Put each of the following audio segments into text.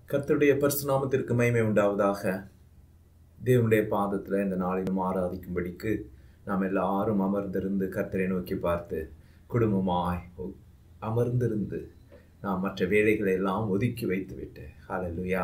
கர்த்தருடைய பரிசுநாமத்திற்கு மகிமை உண்டாவதாக தேவனுடைய பாதத்தில் இந்த நாளிலும் ஆராதிக்கும்படிக்கு நாம் எல்லாரும் அமர்ந்திருந்து கர்த்தரை நோக்கி பார்த்து குடும்பமாய் ஒ- அமர்ந்திருந்து நாம் மற்ற வேலைகளை எல்லாம் ஒதுக்கி வைத்துவிட்டு ஹalleluya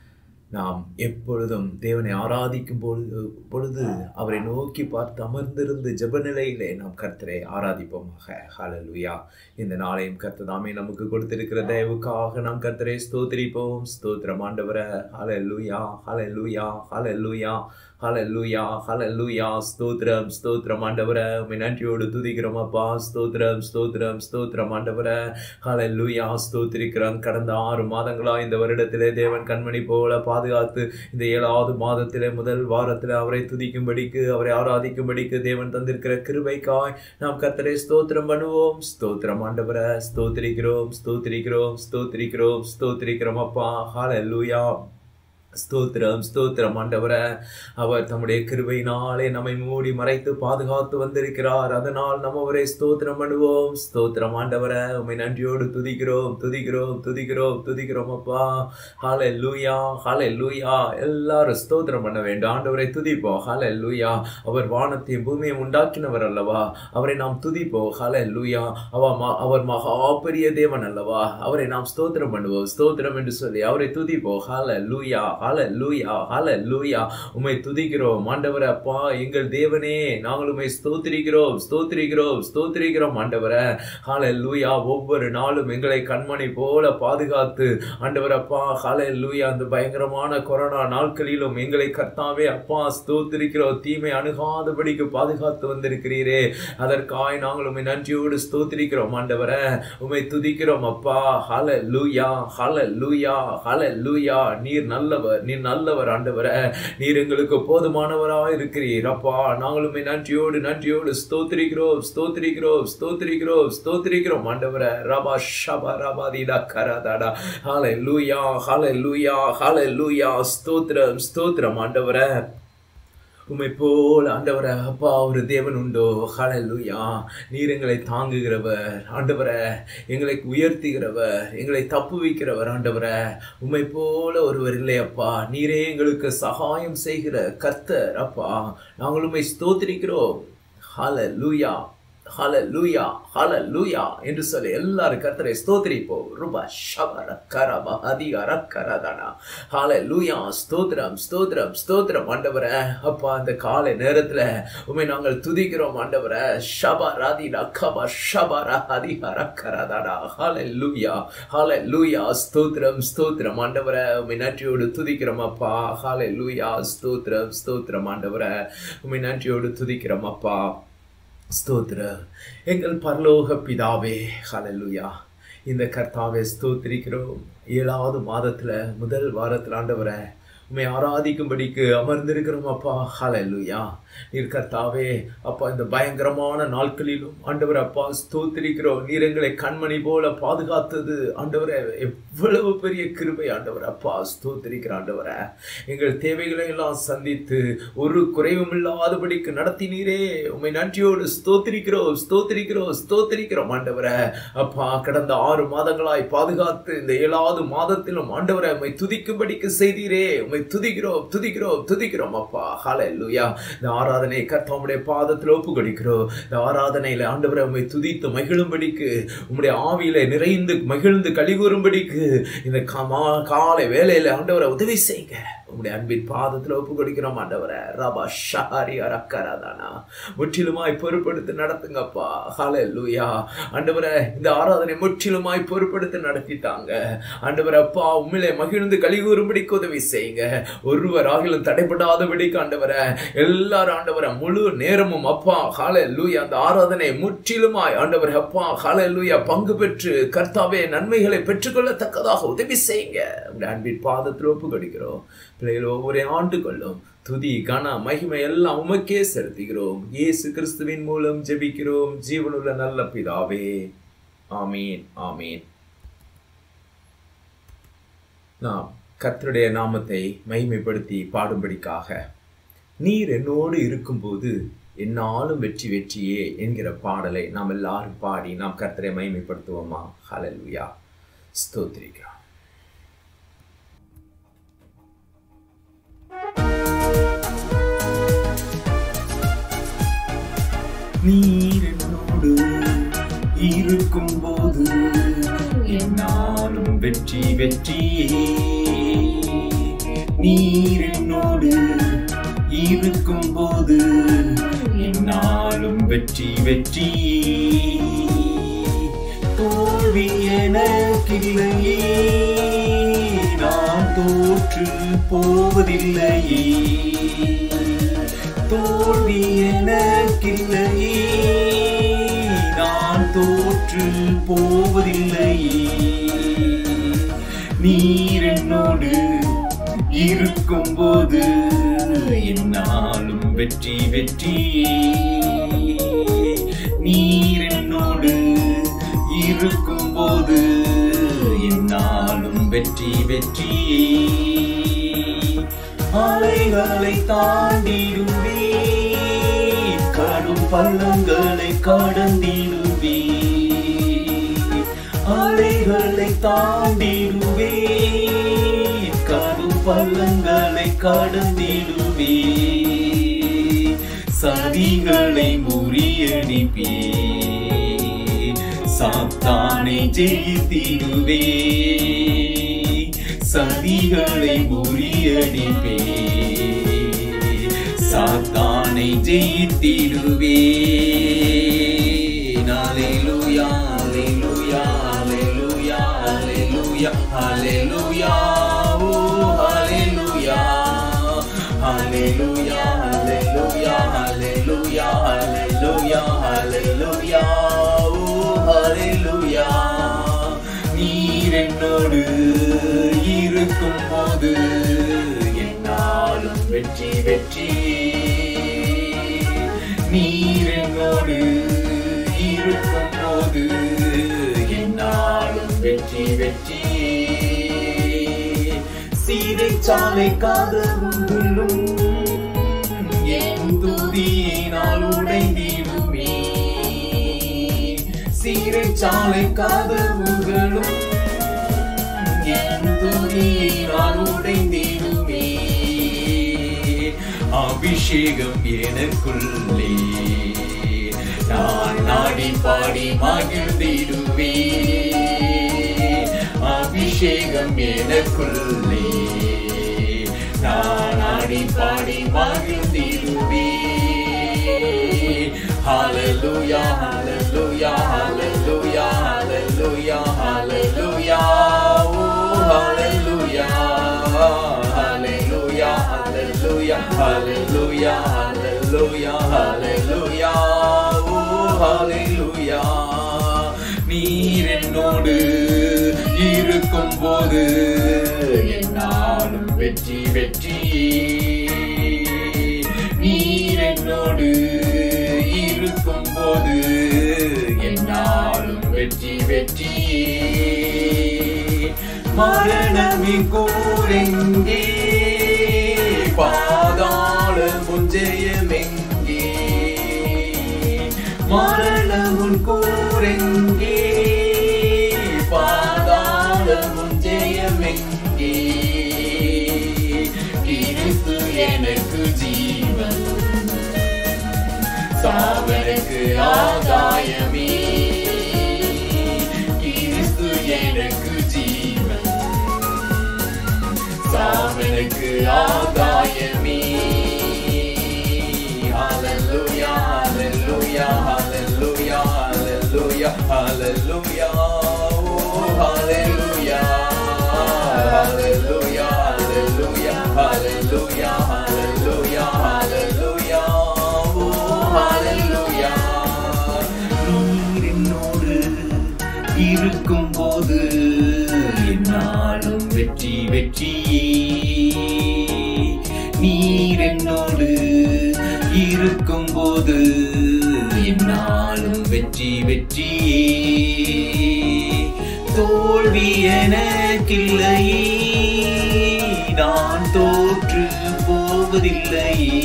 நாம் எப்பொழுதும் தேவனை ஆராதிக்கும் பொழுது பொழுது அவரை நோக்கி பார்த்து அமர்ந்திருந்து ஜெப நிலையிலே நாம் கர்த்தரை ஆராதிப்போமாக ஹalleluya இந்த நாளையும் கர்த்தர் தாமே நமக்கு கொடுத்திருக்கிற தயவுக்காக நாம் கர்த்தரை ஸ்தோத்திரிப்போம் ஸ்தோத்திரம் ஆண்டவரே ஹalleluya ஹalleluya ஹalleluya ஹalleluya ஹalleluya ஸ்தோத்திரம் ஸ்தோத்திரம் ஆண்டவரே உம்மை நன்றியோடு துதிக்கிறோம் அப்பா ஸ்தோத்திரம் ஸ்தோத்திரம் ஸ்தோத்திரம் ஆண்டவரே ஹalleluya ஸ்தோத்திரிக்கிறோம் கடந்த ஆறு மாதங்களா இந்த வருடத்திலே தேவன் கண்மணி போல பாதுகாத்து இந்த ஏழாவது மாதத்திலே முதல் வாரத்திலே அவரை துதிக்கும்படிக்கு அவரை ஆராதிக்கும்படிக்கு தேவன் தந்திருக்கிற கிருபைக்காய் நாம் கர்த்தரை ஸ்தோத்திரம் பண்ணுவோம் ஸ்தோத்திரம் ஆண்டவரே ஸ்தோத்திரிக்கிறோம் ஸ்தோத்திரிக்கிறோம் ஸ்தோத்திரிக்கிறோம் ஸ்தோத்திரிக்கிறோம் அப்பா ஹalleluya ஸ்தோத்திரம் ஸ்தோத்திரம் ஆண்டவரே அவர் தம்முடைய கிருபையினாலே நம்மை மூடி மறைத்து பாதுகாத்து வந்திருக்கிறார் அதனால் நம்ம அவரை ஸ்தோத்திரம் பண்ணுவோம் ஸ்தோத்திரம் ஆண்டவரே உம்மை நன்றியோடு துதிக்கிறோம் துதிக்கிறோம் துதிக்கிறோம் துதிக்கிறோம் அப்பா ஹாலே லூயா ஹாலே லூயா எல்லாரும் ஸ்தோத்திரம் பண்ண வேண்டும் ஆண்டவரை துதிப்போம் ஹாலே லூயா அவர் வானத்தையும் பூமியையும் உண்டாக்கினவர் அல்லவா அவரை நாம் துதிப்போம் ஹாலே லூயா அவ ம- அவர் மகா பெரிய தேவன் அல்லவா அவரை நாம் ஸ்தோத்திரம் பண்ணுவோம் ஸ்தோத்திரம் என்று சொல்லி அவரை துதிப்போம் ஹால லூயா ஹால லூயா ஹால லூயா உம்மை துதிக்கிறோம் ஆண்டவரே அப்பா எங்கள் தேவனே நாங்கள் உம்மை ஸ்தோத்திரிக்கிறோம் ஸ்தோத்திரிக்கிறோம் ஸ்தோத்திரிக்கிறோம் ஆண்டவரே ஹால லூயா ஒவ்வொரு நாளும் எங்களை கண்மணி போல பாதுகாத்து ஆண்டவர் அப்பா ஹால லூயா அந்த பயங்கரமான கொரோனா நாட்களிலும் எங்களை கர்த்தாவே அப்பா ஸ்தோத்திரிக்கிறோம் தீமை அணுகாதபடிக்கு பாதுகாத்து வந்திருக்கிறீரே அதற்காய் நாங்கள் உம்மை நன்றியோடு ஸ்தோத்திரிக்கிறோம் ஆண்டவரே உம்மை துதிக்கிறோம் அப்பா ஹால லூயா ஹால லூயா ஹால லூயா நீர் நல்லவர் நீர் நல்லவர் ஆண்டவரே நீர் எங்களுக்கு போதுமானவராக இருக்கிறீர் அப்பா நாங்கள் உம்மை நன்றியோடு நன்றியோடு ஸ்தோத்திரிக்கிறோம் ஸ்தோத்திரிக்கிறோம் ஸ்தோத்திரிக்கிறோம் ஸ்தோத்திரிக்கிறோம் ஆண்டவரே ரபா ஷபா ரபாதிடா கராதாடா ஹால லூயா ஹால லூயா ஹால லூயா ஸ்தோத்திரம் ஸ்தோத்திரம் ஆண்டவரே உம்மை போல் ஆண்டவரே அப்பா ஒரு தேவன் உண்டோ ஹalleluya நீர் எங்களை தாங்குகிறவர் ஆண்டவரே எங்களை உயர்த்துகிறவர் எங்களை தப்புவிக்கிறவர் ஆண்டவரே உம்மை போல ஒருவர் இல்லை அப்பா நீரே எங்களுக்கு சகாயம் செய்கிற கர்த்தர் அப்பா நாங்கள் உம்மை ஸ்தோத்திரிக்கிறோம் ஹalleluya ஹalleluya ஹalleluya என்று சொல்லி எல்லாரும் கர்த்தரை ஸ்தோத்திரிப்போம் ரூபா ஷபர கரப அதிகார கரதனா ஹalleluya ஸ்தோத்திரம் ஸ்தோத்திரம் ஸ்தோத்திரம் ஆண்டவரே அப்பா அந்த காலை நேரத்துல உம்மை நாங்கள் துதிக்கிறோம் ஆண்டவரே ஷபா ராதி ரக்கப ஷபர அதிகார கரதனா ஹalleluya ஹalleluya ஸ்தோத்திரம் ஸ்தோத்திரம் ஆண்டவரே உம்மை நன்றியோடு துதிக்கிறோம் அப்பா ஹalleluya ஸ்தோத்திரம் ஸ்தோத்திரம் ஆண்டவரே உம்மை நன்றியோடு துதிக்கிறோம் அப்பா ஸ்தோத்திர எங்கள் பரலோக பிதாவே ஹalleluya இந்த கர்த்தாவை ஸ்தோத்திரிக்கிறோம் ஏழாவது மாதத்துல முதல் வாரத்தில் ஆண்டவரை உண்மை ஆராதிக்கும்படிக்கு அமர்ந்திருக்கிறோம் அப்பா ஹalleluya நீர் கர்த்தாவே அப்பா இந்த பயங்கரமான நாட்களிலும் ஆண்டவர் அப்பா ஸ்தோத்திரிக்கிறோம் நீர் எங்களை கண்மணி போல பாதுகாத்தது ஆண்டவரே எவ்வளவு பெரிய கிருபை ஆண்டவர் அப்பா ஸ்தோத்திரிக்கிற ஆண்டவரே எங்கள் தேவைகளை எல்லாம் சந்தித்து ஒரு குறைவும் இல்லாதபடிக்கு நடத்தினீரே உம்மை நன்றியோடு ஸ்தோத்திரிக்கிறோம் ஸ்தோத்திரிக்கிறோம் ஸ்தோத்திரிக்கிறோம் ஆண்டவரே அப்பா கடந்த ஆறு மாதங்களாய் பாதுகாத்து இந்த ஏழாவது மாதத்திலும் ஆண்டவரை உம்மை துதிக்கும்படிக்கு செய்தீரே உம்மை துதிக்கிறோம் துதிக்கிறோம் துதிக்கிறோம் அப்பா ஹalleluya இந்த ஆராதனை கர்த்தாவுடைய பாதத்தில் ஒப்பு கொடுக்கிறோம் இந்த ஆராதனையில ஆண்டவரை உம்மை துதித்து மகிழும்படிக்கு உம்முடைய ஆவியில நிறைந்து மகிழ்ந்து கலிகூறும்படிக்கு இந்த கமா- காலை வேலையில ஆண்டவரை உதவி செய்யுங்க உம்முடைய அன்பின் பாதத்தில் ஒப்பு கொடுக்கிறோம் ஆண்டவரை ரபா ஷாரி அரக்கராதானா முற்றிலுமாய் பொறுப்படுத்தி நடத்துங்கப்பா ஹalleluya ஆண்டவரை இந்த ஆராதனை முற்றிலுமாய் பொறுப்படுத்தி நடத்திட்டாங்க ஆண்டவர் அப்பா உண்மையிலே மகிழ்ந்து கலிகூறும்படிக்கு உதவி செய்யுங்க ஒருவர் ஆகிலும் தடைப்படாதபடிக்கு ஆண்டவரை எல்லாரும் ஆண்டவரை முழு நேரமும் அப்பா ஹalleluya அந்த ஆராதனை முற்றிலுமாய் ஆண்டவர் அப்பா ஹalleluya பங்கு பெற்று கர்த்தாவே நன்மைகளை பெற்றுக்கொள்ளத்தக்கதாக உதவி செய்யுங்க உங்களுடைய அன்பின் பாதத்தில் ஒப்பு கொடுக்கிறோம் பிள்ளைகள் ஒவ்வொரு ஆண்டுகளும் துதி கன மகிமை எல்லாம் உமக்கே செலுத்துகிறோம் இயேசு கிறிஸ்துவின் மூலம் ஜெபிக்கிறோம் ஜீவனுள்ள நல்ல பிதாவே ஆமீன் ஆமீன் நாம் கர்த்தருடைய நாமத்தை மகிமைப்படுத்தி பாடும்படிக்காக நீர் என்னோடு இருக்கும்போது என்னாலும் வெற்றி வெற்றியே என்கிற பாடலை நாம் எல்லாரும் பாடி நாம் கர்த்தரை மகிமைப்படுத்துவோமா ஹalleluya ஸ்தோத்திரிக்கிறோம் நீர் என்னோடு இருக்கும் போது என்னாலும் வெற்றி வெற்றியே நீர் என்னோடு இருக்கும் போது என்னாலும் வெற்றி வெற்றியே தோல்வி எனக்கில்லையே நான் தோற்று போவதில்லையே தோல்வி எனக்கில்லையே நான் தோற்று போவதில்லையே நீர் என்னோடு இருக்கும்போது என்னாலும் வெற்றி வெற்றி நீர் என்னோடு இருக்கும்போது என்னாலும் வெற்றி வெற்றி அலைகளை தாண்டிடுவே கடும் பள்ளங்களை கடந்திடுவே அலைகளை தாண்டிடுவே கடும் பள்ளங்களை கடந்திடுவே சதிகளை முறியடிப்பே சாத்தானை ஜெயித்திடுவே சதிகளை முறியடிப்பே சாத்தானை ஜெயித்திடுவே Hallelujah, hallelujah, hallelujah, hallelujah, hallelujah, oh, hallelujah, hallelujah, hallelujah, hallelujah, hallelujah, hallelujah, oh, hallelujah. நீர் என்னோடு இருக்கும் போது என்னாலும் வெற்றி வெற்றி நீர் என்னோடு இருக்கும் போது என்னாலும் வெற்றி வெற்றி சீதைச்சாலை காதலும் என் துதியினால் உடைந்திடுமே சீரைச்சாலை கதவுகளும் என் துதியினால் உடைந்திடுமே அபிஷேகம் எனக்குள்ளே நான் நாடி பாடி மகிழ்ந்திடுவே அபிஷேகம் எனக்குள்ளே நான் ஆடி பாடி மகிழ்ந்திடுவே Hallelujah, hallelujah, hallelujah, hallelujah, hallelujah, oh, hallelujah, hallelujah, hallelujah, hallelujah, hallelujah, hallelujah, oh, hallelujah. நீர் என்னோடு இருக்கும் போது என்னாலும் வெற்றி வெற்றி நீர் என்னோடு இருக்கும் போது என்னாலும் வெற்றி வெற்றி மரணமே கூரெங்கே பாதாள முஞ்சயமெங்கே மரணமுன் கூரெங்கே பாதாள முஞ்சயமெங்கே கிறிஸ்து எனக்கு ஜீவன் சாவனுக்கு ஆதாயமே கிறிஸ்து எனக்கு ஜீவன் சாவனுக்கு ஆதாயமே Hallelujah, hallelujah, hallelujah, hallelujah, hallelujah, oh, hallelujah, hallelujah, hallelujah, hallelujah, hallelujah, hallelujah, oh, hallelujah. நீர் என்னோடு இருக்கும் போது என்னாலும் வெற்றி வெற்றி நீர் என்னோடு இருக்கும் போது என்னாலும் வெற்றி வெற்றி தோல்வி எனக்கில்லையே நான் தோற்று போவதில்லையே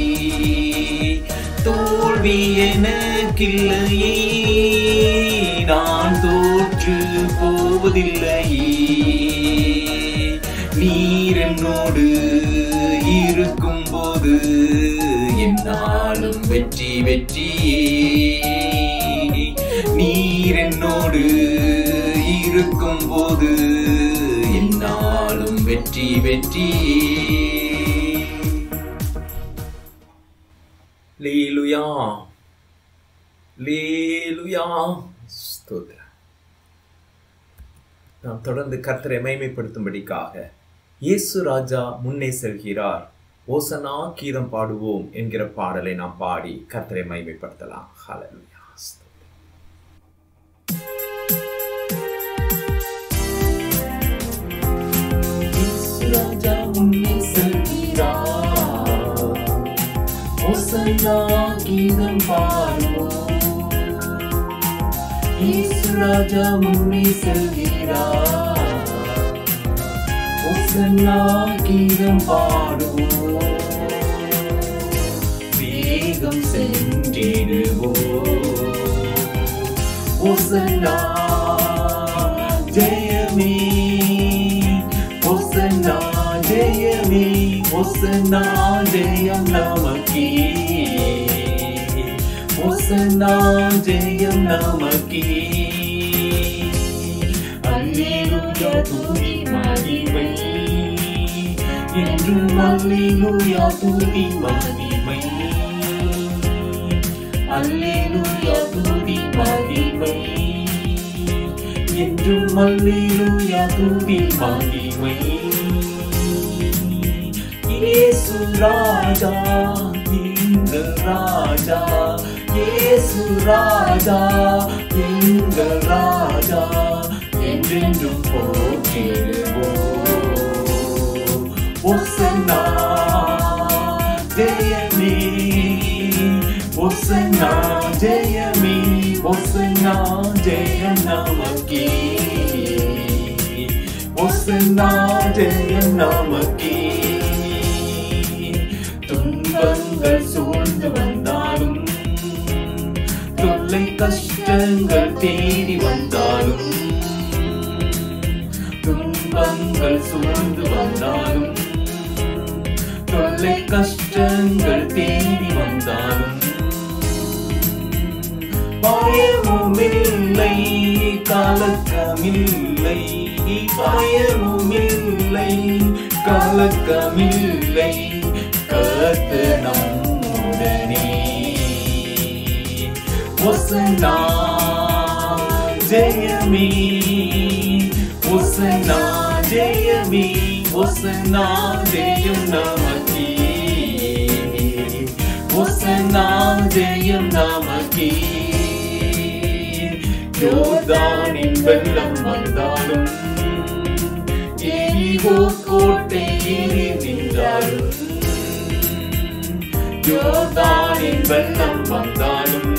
தோல்வி எனக்கில்லையே நான் தோற்று போவதில்லையே நீர் என்னோடு இருக்கும் போது என் என்னாலும் வெற்றி வெற்றியே நீர் என்னோடு இருக்கும் போது என்னாலும் வெற்றி வெற்றியே லீலுயா லீலுயா ஸ்தோத்திரம் நாம் தொடர்ந்து கர்த்தரை மைமைப்படுத்தும்படிக்காக இயேசு ராஜா முன்னே செல்கிறார் ஓசனா கீதம் பாடுவோம் என்கிற பாடலை நாம் பாடி கர்த்தரை மைமைப்படுத்தலாம் ஹalleluya ஸ்தோத்திரம். இயேசு ராஜா முன்னே செல்கிறார் ஓசன்னா கீதம் பாடுவோம் இயேசு ராஜா முன்னே செல்கிறார் ஓசன்னா கீதம் பாடுவோம் வேகம் சென்றிடுவோம் ஓசன்னா ஜெயமே ஓசன்னா ஜெயமே ஓசன்னா ஜெயம் நமக்கே ஓசன்னா ஜெயம் நமக்கே அல்லேலூயா துதி மகிமை என்றும் அல்லேலூயா துதி மகிமை அல்லேலூயா துதி மகிமை என்றும் அல்லேலூயா துதி மகிமை இயேசு ராஜா எங்கள் ராஜா இயேசு ராஜா எங்கள் ராஜா என்றென்றும் போற்றிடுவோம் ஒசன்னா ஜெயமே ஒசன்னா ஜெயமே ஒசன்னா ஜெயம் நமக்கே ஒசன்னா ஜெயம் நமக்கே துன்பங்கள் சூழ்ந்து வந்தாலும் தொல்லை கஷ்டங்கள் தேடி வந்தாலும் துன்பங்கள் சூழ்ந்து வந்தாலும் தொல்லை கஷ்டங்கள் தேடி வந்தாலும் பயமுமில்லை கலக்கமில்லை பயமுமில்லை கலக்கமில்லை கத்து நம்முடனே ஒசனா ஜெயமே ஒசனா ஜெயமே ஒசனா ஜெயம் நமக்கே ஒசனா ஜெயம் நமக்கே யோர்தானின் வெள்ளம் வந்தாலும் எரிகோ கோட்டை ஏறி நின்றாலும் யோர்தானின் வெள்ளம் வந்தாலும்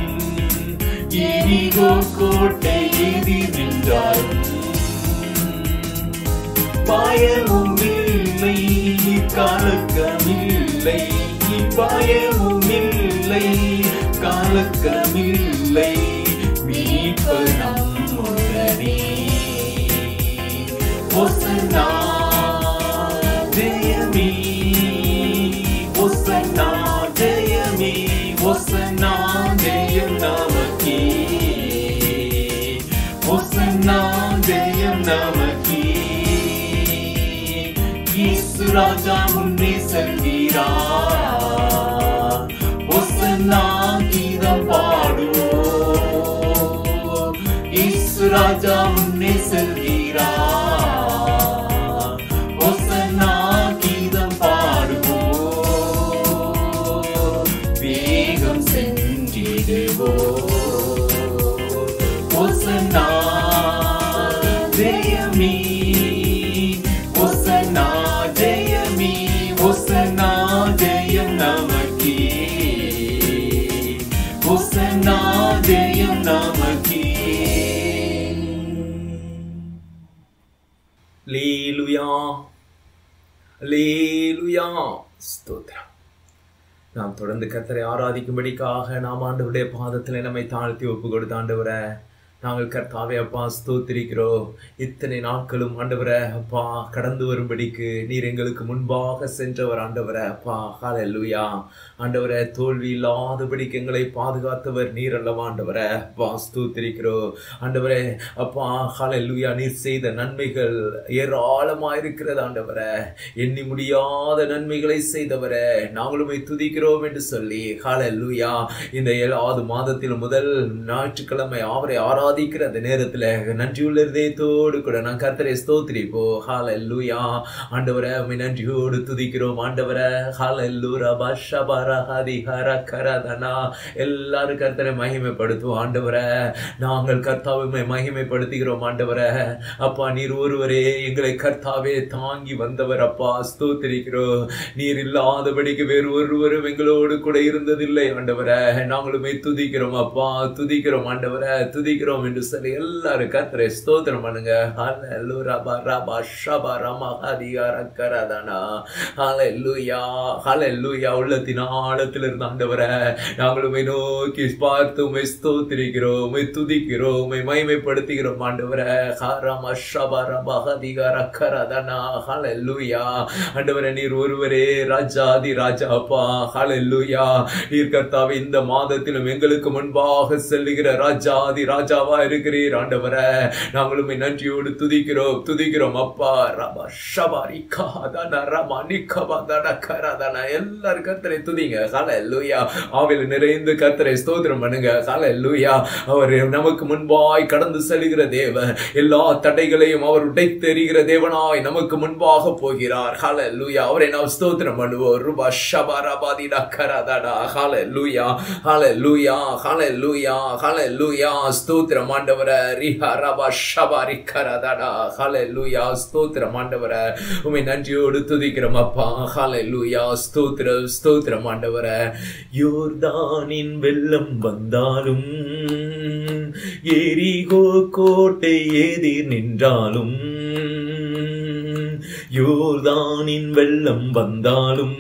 எரிகோ கோட்டை ஏறி நின்றாலும் பயமும் இல்லை கலக்கமில்லை பயமும் இல்லை கலக்கமில்லை மீட்பு நம்முடனே ஒசனா ஜெயமே ஒசனா ஜெயமே ஒசனா ஜெயம் நமக்கே ஒசனா ஜெயம் நமக்கே இயேசு ராஜா முன்னே செல்கிறார் ஒசன்னா கீதம் பாடுவோம் இயேசு ராஜா முன்னே செல்கிறார் ஒசன்னா கீதம் பாடுவோம் வேகம் சென்றிடுவோம் ஒசன்னா ஜெயமே ஒசன்னா ஜெயமே ஒசன்னா ஜெயம் நமக்கே ஒசன்னா ஜெயம் நமக்கே லேலுயா லேலுயா ஸ்தோத்திரம் நாம் தொடர்ந்து கர்த்தரை ஆராதிக்கும்படிக்காக நாம் ஆண்டவருடைய பாதத்தில் நம்மை தாழ்த்தி ஒப்பு கொடுத்து ஆண்டவரை நாங்கள் கர்த்தாவே அப்பா ஸ்தோத்திரிக்கிறோம் இத்தனை நாட்களும் ஆண்டவரே அப்பா கடந்து வரும்படிக்கு நீர் எங்களுக்கு முன்பாக சென்றவர் ஆண்டவரே அப்பா ஹalleluya ஆண்டவரே தோல்வி இல்லாதபடிக்கு எங்களை பாதுகாத்தவர் நீர் அல்லவா ஆண்டவரே அப்பா ஸ்தோத்திரிக்கிறோம் ஆண்டவரே அப்பா ஹalleluya நீர் செய்த நன்மைகள் ஏராளமாக இருக்கிறது ஆண்டவரே எண்ணி முடியாத நன்மைகளை செய்தவரே நாங்களுமே துதிக்கிறோம் என்று சொல்லி ஹalleluya இந்த ஏழாவது மாதத்தில் முதல் ஞாயிற்றுக்கிழமை அவரை ஆராதிக்கிற அந்த நேரத்துல நன்றியுள்ள இதயத்தோடு கூட நான் கர்த்தரை ஸ்தோத்திரிப்போ ஹalleluya ஆண்டவரே உம்மை நன்றியோடு துதிக்கிறோம் ஆண்டவரே ஹalleluya பஷபர ஹதி ஹர கரதனா எல்லாரும் கர்த்தரை மகிமைப்படுத்துவோம் ஆண்டவரே நாங்கள் கர்த்தாவை மகிமைப்படுத்துகிறோம் ஆண்டவரே அப்பா நீர் ஒருவரே எங்களை கர்த்தாவே தாங்கி வந்தவர் அப்பா ஸ்தோத்திரிக்கிறோம் நீர் இல்லாதபடிக்கு வேறு ஒருவரும் எங்களோடு கூட இருந்ததில்லை ஆண்டவரே நாங்களுமே துதிக்கிறோம் அப்பா துதிக்கிறோம் ஆண்டவரே துதிக்கிறோம் என்று சொல்லி எல்லாரும் கர்த்தரை ஸ்தோத்திரம் பண்ணுங்க ஹalleluya ரபா ஷபா ரமா ஹதி அரக்கரதனா ஹalleluya ஹalleluya உள்ளத்தின் ஆழத்தில் இருந்த ஆண்டவரே நாங்கள் உம்மை நோக்கி பார்த்து உம்மை ஸ்தோத்திரிக்கிறோம் உம்மை துதிக்கிறோம் உம்மை மகிமைப்படுத்துகிறோம் ஆண்டவரே ஹரம ஷபா ரபா ஹதி அரக்கரதனா ஹalleluya ஆண்டவரே நீர் ஒருவரே ராஜாதி ராஜா அப்பா ஹalleluya நீர் கர்த்தாவே இந்த மாதத்திலும் எங்களுக்கு முன்பாக செல்லுகிற ராஜாதி ராஜாவா இருக்கிறீர் ஆண்டவரே நாங்களும் நன்றியோடு துதிக்கிறோம் துதிக்கிறோம் அப்பா ரபா ஷபாரி காதன ரமா நிக்கபாதன கரதன எல்லாரும் கர்த்தரை துதிங்க ஹalleluya ஆவில நிறைந்து கர்த்தரை ஸ்தோத்திரம் பண்ணுங்க ஹalleluya அவர் நமக்கு முன்பாய் கடந்து செல்கிற தேவன் எல்லா தடைகளையும் அவர் உடைத்தெறிகிற தேவனாய் நமக்கு முன்பாக போகிறார் ஹalleluya அவரை நாம் ஸ்தோத்திரம் பண்ணுவோம் ருபா ஷபரபாதி நக்கரதனா ஹalleluya ஹalleluya ஹalleluya ஹalleluya ஸ்தோத்திரம் ஆண்டவரே ரிஹா ரபா ஷபாரி கரதனா ஹalleluya ஸ்தோத்திரம் ஆண்டவரே உம்மை நன்றியோடு துதிக்கிறோம் அப்பா ஹalleluya ஸ்தோத்திரம் ஸ்தோத்திரம் ஆண்டவரே யோர்தானின் வெள்ளம் வந்தாலும் எரிகோ கோட்டை எதிர் நின்றாலும் யோர்தானின் வெள்ளம் வந்தாலும்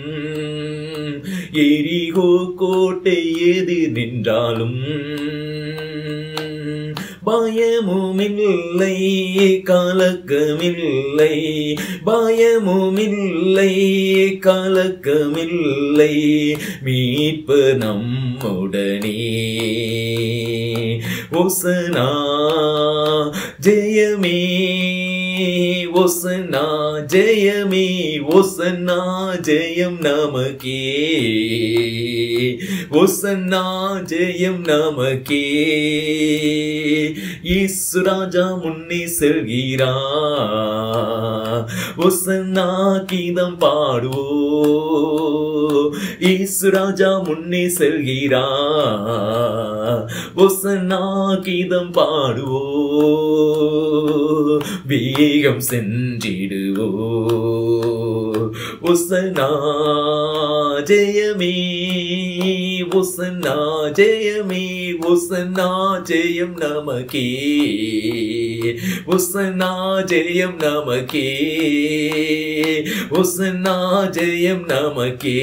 எரிகோ கோட்டை எதிர் நின்றாலும் பயமுமில்லை கலக்கமில்லை பயமுமில்லை கலக்கமில்லை மீட்பு நம்முடனே ஒசனா ஜெயமே ஒசனா ஜெயமே ஒசனா ஜெயம் நமக்கே ஒசன்னா ஜெயம் நமக்கே இயேசு ராஜா முன்னே செல்கிறா ஒசன்னா கீதம் பாடுவோ இயேசு ராஜா முன்னே செல்கிறா ஒசன்னா கீதம் பாடுவோ வேகம் சென்றிடுவோ ஒசனா ஜெயமே ஒசன்னா ஜெயமே ஒசன்னா ஜெயம் நமக்கே ஒசன்னா ஜெயம் நமக்கே ஒசன்னா ஜெயம் நமக்கே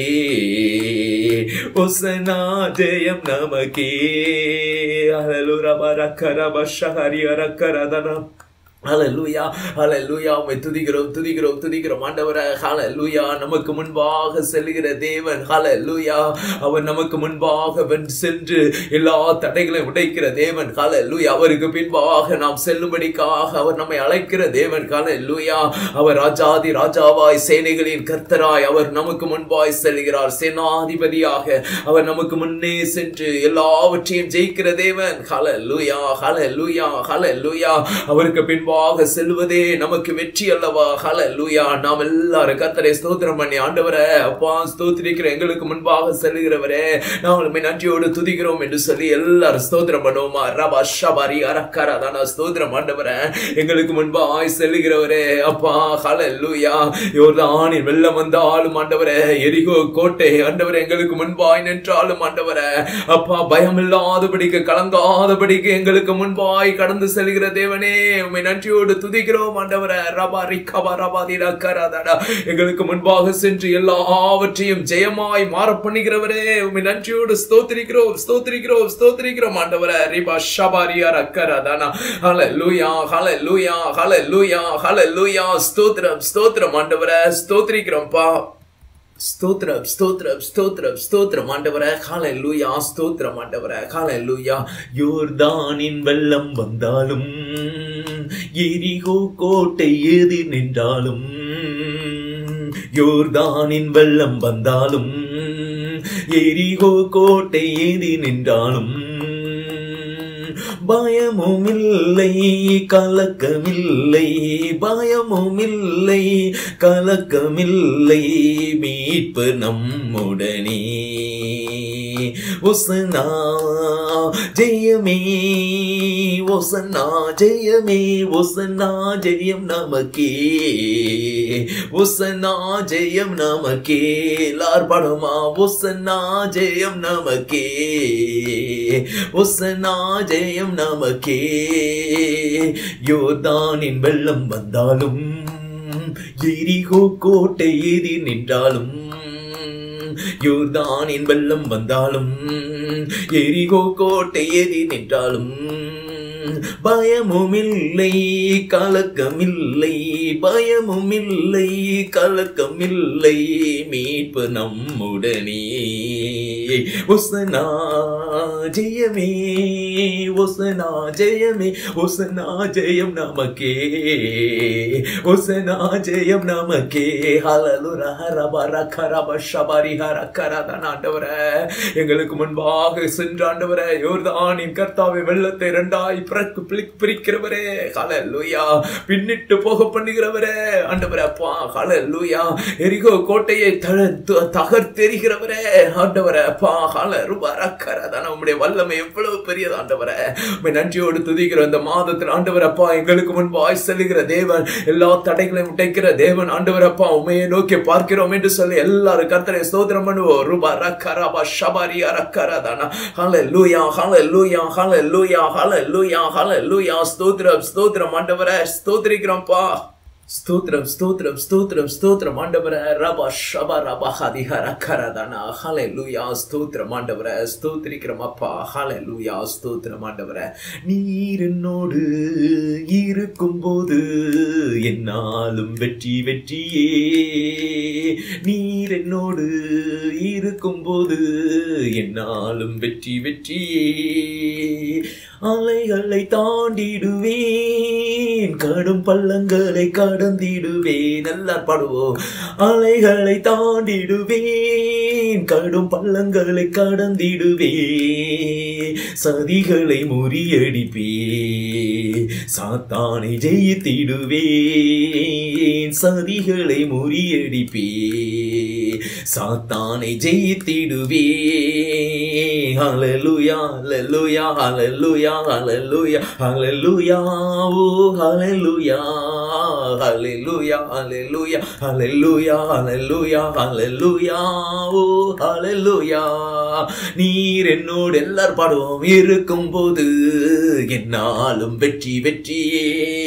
ஒசன்னா ஜெயம் நமக்கே அலலுரப ரக்கரப ஷஹரி அரக்கரதனா ஹalleluya ஹalleluya உம்மை துதிக்கிறோம் துதிக்கிறோம் துதிக்கிறோம் ஆண்டவரே ஹalleluya நமக்கு முன்பாக செல்லுகிற தேவன் ஹalleluya அவர் நமக்கு முன்பாக வென்று சென்று எல்லா தடைகளையும் உடைக்கிற தேவன் ஹalleluya அவருக்கு பின்பாக நாம் செல்லும்படிக்காக அவர் நம்மை அழைக்கிற தேவன் ஹalleluya அவர் ராஜாதி ராஜாவாய் சேனைகளின் கர்த்தராய் அவர் நமக்கு முன்பாய் செல்கிறார் சேனாதிபதியாக அவர் நமக்கு முன்னே சென்று எல்லாவற்றையும் ஜெயிக்கிற தேவன் ஹalleluya ஹalleluya ஹalleluya அவருக்கு பின்பாக செல்வதே நமக்கு வெற்றி அல்லவா ஹalleluya நாம் எல்லாரும் கர்த்தரை ஸ்தோத்திரம் பண்ணி ஆண்டவரே அப்பா ஸ்தோத்திரிக்கிற எங்களுக்கு முன்பாக செல்கிறவரே நாங்கள் உம்மை நன்றியோடு துதிக்கிறோம் என்று சொல்லி எல்லாரும் ஸ்தோத்திரம் பண்ணுவோமா ரபா ஷபாரி அரக்கரதான ஸ்தோத்திரம் ஆண்டவரே எங்களுக்கு முன்பாய் செல்லுகிறவரே அப்பா ஹalleluya யோர்தானின் வெள்ளம் வந்தாலும் ஆண்டவரே எரிகோ கோட்டை ஆண்டவரே எங்களுக்கு முன்பாய் நின்றாலும் ஆண்டவரே அப்பா பயம் இல்லாதபடிக்கு கலங்காதபடிக்கு எங்களுக்கு முன்பாய் கடந்து செல்கிற தேவனே உம்மை நன்றி நன்றியோடு துதிக்கிறோம் ஆண்டவரே ரபா ரிக்கபா ரபா திரா கராதடா எங்களுக்கு முன்பாக சென்று எல்லாவற்றையும் ஜெயமாய் மாற பண்ணுகிறவரே உம்மை நன்றியோடு ஸ்தோத்திரிக்கிறோம் ஸ்தோத்திரிக்கிறோம் ஸ்தோத்திரிக்கிறோம் ஆண்டவரே ரிபா ஷபாரியா ரக்கராதானா ஹalleluya ஹalleluya ஹalleluya ஹalleluya ஸ்தோத்திரம் ஸ்தோத்திரம் ஆண்டவரே ஸ்தோத்திரிக்கிறோம்ப்பா ஸ்தோத்திரம் ஸ்தோத்திரம் ஸ்தோத்திரம் ஸ்தோத்திரம் ஆண்டவரே ஹalleluya ஸ்தோத்திரம் ஆண்டவரே ஹalleluya யோர்தானின் வெள்ளம் வந்தாலும் எரிகோ கோட்டை எதிர் நின்றாலும் யோர்தானின் வெள்ளம் வந்தாலும் எரிகோ கோட்டை எதிர் நின்றாலும் பயமும் இல்லை கலக்கமில்லை பயமும் இல்லை கலக்கமில்லை மீட்பு நம்முடனே ஒசனா ஜெயமே ஒசனா ஜெயமே ஒசனா ஜெயம் நமக்கே ஒசனா ஜெயம் நமக்கே எல்லார் படமா ஒசனா ஜெயம் நமக்கே ஒசனா ஜெயம் நமக்கே யோர்தானின் வெள்ளம் வந்தாலும் எரிகோ கோட்டை எதிர் நின்றாலும் யோர்தானின் வெள்ளம் வந்தாலும் எரிகோ கோட்டை எதிர் நின்றாலும் பயமுமில்லை கலக்கமில்லை பயமுமில்லை கலக்கமில்லை மீட்பு நம்முடனே ஒசனா ஜெயமே ஒசனா ஜெயமே ஒசனா ஜெயம் நமக்கே ஒசனா ஜெயம் நமக்கே ஹலலுர ஹரபர கரப ஷபரி ஹர கரதன் ஆண்டவரே எங்களுக்கு முன்பாக சென்ற ஆண்டவரே யோர்தானின் கர்த்தாவை வெள்ளத்தை இரண்டாய் பிறக்கு பிளிக் பிரிக்கிறவரே ஹalleluya பின்னிட்டு போக பண்ணுகிறவரே ஆண்டவரே அப்பா ஹalleluya எரிகோ கோட்டையை தழ- தகர்த்தெறிகிறவரே ஆண்டவரே அப்பா ஹalleluya ரக்கரதான உம்முடைய வல்லமை எவ்வளவு பெரியது ஆண்டவரே உம்மை நன்றியோடு துதிக்கிறோம் இந்த மாதத்தில் ஆண்டவர் அப்பா எங்களுக்கு முன்பாய் செல்லுகிற தேவன் எல்லா தடைகளையும் உடைக்கிற தேவன் ஆண்டவர் அப்பா உண்மையை நோக்கி பார்க்கிறோம் என்று சொல்லி எல்லாரும் கர்த்தரை ஸ்தோத்திரம் பண்ணுவோம் ரூபா ரக்கரபா ஷபாரியா ரக்கரதானா ஹalleluya ஹalleluya ஹalleluya ஹalleluya ஹalleluya ஸ்தோத்திரம் ஸ்தோத்திரம் ஆண்டவரே ஸ்தோத்திரிக்கிறோம்ப்பா ஸ்தோத்திரம் ஸ்தோத்திரம் ஸ்தோத்திரம் ஸ்தோத்திரம் ஆண்டவரே ரபா ஷபா ரபா ஹதிஹர கரதனா ஹalleluya ஸ்தோத்திரம் ஆண்டவரே ஸ்தோத்திரிக்கிறோம் அப்பா ஹalleluya ஸ்தோத்திரம் ஆண்டவரே நீர் என்னோடு இருக்கும்போது என்னாலும் வெற்றி வெற்றியே நீர் என்னோடு இருக்கும்போது என்னாலும் வெற்றி வெற்றியே அலைகளை தாண்டிடுவேன் கடும் பள்ளங்களை கடந்திடுவேன் நல்லா பாடுவோம் அலைகளை தாண்டிடுவேன் கடும் பள்ளங்களை கடந்திடுவேன் சதிகளை முறியடிப்பே சாத்தானை ஜெயித்திடுவேன் சதிகளை முறியடிப்பே சாத்தானை ஜெயித்திடுவே ஹalleluya ஹalleluya ஹalleluya ஹalleluya ஹalleluya ஓ ஹalleluya ஹalleluya ஹalleluya ஹalleluya ஹalleluya ஹalleluya ஓ ஹalleluya நீர் என்னோடு எல்லார் பாடுவோம் இருக்கும்போது என்னாலும் வெற்றி வெற்றியே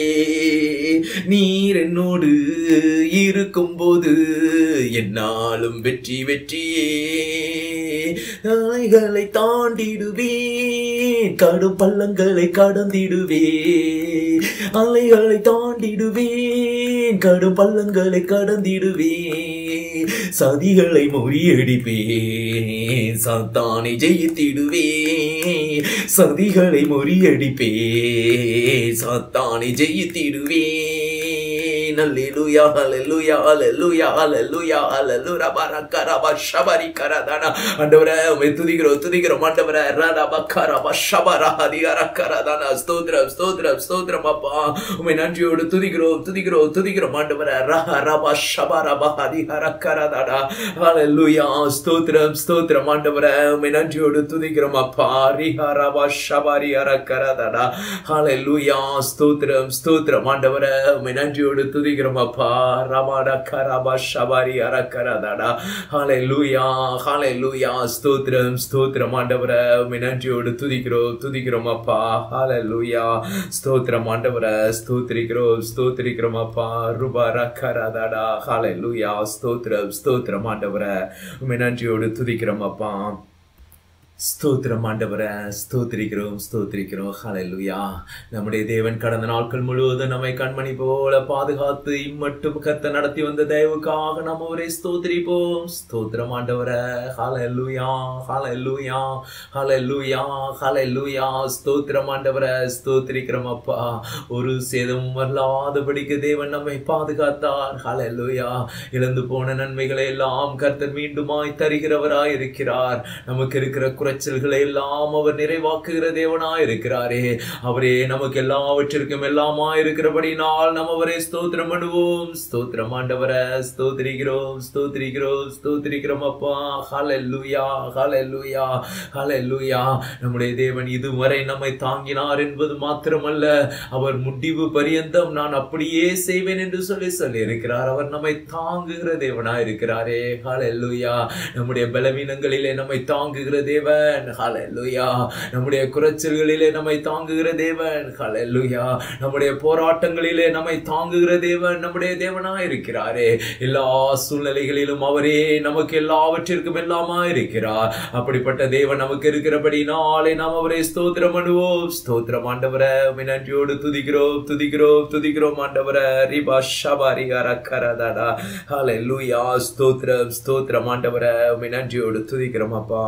நீர் என்னோடு இருக்கும்போது என்னாலும் வெற்றி வெற்றியே அலைகளை தாண்டிடுவேன் கடும் பள்ளங்களை கடந்திடுவேன் அலைகளை தாண்டிடுவேன் கடும் பள்ளங்களை கடந்திடுவேன் சதிகளை முறியடிப்பேன் சாத்தானை ஜெயித்திடுவேன் சதிகளை முறியடிப்பேன் சாத்தானை ஜெயித்திடுவேன் அல்லேலூயா அல்லேலூயா அல்லேலூயா அல்லேலூயா அல்லேலூயா பரக்கரப ஷபரி கரதன ஆண்டவரே உம்மை துதிக்கிறோம் துதிக்கிறோம் ஆண்டவரே ரரப கரப ஷபர ஹதிகர கரதன ஸ்தோத்திரம் ஸ்தோத்திரம் ஸ்தோத்திரம் அப்பா உம்மை நன்றியோடு துதிக்கிறோம் துதிக்கிறோம் துதிக்கிறோம் ஆண்டவரே ரஹ ரப ஷபர ஹதிகர கரதன அல்லேலூயா ஸ்தோத்திரம் ஸ்தோத்திரம் ஆண்டவரே உம்மை நன்றியோடு துதிக்கிறோம் அப்பா ரிஹ ரப ஷபரி அர கரதன ஹalleluya ஸ்தோத்திரம் ஸ்தோத்திரம் ஆண்டவரே உம்மை நன்றியோடு துதி துதிக்கிறோம் அப்பா ரமாடா கரபா ஷபாரி அரக்கரதாடா ஹாலே லூயா ஹாலே லூயா ஸ்தோத்திரம் ஸ்தோத்திரம் ஆண்டவரை உம்மை நன்றியோடு துதிக்கிறோம் துதிக்கிறோம் அப்பா ஹாலே லூயா ஸ்தோத்திரம் ஆண்டவரை ஸ்தோத்திரிக்கிறோம் ஸ்தோத்திரிக்கிறோம் அப்பா ரூபா ரக்கரதாடா ஹாலே லூயா ஸ்தோத்திரம் ஸ்தோத்திரம் ஆண்டவரை உம்மை நன்றியோடு துதிக்கிறோம் அப்பா ஸ்தோத்திரம் ஆண்டவரை ஸ்தோத்திரிக்கிறோம் ஸ்தோத்திரிக்கிறோம் ஹalleluya நம்முடைய தேவன் கடந்த நாட்கள் முழுவதும் நம்மை கண்மணி போல பாதுகாத்து இம்மட்டும் கத்த நடத்தி வந்த தயவுக்காக நம்ம அவரை ஸ்தோத்திரிப்போம் ஸ்தோத்திரம் ஆண்டவரை ஹalleluya ஹalleluya ஹalleluya ஹalleluya ஸ்தோத்திரம் ஆண்டவரை ஸ்தோத்திரிக்கிறோம் அப்பா ஒரு சேதமும் வரலாதபடிக்கு தேவன் நம்மை பாதுகாத்தார் ஹalleluya இழந்து போன நன்மைகளை எல்லாம் கர்த்தர் மீண்டுமாய் தருகிறவராய் இருக்கிறார் நமக்கு இருக்கிற குறைச்சல்களை எல்லாம் அவர் நிறைவாக்குகிற தேவனாய் இருக்கிறாரே அவரே நமக்கு எல்லாவற்றிற்கும் எல்லாமா இருக்கிறபடினால் நம்ம அவரை ஸ்தோத்திரம் பண்ணுவோம் ஸ்தோத்திரம் ஆண்டவரை ஸ்தோத்திரிக்கிறோம் ஸ்தோத்திரிக்கிறோம் ஸ்தோத்திரிக்கிறோம் அப்பா ஹalleluya ஹalleluya ஹalleluya நம்முடைய தேவன் இதுவரை நம்மை தாங்கினார் என்பது மாத்திரமல்ல அவர் முடிவு பரியந்தம் நான் அப்படியே செய்வேன் என்று சொல்லி சொல்லி இருக்கிறார் அவர் நம்மை தாங்குகிற தேவனாய் இருக்கிறாரே ஹalleluya நம்முடைய பலவீனங்களிலே நம்மை தாங்குகிற தேவன் ஹalleluya நம்முடைய குறைச்சல்களிலே நம்மை தாங்குகிற தேவன் ஹalleluya நம்முடைய போராட்டங்களிலே நம்மை தாங்குகிற தேவன் நம்முடைய தேவனாய் இருக்கிறாரே எல்லா சூழ்நிலைகளிலும் அவரே நமக்கு எல்லாவற்றிற்கும் எல்லாமா இருக்கிறார் அப்படிப்பட்ட தேவன் நமக்கு இருக்கிறபடி நாளை நாம் அவரை ஸ்தோத்திரம் பண்ணுவோம் ஸ்தோத்திரம் ஆண்டவரை உம்மை நன்றியோடு துதிக்கிறோம் துதிக்கிறோம் துதிக்கிறோம் ஆண்டவரை ரிபா ஷபாரி அரக்கரதாடா ஹalleluya ஸ்தோத்திரம் ஸ்தோத்திரம் ஆண்டவரை உம்மை நன்றியோடு துதிக்கிறோம் அப்பா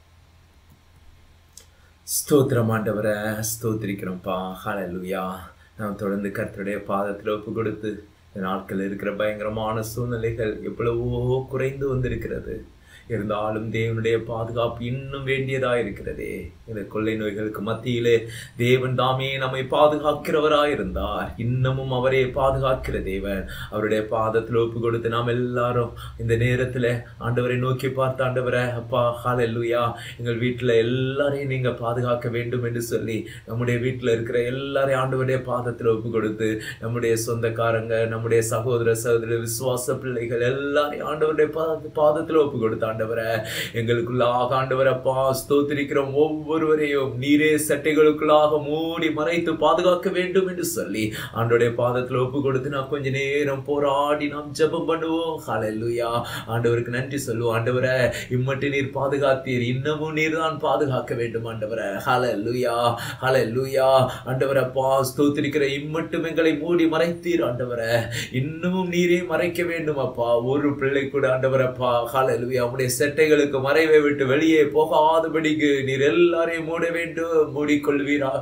ஸ்தோத்திரம் ஆண்டவரை ஸ்தோத்திரிக்கிறோம்ப்பா ஹalleluya நாம் தொடர்ந்து கர்த்தருடைய பாதத்தில் ஒப்பு கொடுத்து இந்த நாட்கள் இருக்கிற பயங்கரமான சூழ்நிலைகள் எவ்வளவோ குறைந்து வந்திருக்கிறது இருந்தாலும் தேவனுடைய பாதுகாப்பு இன்னும் வேண்டியதா இருக்கிறதே இந்த கொள்ளை நோய்களுக்கு மத்தியிலே தேவன் தாமே நம்மை பாதுகாக்கிறவராய் இருந்தார் இன்னமும் அவரே பாதுகாக்கிற தேவன் அவருடைய பாதத்தில் ஒப்பு கொடுத்து நாம் எல்லாரும் இந்த நேரத்துல ஆண்டவரை நோக்கி பார்த்து ஆண்டவரை அப்பா ஹalleluya எங்கள் வீட்டுல எல்லாரையும் நீங்க பாதுகாக்க வேண்டும் என்று சொல்லி நம்முடைய வீட்டுல இருக்கிற எல்லாரையும் ஆண்டவருடைய பாதத்தில் ஒப்பு கொடுத்து நம்முடைய சொந்தக்காரங்க நம்முடைய சகோதர சகோதர விசுவாச பிள்ளைகள் எல்லாரையும் ஆண்டவருடைய பாத பாதத்தில் ஒப்பு கொடுத்து ஆண்டவரை எங்களுக்குள்ளாக ஆண்டவரப்பா ஸ்தோத்திரிக்கிறோம் ஒவ்வொருவரையும் நீரே சட்டைகளுக்குள்ளாக மூடி மறைத்து பாதுகாக்க வேண்டும் என்று சொல்லி ஆண்டவருடைய பாதத்தில் ஒப்பு கொடுத்து நான் கொஞ்ச நேரம் போராடி நாம் ஜெபம் பண்ணுவோம் ஹalleluya ஆண்டவருக்கு நன்றி சொல்லுவோம் ஆண்டவரை இம்மட்டு நீர் பாதுகாத்தீர் இன்னமும் நீர் தான் பாதுகாக்க வேண்டும் ஆண்டவரை ஹalleluya ஹalleluya ஆண்டவரப்பா ஸ்தோத்திரிக்கிற இம்மட்டும் எங்களை மூடி மறைத்தீர் ஆண்டவரை இன்னமும் நீரே மறைக்க வேண்டும் அப்பா ஒரு பிள்ளை கூட ஆண்டவரப்பா ஹalleluya உம்முடைய செட்டைகளுக்கு மறைவை விட்டு வெளியே போகாதபடிக்கு நீர் எல்லாரையும் மூட வேண்டும் மூடிக்கொள்வீராக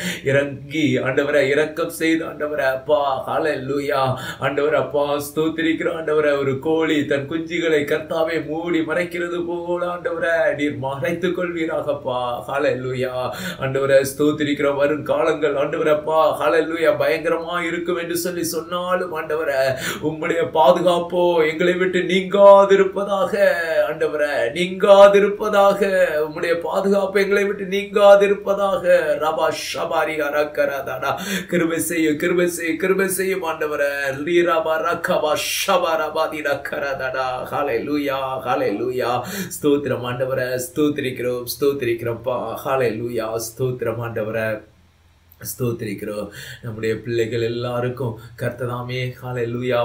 இறங்கி ஆண்டவரை இரக்கம் செய்து ஆண்டவரை அப்பா ஹalleluya ஆண்டவர் அப்பா ஸ்தோத்திரிக்கிற ஆண்டவரை ஒரு கோழி தன் குஞ்சுகளை கர்த்தாவே மூடி மறைக்கிறது போல ஆண்டவரை நீர் மறைத்துக் கொள்வீராகப்பா ஹalleluya ஆண்டவரை ஸ்தோத்திரிக்கிற வரும் காலங்கள் ஆண்டவரை அப்பா ஹalleluya பயங்கரமா இருக்கும் என்று சொல்லி சொன்னாலும் ஆண்டவரை உம்முடைய பாதுகாப்போ எங்களை விட்டு நீங்காதிருப்பதாக ஆண்டவரை நீங்காதிருப்பதாக உம்முடைய பாதுகாப்பு எங்களை விட்டு நீங்காதிருப்பதாக ரபா ஷபாரி அரக்கரதாடா கிருபை செய்ய கிருபை செய்ய கிருபை செய்யும் ஆண்டவரை லீரபா ரக்கபா ஷபரபாதி ரக்கரதாடா ஹாலே லூயா ஹாலே லூயா ஸ்தோத்திரம் ஆண்டவரை ஸ்தோத்திரிக்கிறோம் ஸ்தோத்திரிக்கிறோம்ப்பா ஹாலே லூயா ஸ்தோத்திரம் ஆண்டவரை ஸ்தோத்திரிக்கிறோம் நம்முடைய பிள்ளைகள் எல்லாருக்கும் கர்த்ததாமே ஹாலே லூயா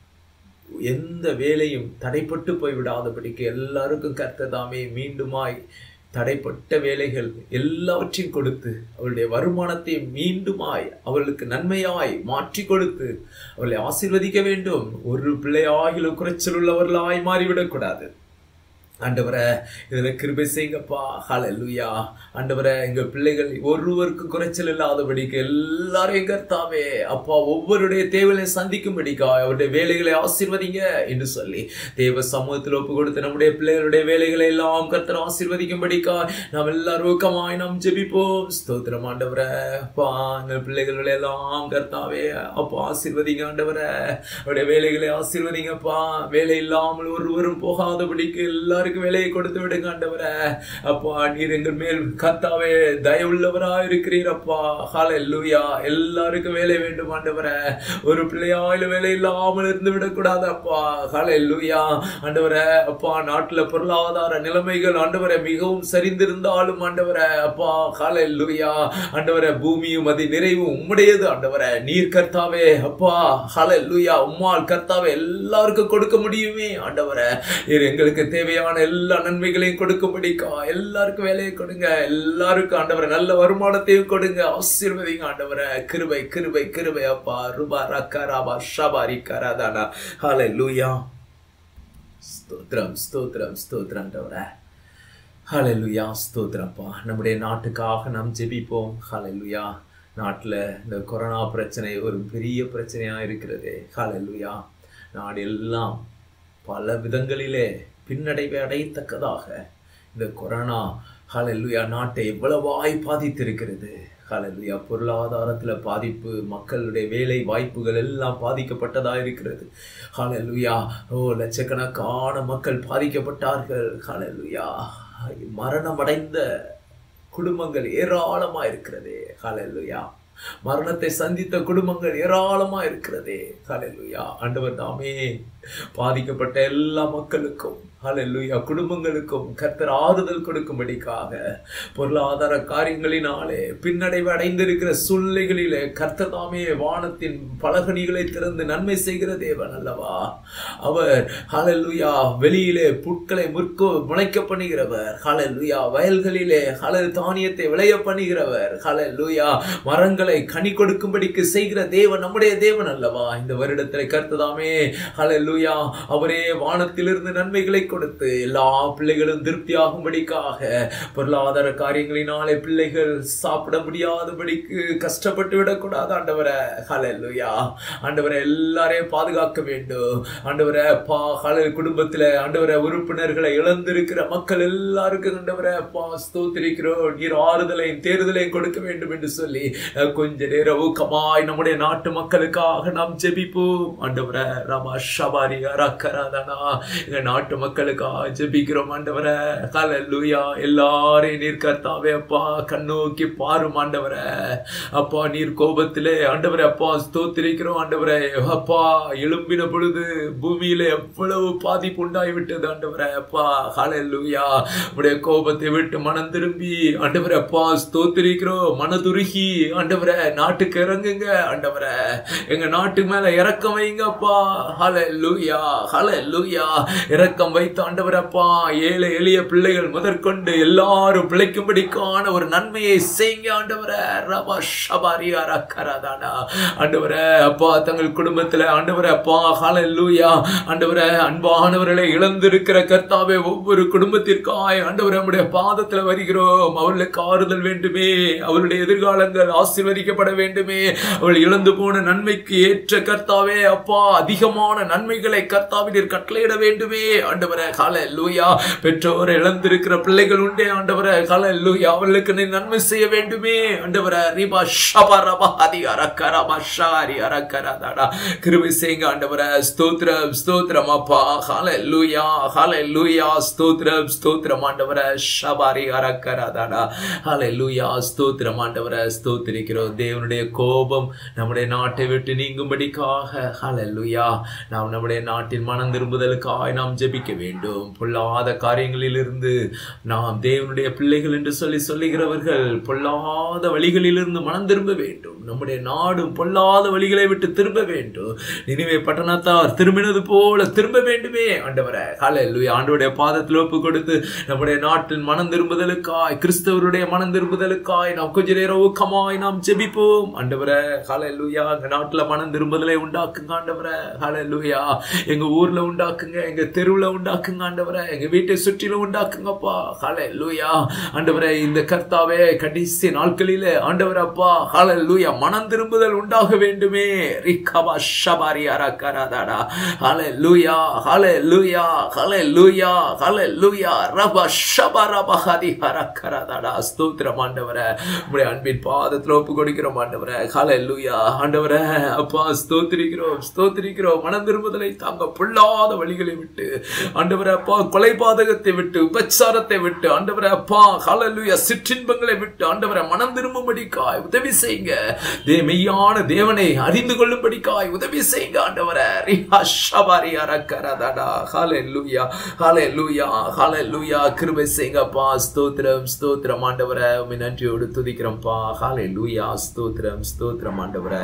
எந்த வேலையும் தடைப்பட்டு போய்விடாதபடிக்கு எல்லாருக்கும் கர்த்ததாமே மீண்டுமாய் தடைப்பட்ட வேலைகள் எல்லாவற்றையும் கொடுத்து அவருடைய வருமானத்தை மீண்டுமாய் அவர்களுக்கு நன்மையாய் மாற்றி கொடுத்து அவர்களை ஆசீர்வதிக்க வேண்டும் ஒரு பிள்ளையாகிலும் குறைச்சல் உள்ளவர்களாய் மாறிவிடக்கூடாது ஆண்டவரை இதுல கிருபை செய்யுங்கப்பா ஹalleluya ஆண்டவரை எங்க பிள்ளைகள் ஒருவருக்கும் குறைச்சல் இல்லாதபடிக்கு எல்லாரையும் கர்த்தாவே அப்பா ஒவ்வொருடைய தேவையை சந்திக்கும்படிக்கா அவருடைய வேலைகளை ஆசீர்வதிங்க என்று சொல்லி தேவ சமூகத்தில் ஒப்பு கொடுத்து நம்முடைய பிள்ளைகளுடைய வேலைகளை எல்லாம் கர்த்தர் ஆசீர்வதிக்கும்படிக்கா நாம் எல்லாரும் ஊக்கமாய் நாம் ஜெபிப்போம் ஸ்தோத்திரம் ஆண்டவரை அப்பா எங்கள் பிள்ளைகளுடைய எல்லாம் கர்த்தாவே அப்பா ஆசீர்வதிங்க ஆண்டவரை அவருடைய வேலைகளை ஆசீர்வதிங்கப்பா வேலை இல்லாமல் ஒருவரும் போகாதபடிக்கு எல்லாரும் எல்லாருக்கும் வேலையை கொடுத்து விடுங்க ஆண்டவரே அப்பா நீர் எங்கள் மேல் கத்தாவே தயவுள்ளவரா இருக்கிறீர் அப்பா ஹalleluya எல்லாருக்கும் வேலை வேண்டும் ஆண்டவரே ஒரு பிள்ளையாயில வேலை இல்லாமல் இருந்து விடக்கூடாது அப்பா ஹalleluya ஆண்டவரே அப்பா நாட்டுல பொருளாதார நிலைமைகள் ஆண்டவரே மிகவும் சரிந்திருந்தாலும் ஆண்டவரே அப்பா ஹalleluya ஆண்டவரே பூமியும் அது நிறைவும் உம்முடையது ஆண்டவரே நீர் கர்த்தாவே அப்பா ஹalleluya உம்மால் கர்த்தாவே எல்லாருக்கும் கொடுக்க முடியுமே ஆண்டவரே நீர் எங்களுக்கு தேவையான எல்லா நன்மைகளையும் கொடுக்கும்படிக்கா எல்லாருக்கும் வேலையை கொடுங்க எல்லாருக்கும் ஆண்டவரே நல்ல வருமானத்தையும் கொடுங்க ஆசீர்வதிங்க ஆண்டவரே கிருபை கிருபை கிருபை அப்பா ருபா ரக்கா ராபா ஷபாரி கராதானா ஹalleluya ஸ்தோத்திரம் ஸ்தோத்திரம் ஸ்தோத்திரம் ஆண்டவரே ஹalleluya ஸ்தோத்திரப்பா நம்முடைய நாட்டுக்காக நாம் ஜெபிப்போம் ஹalleluya நாட்டில் இந்த கொரோனா பிரச்சனை ஒரு பெரிய பிரச்சனையாக இருக்கிறது ஹalleluya நாடு எல்லாம் பல விதங்களிலே பின்னடைவை அடையத்தக்கதாக இந்த கொரோனா ஹalleluya நாட்டை எவ்வளவாய் பாதித்திருக்கிறது ஹalleluya பொருளாதாரத்தில் பாதிப்பு மக்களுடைய வேலை வாய்ப்புகள் எல்லாம் பாதிக்கப்பட்டதா இருக்கிறது ஹalleluya ஓ லட்சக்கணக்கான மக்கள் பாதிக்கப்பட்டார்கள் ஹalleluya மரணம் அடைந்த குடும்பங்கள் ஏராளமா இருக்கிறது ஹalleluya மரணத்தை சந்தித்த குடும்பங்கள் ஏராளமா இருக்கிறது ஹalleluya ஆண்டவர் தாமே பாதிக்கப்பட்ட எல்லா மக்களுக்கும் ஹalleluya குடும்பங்களுக்கும் கர்த்தர் ஆறுதல் கொடுக்கும்படிக்காக பொருளாதார காரியங்களினாலே பின்னடைவு அடைந்திருக்கிற சூழ்நிலைகளிலே கர்த்தர் தாமே வானத்தின் பலகணிகளை திறந்து நன்மை செய்கிற தேவன் அல்லவா அவர் ஹalleluya வெளியிலே புட்களை முற்க முளைக்க பண்ணுகிறவர் ஹalleluya வயல்களிலே ஹலல் தானியத்தை விளைய பண்ணுகிறவர் ஹalleluya மரங்களை கனி கொடுக்கும்படிக்கு செய்கிற தேவன் நம்முடைய தேவன் அல்லவா இந்த வருடத்திலே கர்த்ததாமே ஹalleluya அவரே வானத்திலிருந்து நன்மைகளை கொடுத்து எல்லா பிள்ளைகளும் திருப்தியாகும்படிக்காக பொருளாதார காரியங்களினாலே பிள்ளைகள் சாப்பிட முடியாதபடிக்கு கஷ்டப்பட்டு விடக்கூடாது ஆண்டவரை ஹalleluya ஆண்டவரை எல்லாரையும் பாதுகாக்க வேண்டும் ஆண்டவரை பா ஹலல் குடும்பத்துல ஆண்டவரை உறுப்பினர்களை இழந்திருக்கிற மக்கள் எல்லாருக்கும் ஆண்டவரை பா ஸ்தோத்திரிக்கிறோம் நீர் ஆறுதலையும் தேறுதலையும் கொடுக்க வேண்டும் என்று சொல்லி அஹ், கொஞ்ச நேரம் ஊக்கமாய் நம்முடைய நாட்டு மக்களுக்காக நாம் ஜெபிப்போம் ஆண்டவரை ராமா ஷபாரி அரக்கராதனா எங்க நாட்டு மக்களுக்காக ஜெபிக்கிறோம் ஆண்டவரை ஹalleluya எல்லாரையும் நீர் கர்த்தாவே அப்பா கண்ணோக்கி பாரும் ஆண்டவரை அப்பா நீர் கோபத்திலே ஆண்டவரே அப்பா ஸ்தோத்திரிக்கிறோம் ஆண்டவரே அப்பா எழும்பின பொழுது பூமியில எவ்வளவு பாதிப்பு உண்டாகி விட்டது ஆண்டவரே அப்பா ஹalleluya உடைய கோபத்தை விட்டு மனம் திரும்பி ஆண்டவரே அப்பா ஸ்தோத்திரிக்கிறோம் மனதுருகி ஆண்டவரே நாட்டுக்கு இறங்குங்க ஆண்டவரே எங்க நாட்டு மேல இறக்கம் வைங்க அப்பா ஹalleluya ஹalleluya இறக்கம் வைத்து ஆண்டவரே அப்பா ஏழை எளிய பிள்ளைகள் முதற்கொண்டு எல்லாரும் பிழைக்கும்படிக்கான ஒரு நன்மையை செய்யுங்க ஆண்டவரே ரபா ஷபாரி அரக்கரதானா ஆண்டவரே அப்பா தங்கள் குடும்பத்துல ஆண்டவரே அப்பா ஹalleluya ஆண்டவரே அன்பானவர்களை இழந்திருக்கிற கர்த்தாவே ஒவ்வொரு குடும்பத்திற்காய் ஆண்டவரே நம்முடைய பாதத்துல வருகிறோம் அவர்களுக்கு ஆறுதல் வேண்டுமே அவருடைய எதிர்காலங்கள் ஆசீர்வதிக்கப்பட வேண்டுமே அவள் இழந்து போன நன்மைக்கு ஏற்ற கர்த்தாவே அப்பா அதிகமான நன்மைகளை கர்த்தாவினர் கட்டளையிட வேண்டுமே ஆண்டவரே ஹalleluya பெற்றோர் இழந்திருக்கிற பிள்ளைகள் உண்டே ஆண்டவரே ஹalleluya அவர்களுக்கு நீ நன்மை செய்ய வேண்டுமே ஆண்டவரே ரிபா ஷபரபா ஹதி அரக்கரபா ஷாரி அரக்கரதாடா கிருபை செய்யுங்க ஆண்டவரே ஸ்தோத்திரம் ஸ்தோத்திரம் அப்பா ஹalleluya ஹalleluya ஸ்தோத்திரம் ஸ்தோத்திரம் ஆண்டவரே ஷபாரி அரக்கரதாடா ஹalleluya ஸ்தோத்திரம் ஆண்டவரே ஸ்தோத்திரிக்கிறோம் தேவனுடைய கோபம் நம்முடைய நாட்டை விட்டு நீங்கும்படிக்காக ஹalleluya நாம் நம்முடைய நாட்டின் மனம் திரும்புதலுக்காய் நாம் ஜெபிக்க வேண்டும் பொல்லாத காரியங்களிலிருந்து நாம் தேவனுடைய பிள்ளைகள் என்று சொல்லி சொல்லுகிறவர்கள் பொல்லாத வழிகளிலிருந்து மனம் திரும்ப வேண்டும் நம்முடைய நாடும் பொல்லாத வழிகளை விட்டு திரும்ப வேண்டும் நினைவே பட்டணத்தார் திரும்பினது போல திரும்ப வேண்டுமே ஆண்டவரே ஹalleluya ஆண்டவருடைய பாதத்தில் ஒப்பு கொடுத்து நம்முடைய நாட்டின் மனம் திரும்புதலுக்காய் கிறிஸ்தவருடைய மனம் திரும்புதலுக்காய் நாம் கொஞ்ச நேரம் ஊக்கமாய் நாம் ஜெபிப்போம் ஆண்டவரே ஹalleluya எங்க நாட்டுல மனம் திரும்புதலை உண்டாக்குங்க ஆண்டவரே ஹalleluya எங்க ஊர்ல உண்டாக்குங்க எங்க தெருவுல உண்டாக்குங்க ஆண்டவரே எங்க வீட்டை சுற்றிலும் உண்டாக்குங்கப்பா ஹalleluya ஆண்டவரே இந்த கர்த்தாவே கடைசி நாட்களிலே ஆண்டவரே அப்பா ஹalleluya ஹalleluya மனம் திரும்புதல் உண்டாக வேண்டுமே ரிக்கபா ஷபாரி அரக்கரதடா ஹalleluya ஹalleluya ஹalleluya ஹalleluya ரப ஷபரபஹதி அரக்கரதடா ஸ்தோத்திரம் ஆண்டவரே உம்முடைய அன்பின் பாதத்தில் ஒப்பு கொடுக்கிறோம் ஆண்டவரே ஹalleluya ஆண்டவரே அப்பா ஸ்தோத்திரிக்கிறோம் ஸ்தோத்திரிக்கிறோம் மனம் திரும்புதலை தாங்க பொல்லாத வழிகளை விட்டு ஆண்டவரே அப்பா கொலை பாதகத்தை விட்டு உபச்சாரத்தை விட்டு ஆண்டவரே அப்பா ஹalleluya சிற்றின்பங்களை விட்டு ஆண்டவரை மனம் திரும்பும்படிக்காய் உதவி செய்யுங்க தே மெய்யான தேவனை அறிந்து கொள்ளும்படிக்காய் உதவி செய்யுங்க ஆண்டவரை ரிஹா ஷபாரி அரக்கரதடா ஹalleluya ஹalleluya ஹalleluya கிருபை செய்யுங்கப்பா ஸ்தோத்திரம் ஸ்தோத்திரம் ஆண்டவரை உம்மை நன்றியோடு துதிக்கிறோம்ப்பா ஹalleluya ஸ்தோத்திரம் ஸ்தோத்திரம் ஆண்டவரை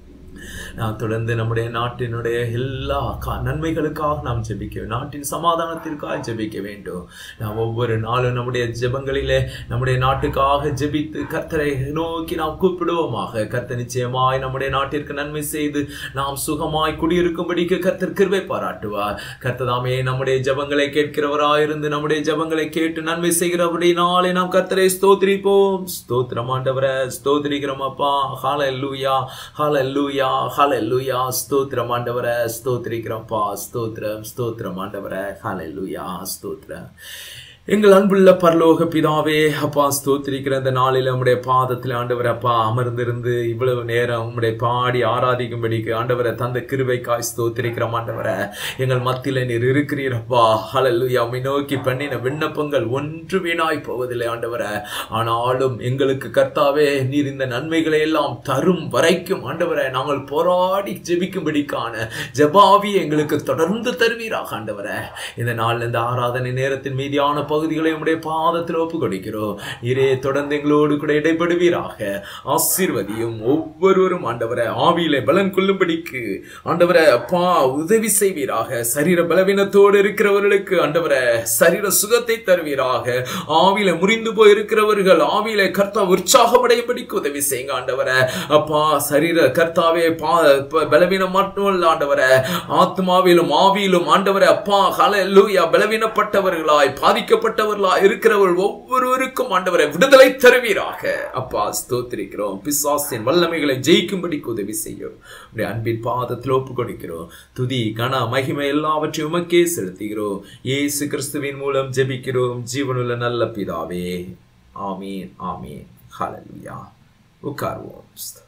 நாம் தொடர்ந்து நம்முடைய நாட்டினுடைய எல்லா கா- நன்மைகளுக்காக நாம் ஜெபிக்க வேண்டும். நாட்டின் சமாதானத்திற்காக ஜெபிக்க வேண்டும் நாம் ஒவ்வொரு நாளும் நம்முடைய ஜெபங்களிலே நம்முடைய நாட்டுக்காக ஜெபித்து கர்த்தரை நோக்கி நாம் கூப்பிடுவோமாக கர்த்தர் நிச்சயமாய் நம்முடைய நாட்டிற்கு நன்மை செய்து நாம் சுகமாய் குடியிருக்கும்படிக்கு கர்த்தர் கிருபை பாராட்டுவார் கர்த்ததாமே நம்முடைய ஜெபங்களை கேட்கிறவராயிருந்து நம்முடைய ஜெபங்களை கேட்டு நன்மை செய்கிறபடினாலே நாம் கர்த்தரை ஸ்தோத்திரிப்போம் ஸ்தோத்திரம் ஆண்டவரை ஸ்தோத்திரிக்கிறோம் அப்பா ஹalleluya ஹalleluya ஹalleluya ஸ்தோத்திரம் ஆண்டவரை ஸ்தோத்திரிக்கிறோம்ப்பா ஸ்தோத்திரம் ஸ்தோத்திரம் ஆண்டவரை ஹalleluya ஸ்தோத்திரம் எங்கள் அன்புள்ள பரலோக பிதாவே அப்பா ஸ்தோத்திரிக்கிற இந்த நாளில் உம்முடைய பாதத்தில் ஆண்டவர் அப்பா அமர்ந்திருந்து இவ்வளவு நேரம் உம்முடைய பாடி ஆராதிக்கும்படிக்கு ஆண்டவரை தந்த கிருபைக்காய் ஸ்தோத்திரிக்கிறோம் ஆண்டவரை எங்கள் மத்தியில நீர் இருக்கிறீரப்பா ஹalleluya உம்மை நோக்கி பண்ணின விண்ணப்பங்கள் ஒன்று வீணாய் போவதில்லை ஆண்டவரை ஆனாலும் எங்களுக்கு கர்த்தாவே நீர் இந்த நன்மைகளை எல்லாம் தரும் வரைக்கும் ஆண்டவரை நாங்கள் போராடி ஜெபிக்கும்படிக்கான ஜெபாவி எங்களுக்கு தொடர்ந்து தருவீராக ஆண்டவரை இந்த நாள் இந்த ஆராதனை நேரத்தின் மீதியான பகுதிகளை உம்முடைய பாதத்தில் ஒப்பு கொடுக்கிறோம் நீரே தொடர்ந்து எங்களோடு கூட இடைப்படுவீராக ஆசீர்வதியும் ஒவ்வொருவரும் ஆண்டவரை ஆவியிலே பலன் கொள்ளும்படிக்கு ஆண்டவரை அப்பா உதவி செய்வீராக சரீர பலவீனத்தோடு இருக்கிறவர்களுக்கு ஆண்டவரை சரீர சுகத்தை தருவீராக ஆவியில முறிந்து போய் இருக்கிறவர்கள் ஆவியில கர்த்தா உற்சாகமடையும்படிக்கு உதவி செய்யுங்க ஆண்டவரை அப்பா சரீர கர்த்தாவே பா ப- பலவீனம் மட்டுமல்ல ஆண்டவரை ஆத்மாவிலும் ஆவியிலும் ஆண்டவரை அப்பா ஹalleluya பலவீனப்பட்டவர்களாய் பாதிக்கப்பட்டவர்களாய் இருக்கிறவர்கள் ஒவ்வொருவருக்கும் ஆண்டவரை விடுதலை தருவீராக அப்பா ஸ்தோத்திரிக்கிறோம் பிசாசின் வல்லமைகளை ஜெயிக்கும்படிக்கு உதவி செய்யும் உடைய அன்பின் பாதத்தில் ஒப்பு கொடுக்கிறோம் துதி கன மகிமை எல்லாவற்றையும் உமக்கே செலுத்துகிறோம் இயேசு கிறிஸ்துவின் மூலம் ஜெபிக்கிறோம் ஜீவனுள்ள நல்ல பிதாவே ஆமீன் ஆமீன் ஹalleluya உட்கார்வோம் ஸ்தோத்திரம்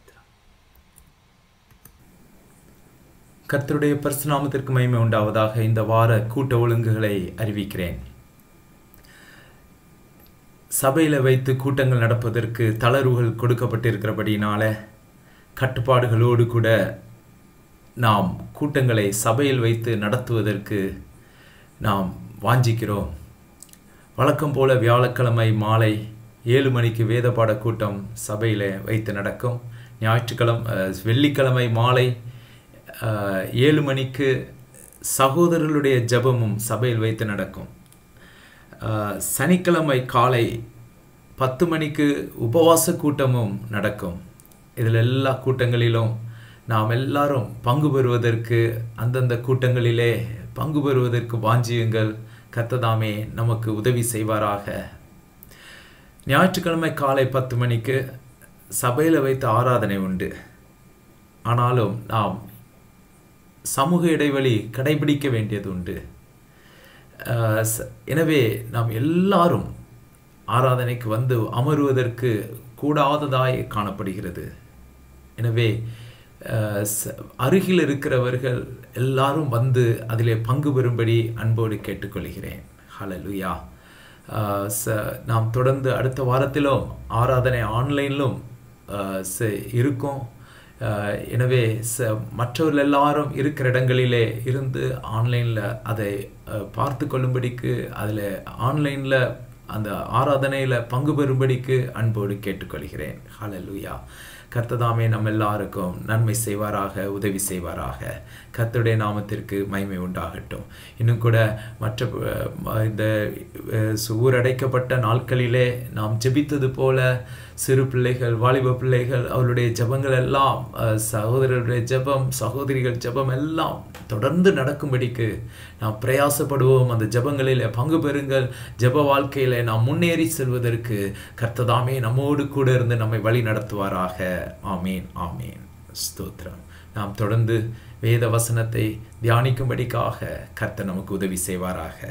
கர்த்தருடைய பரிசுநாமத்திற்கு மகிமை உண்டாவதாக இந்த வார கூட்ட ஒழுங்குகளை அறிவிக்கிறேன் சபையில் வைத்து கூட்டங்கள் நடப்பதற்கு தளர்வுகள் கொடுக்கப்பட்டிருக்கிறபடினால கட்டுப்பாடுகளோடு கூட நாம் கூட்டங்களை சபையில் வைத்து நடத்துவதற்கு நாம் வாஞ்சிக்கிறோம் வழக்கம் போல வியாழக்கிழமை மாலை ஏழு மணிக்கு வேத பாட கூட்டம் சபையில் வைத்து நடக்கும் ஞாயிற்றுக்கிழமை அஹ், வெள்ளிக்கிழமை மாலை அஹ், ஏழு மணிக்கு சகோதரர்களுடைய ஜெபமும் சபையில் வைத்து நடக்கும் அஹ், சனிக்கிழமை காலை பத்து மணிக்கு உபவாச கூட்டமும் நடக்கும் இதில் எல்லா கூட்டங்களிலும் நாம் எல்லாரும் பங்கு பெறுவதற்கு அந்தந்த கூட்டங்களிலே பங்கு பெறுவதற்கு வாஞ்சியுங்கள் கர்த்ததாமே நமக்கு உதவி செய்வாராக ஞாயிற்றுக்கிழமை காலை பத்து மணிக்கு சபையில் வைத்த ஆராதனை உண்டு ஆனாலும் நாம் சமூக இடைவெளி கடைபிடிக்க வேண்டியது உண்டு அஹ் ச- எனவே நாம் எல்லாரும் ஆராதனைக்கு வந்து அமருவதற்கு கூடாததாய் காணப்படுகிறது எனவே அஹ், ச- அருகில் இருக்கிறவர்கள் எல்லாரும் வந்து அதிலே பங்கு பெறும்படி அன்போடு கேட்டுக்கொள்கிறேன் ஹalleluya அஹ், ச- நாம் தொடர்ந்து அடுத்த வாரத்திலும் ஆராதனை ஆன்லைனிலும் அஹ், ச- இருக்கும் அஹ், எனவே ச மற்றவர்கள் எல்லாரும் இருக்கிற இடங்களிலே இருந்து ஆன்லைனில் அதை அஹ், பார்த்து கொள்ளும்படிக்கு அதில் ஆன்லைனில் அந்த ஆராதனையில் பங்கு பெறும்படிக்கு அன்போடு கேட்டுக்கொள்கிறேன் ஹalleluya கர்த்ததாமே நம்ம எல்லாருக்கும் நன்மை செய்வாராக உதவி செய்வாராக கர்த்தருடைய நாமத்திற்கு மகிமை உண்டாகட்டும் இன்னும் கூட மற்ற அஹ், இந்த அஹ், ஊரடைக்கப்பட்ட நாட்களிலே நாம் ஜெபித்தது போல சிறு பிள்ளைகள் வாலிப பிள்ளைகள் அவருடைய ஜெபங்கள் எல்லாம் அஹ், சகோதரருடைய ஜெபம் சகோதரிகள் ஜெபம் எல்லாம் தொடர்ந்து நடக்கும்படிக்கு நாம் பிரயாசப்படுவோம் அந்த ஜெபங்களில் பங்கு பெறுங்கள் ஜெப வாழ்க்கையில நாம் முன்னேறி செல்வதற்கு கர்த்ததாமே நம்மோடு கூட இருந்து நம்மை வழி நடத்துவாராக ஆமேன் ஆமேன் ஸ்தோத்திரம் நாம் தொடர்ந்து வேத வசனத்தை தியானிக்கும்படிக்காக கர்த்தர் நமக்கு உதவி செய்வாராக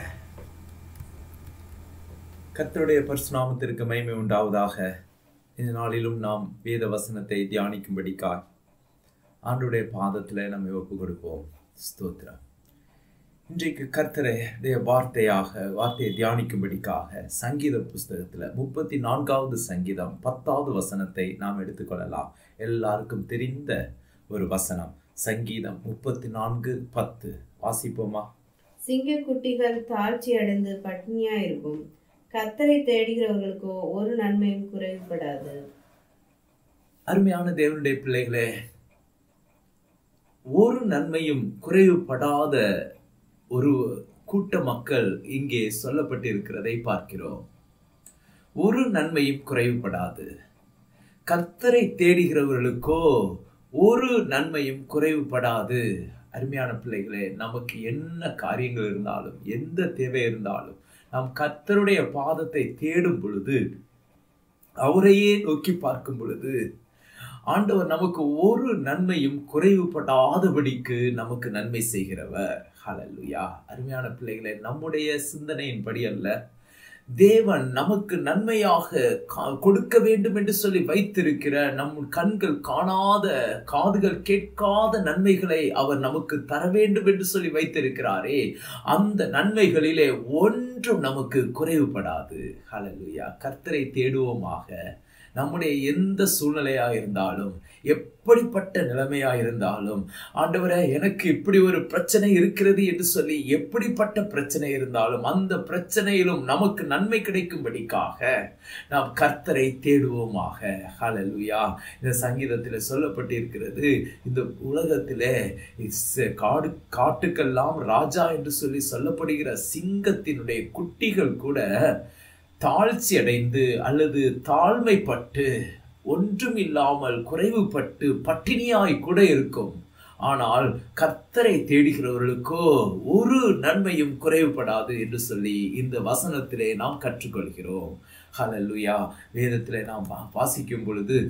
கர்த்தருடைய பரிசுநாமத்திற்கு மகிமை உண்டாவதாக இந்த நாளிலும் நாம் வேத வசனத்தை தியானிக்கும்படிக்காய் ஆண்டுடைய பாதத்தில் நம்ம ஒப்பு கொடுப்போம் ஸ்தோத்திரம் இன்றைக்கு கர்த்தரை தேவ வார்த்தையாக வார்த்தையை தியானிக்கும்படிக்காக சங்கீத புஸ்தகத்தில் முப்பத்தி நான்காவது சங்கீதம் பத்தாவது வசனத்தை நாம் எடுத்துக்கொள்ளலாம் எல்லாருக்கும் தெரிந்த ஒரு வசனம் சங்கீதம் முப்பத்தி நான்கு பத்து வாசிப்போமா சிங்கக்குட்டிகள் தாழ்ச்சி அடைந்து பட்டினியா இருக்கும் கத்தரை தேடுகிறவர்களுக்கோ ஒரு நன்மையும் குறைவுபடாது அருமையான தேவனுடைய பிள்ளைகளே ஒரு நன்மையும் குறைவுபடாத ஒரு கூட்ட மக்கள் இங்கே சொல்லப்பட்டிருக்கிறதை பார்க்கிறோம் ஒரு நன்மையும் குறைவுபடாது கர்த்தரை தேடுகிறவர்களுக்கோ ஒரு நன்மையும் குறைவுபடாது அருமையான பிள்ளைகளே நமக்கு என்ன காரியங்கள் இருந்தாலும் எந்த தேவை இருந்தாலும் நாம் கர்த்தருடைய பாதத்தை தேடும் பொழுது அவரையே நோக்கி பார்க்கும் பொழுது ஆண்டவர் நமக்கு ஒரு நன்மையும் குறைவுபடாதபடிக்கு நமக்கு நன்மை செய்கிறவர் ஹalleluya அருமையான பிள்ளைகளே நம்முடைய சிந்தனையின்படி அல்ல தேவன் நமக்கு நன்மையாக கா- கொடுக்க வேண்டும் என்று சொல்லி வைத்திருக்கிற நம் கண்கள் காணாத காதுகள் கேட்காத நன்மைகளை அவர் நமக்கு தர வேண்டும் என்று சொல்லி வைத்திருக்கிறாரே அந்த நன்மைகளிலே ஒன்றும் நமக்கு குறைவுபடாது ஹalleluya கர்த்தரை தேடுவோமாக நம்முடைய எந்த சூழ்நிலையா இருந்தாலும் எப்படிப்பட்ட நிலைமையா இருந்தாலும் ஆண்டவரே எனக்கு இப்படி ஒரு பிரச்சனை இருக்கிறது என்று சொல்லி எப்படிப்பட்ட பிரச்சனை இருந்தாலும் அந்த பிரச்சனையிலும் நமக்கு நன்மை கிடைக்கும்படிக்காக நாம் கர்த்தரை தேடுவோமாக ஹalleluya இந்த சங்கீதத்தில் சொல்லப்பட்டிருக்கிறது இந்த உலகத்திலே இஸ்- காடு காட்டுக்கெல்லாம் ராஜா என்று சொல்லி சொல்லப்படுகிற சிங்கத்தினுடைய குட்டிகள் கூட தாழ்ச்சி அடைந்து அல்லது தாழ்மைப்பட்டு ஒன்றும் இல்லாமல் குறைவுபட்டு பட்டினியாய் கூட இருக்கும் ஆனால் கர்த்தரை தேடுகிறவர்களுக்கோ ஒரு நன்மையும் குறைவுபடாது என்று சொல்லி இந்த வசனத்திலே நாம் கற்றுக்கொள்கிறோம் ஹalleluya வேதத்திலே நாம் வா- வாசிக்கும் பொழுது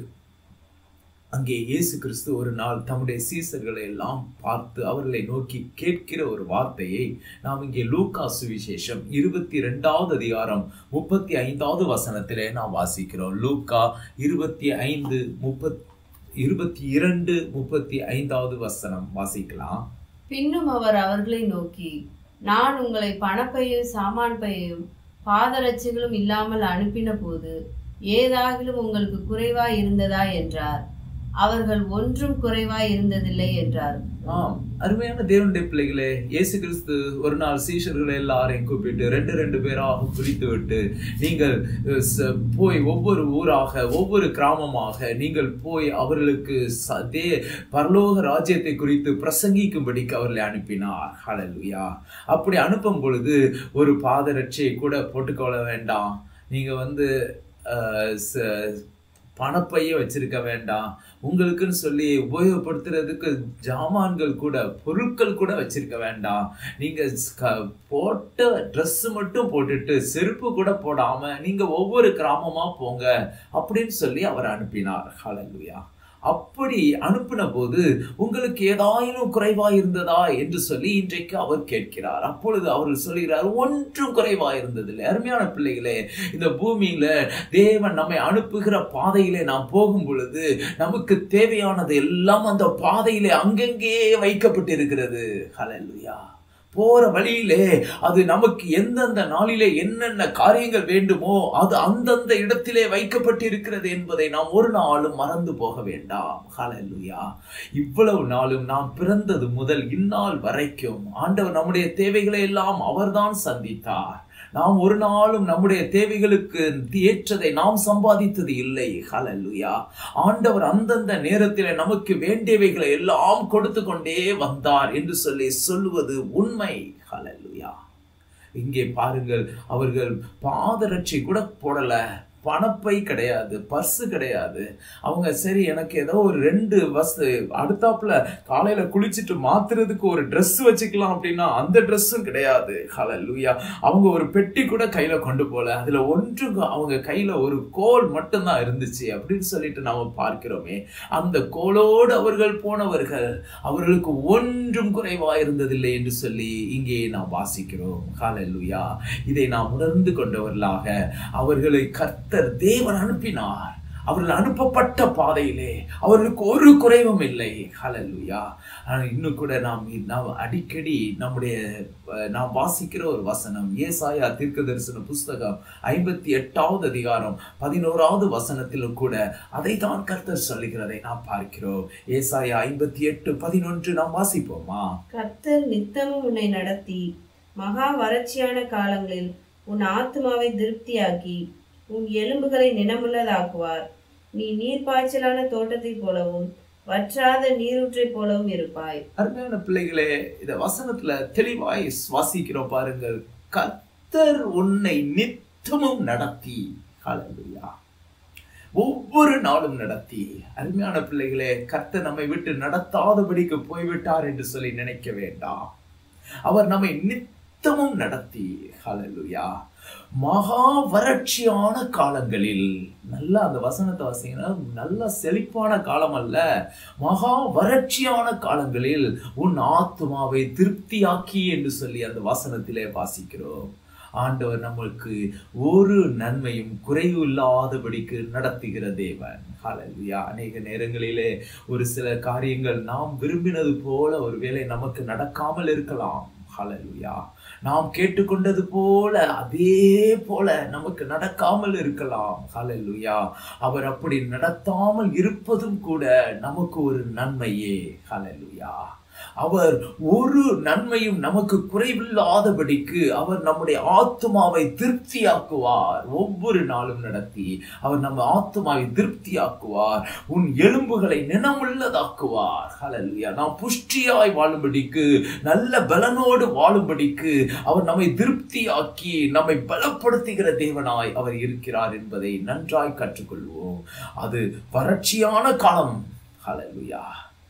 அங்கே இயேசு கிறிஸ்து ஒரு நாள் தம்முடைய சீசர்களை எல்லாம் பார்த்து அவர்களை நோக்கி கேட்கிற ஒரு வார்த்தையை நாம் இங்கே லூக்கா சுவிசேஷம் இருபத்தி ரெண்டாவது அதிகாரம் முப்பத்தி ஐந்தாவது வசனத்திலே நாம் வாசிக்கிறோம் லூக்கா இருபத்தி ஐந்து முப்பத் இருபத்தி இரண்டு முப்பத்தி ஐந்தாவது வசனம் வாசிக்கலாம் பின்னும் அவர் அவர்களை நோக்கி நான் உங்களை பணப்பையும் சாமான் பையும் பாதரட்சிகளும் இல்லாமல் அனுப்பின போது ஏதாகிலும் உங்களுக்கு குறைவாய் இருந்ததா என்றார் அவர்கள் ஒன்றும் குறைவாய் இருந்ததில்லை என்றார் ஆம் அருமையான தேவனுடைய பிள்ளைகளே இயேசு கிறிஸ்து ஒரு நாள் சீஷர்களை எல்லாரையும் கூப்பிட்டு ரெண்டு ரெண்டு பேராக பிரித்து விட்டு நீங்கள் அஹ், ச- போய் ஒவ்வொரு ஊராக ஒவ்வொரு கிராமமாக நீங்கள் போய் அவர்களுக்கு ச- தே பரலோக ராஜ்யத்தை குறித்து பிரசங்கிக்கும்படிக்கு அவர்களை அனுப்பினார் ஹalleluya அப்படி அனுப்பும் பொழுது ஒரு பாதரட்சியை கூட போட்டுக்கொள்ள வேண்டாம் நீங்க வந்து அஹ், ச- பணப்பைய வச்சிருக்க வேண்டாம் உங்களுக்குன்னு சொல்லி உபயோகப்படுத்துறதுக்கு ஜாமான்கள் கூட பொருட்கள் கூட வச்சிருக்க வேண்டாம் நீங்க க- போட்ட Dress மட்டும் போட்டுட்டு செருப்பு கூட போடாம நீங்க ஒவ்வொரு கிராமமா போங்க அப்படின்னு சொல்லி அவர் அனுப்பினார் ஹalleluya அப்படி அனுப்பின போது உங்களுக்கு ஏதாயினும் குறைவா இருந்ததா என்று சொல்லி இன்றைக்கு அவர் கேட்கிறார் அப்பொழுது அவர்கள் சொல்கிறார் ஒன்றும் குறைவா இருந்ததில்லை அருமையான பிள்ளைகளே இந்த பூமியில தேவன் நம்மை அனுப்புகிற பாதையிலே நாம் போகும் பொழுது நமக்கு தேவையானது எல்லாம் அந்த பாதையிலே அங்கங்கே வைக்கப்பட்டிருக்கிறது ஹalleluya போற வழியிலே அது நமக்கு எந்தெந்த நாளிலே என்னென்ன காரியங்கள் வேண்டுமோ அது அந்தந்த இடத்திலே வைக்கப்பட்டிருக்கிறது என்பதை நாம் ஒரு நாளும் மறந்து போக வேண்டாம் ஹalleluya இவ்வளவு நாளும் நாம் பிறந்தது முதல் இந்நாள் வரைக்கும் ஆண்டவர் நம்முடைய தேவைகளை எல்லாம் அவர்தான் சந்தித்தார் நாம் ஒரு நாளும் நம்முடைய தேவைகளுக்கு ஏற்றதை நாம் சம்பாதித்தது இல்லை ஹalleluya ஆண்டவர் அந்தந்த நேரத்தில் நமக்கு வேண்டியவைகளை எல்லாம் கொடுத்து கொண்டே வந்தார் என்று சொல்லி சொல்லுவது உண்மை ஹalleluya இங்கே பாருங்கள் அவர்கள் பாதரட்சை கூட போடல பணப்பை கிடையாது பர்ஸு கிடையாது அவங்க சரி எனக்கு ஏதோ ஒரு ரெண்டு வசு அடுத்தாப்புல காலையில குளிச்சுட்டு மாத்துறதுக்கு ஒரு Dress வச்சுக்கலாம் அப்படின்னா அந்த ட்ரெஸ்ஸும் கிடையாது ஹalleluya அவங்க ஒரு பெட்டி கூட கையில கொண்டு போல அதுல ஒன்று அவங்க கையில ஒரு கோல் மட்டும்தான் இருந்துச்சு அப்படின்னு சொல்லிட்டு நாம பார்க்கிறோமே அந்த கோலோடு அவர்கள் போனவர்கள் அவர்களுக்கு ஒன்றும் குறைவா இருந்ததில்லை என்று சொல்லி இங்கே நாம் வாசிக்கிறோம் ஹalleluya இதை நாம் உணர்ந்து கொண்டவர்களாக அவர்களை கர்த்தர் தேவன் அனுப்பினார் அவர்கள் அனுப்பப்பட்ட பாதையிலே அவர்களுக்கு ஒரு குறைவும் இல்லை ஹalleluya ஆனா இன்னும் கூட நாம் நாம் அடிக்கடி நம்முடைய அஹ், நாம் வாசிக்கிற ஒரு வசனம் ஏசாயா தீர்க்க தரிசன புஸ்தகம் ஐம்பத்தி எட்டாவது அதிகாரம் பதினோராவது வசனத்திலும் கூட அதை தான் கர்த்தர் சொல்லுகிறதை நாம் பார்க்கிறோம் ஏசாயா ஐம்பத்தி எட்டு பதினொன்று நாம் வாசிப்போமா கர்த்தர் நித்தமும் உன்னை நடத்தி மகா வறட்சியான காலங்களில் உன் ஆத்துமாவை திருப்தியாக்கி உன் எலும்புகளை நினமுள்ளதாக்குவார் நீ நீர்ப்பாய்ச்சலான தோட்டத்தைப் போலவும் வற்றாத நீரூற்றைப் போலவும் இருப்பாய் அருமையான பிள்ளைகளே இந்த வசனத்துல தெளிவாய் சுவாசிக்கிறோம் பாருங்கள் கர்த்தர் உன்னை நித்தமும் நடத்தி ஹalleluya ஒவ்வொரு நாளும் நடத்தி அருமையான பிள்ளைகளே கர்த்தர் நம்மை விட்டு நடத்தாதபடிக்கு போய்விட்டார் என்று சொல்லி நினைக்க வேண்டாம் அவர் நம்மை நித்தமும் நடத்தி ஹalleluya மகா வறட்சியான காலங்களில் நல்லா அந்த வசனத்தை வாசிங்கன்னா நல்ல செழிப்பான காலம் அல்ல மகா வறட்சியான காலங்களில் உன் ஆத்துமாவை திருப்தியாக்கி என்று சொல்லி அந்த வசனத்திலே வாசிக்கிறோம் ஆண்டவர் நம்மளுக்கு ஒரு நன்மையும் குறைவு இல்லாதபடிக்கு நடத்துகிற தேவன் ஹalleluya அநேக நேரங்களிலே ஒரு சில காரியங்கள் நாம் விரும்பினது போல ஒருவேளை நமக்கு நடக்காமல் இருக்கலாம் ஹalleluya நாம் கேட்டுக்கொண்டது போல அதே போல நமக்கு நடக்காமல் இருக்கலாம் ஹalleluya அவர் அப்படி நடத்தாமல் இருப்பதும் கூட நமக்கு ஒரு நன்மையே ஹalleluya அவர் ஒரு நன்மையும் நமக்கு குறைவில்லாதபடிக்கு அவர் நம்முடைய ஆத்துமாவை திருப்தியாக்குவார் ஒவ்வொரு நாளும் நடத்தி அவர் நம்ம ஆத்துமாவை திருப்தியாக்குவார் உன் எலும்புகளை நினமுள்ளதாக்குவார் ஹalleluya நாம் புஷ்டியாய் வாழும்படிக்கு நல்ல பலனோடு வாழும்படிக்கு அவர் நம்மை திருப்தியாக்கி நம்மை பலப்படுத்துகிற தேவனாய் அவர் இருக்கிறார் என்பதை நன்றாய் கற்றுக்கொள்வோம் அது வறட்சியான காலம் ஹalleluya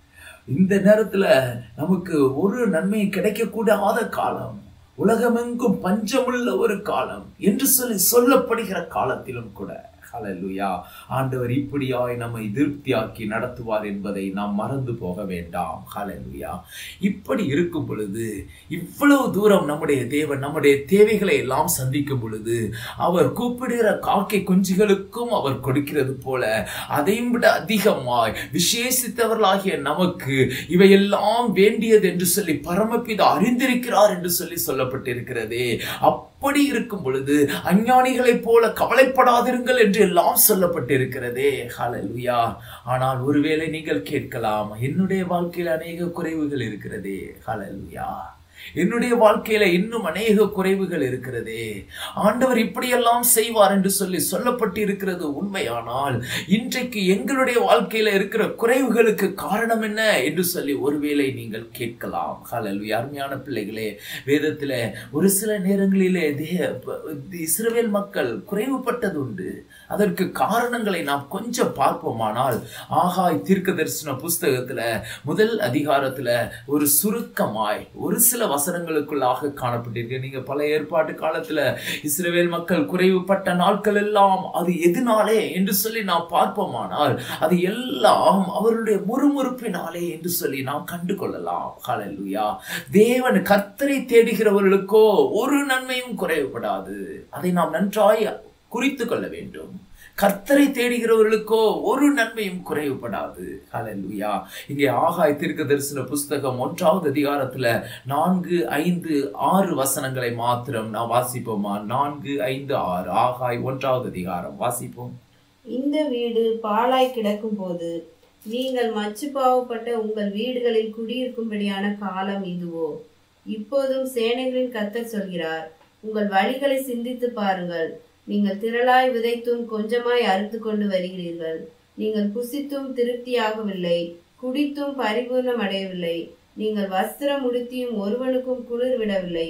இந்த நேரத்துல நமக்கு ஒரு நன்மை கிடைக்கக்கூடாத காலம் உலகமெங்கும் பஞ்சமுள்ள ஒரு காலம் என்று சொல்லி சொல்லப்படுகிற காலத்திலும் கூட ஹalleluya ஆண்டவர் இப்படியாய் நம்மை திருப்தியாக்கி நடத்துவார் என்பதை நாம் மறந்து போக வேண்டாம் ஹalleluya இப்படி இருக்கும் பொழுது இவ்வளவு தூரம் நம்முடைய தேவன் நம்முடைய தேவைகளை எல்லாம் சந்திக்கும் பொழுது அவர் கூப்பிடுகிற காக்கை குஞ்சுகளுக்கும் அவர் கொடுக்கிறது போல அதையும் விட அதிகமாய் விசேஷித்தவர்களாகிய நமக்கு இவையெல்லாம் வேண்டியது என்று சொல்லி பரமபிதா அறிந்திருக்கிறார் என்று சொல்லி சொல்லப்பட்டிருக்கிறதே அப்படி இருக்கும் பொழுது அஞ்ஞானிகளைப் போல கவலைப்படாதிருங்கள் என்று எல்லாம் சொல்லப்பட்டிருக்கிறதே ஹalleluya ஆனால் ஒருவேளை நீங்கள் கேட்கலாம் என்னுடைய வாழ்க்கையில் அநேக குறைவுகள் இருக்கிறதே ஹalleluya என்னுடைய வாழ்க்கையில இன்னும் அநேக குறைவுகள் இருக்கிறதே ஆண்டவர் இப்படியெல்லாம் செய்வார் என்று சொல்லி சொல்லப்பட்டு இருக்கிறது உண்மையானால் இன்றைக்கு எங்களுடைய வாழ்க்கையில இருக்கிற குறைவுகளுக்கு காரணம் என்ன என்று சொல்லி ஒருவேளை நீங்கள் கேட்கலாம் ஹalleluya அருமையான பிள்ளைகளே வேதத்துல ஒரு சில நேரங்களிலே தே- இஸ்ரவேல் மக்கள் குறைவுபட்டது உண்டு அதற்கு காரணங்களை நாம் கொஞ்சம் பார்ப்போமானால் ஆகாய் தீர்க்க தரிசன புஸ்தகத்துல முதல் அதிகாரத்துல ஒரு சுருக்கமாய் ஒரு சில வசனங்களுக்குள்ளாக காணப்பட்டிருக்கு நீங்க பல ஏற்பாட்டு காலத்துல இஸ்ரவேல் மக்கள் குறைவுபட்ட நாட்கள் எல்லாம் அது எதனாலே என்று சொல்லி நாம் பார்ப்போமானால் அது எல்லாம் அவருடைய முறுமுறுப்பினாலே என்று சொல்லி நாம் கண்டு கொள்ளலாம் ஹalleluya தேவன் கர்த்தரை தேடுகிறவர்களுக்கோ ஒரு நன்மையும் குறைவுபடாது அதை நாம் நன்றாய் குறித்து கொள்ள வேண்டும் கர்த்தரை தேடுகிறவர்களுக்கோ ஒரு நன்மையும் குறைவுபடாது ஹalleluya இங்கே ஆகாய் தீர்க்க தரிசன புஸ்தகம் ஒன்றாவது அதிகாரத்துல நான்கு ஐந்து ஆறு வசனங்களை மாத்திரம் நான் வாசிப்போமா நான்கு ஐந்து ஆறு ஆகாய் ஒன்றாவது அதிகாரம் வாசிப்போம் இந்த வீடு பாழாய் கிடக்கும் போது நீங்கள் மச்சு பாவப்பட்ட உங்கள் வீடுகளில் குடியிருக்கும்படியான காலம் இதுவோ இப்போதும் சேனைகளின் கர்த்தர் சொல்கிறார் உங்கள் வழிகளை சிந்தித்து பாருங்கள் நீங்கள் திரளாய் விதைத்தும் கொஞ்சமாய் அறுத்து கொண்டு வருகிறீர்கள் நீங்கள் புசித்தும் திருப்தியாகவில்லை குடித்தும் பரிபூர்ணம் அடையவில்லை நீங்கள் வஸ்திரம் உடுத்தியும் ஒருவனுக்கும் குளிர் விடவில்லை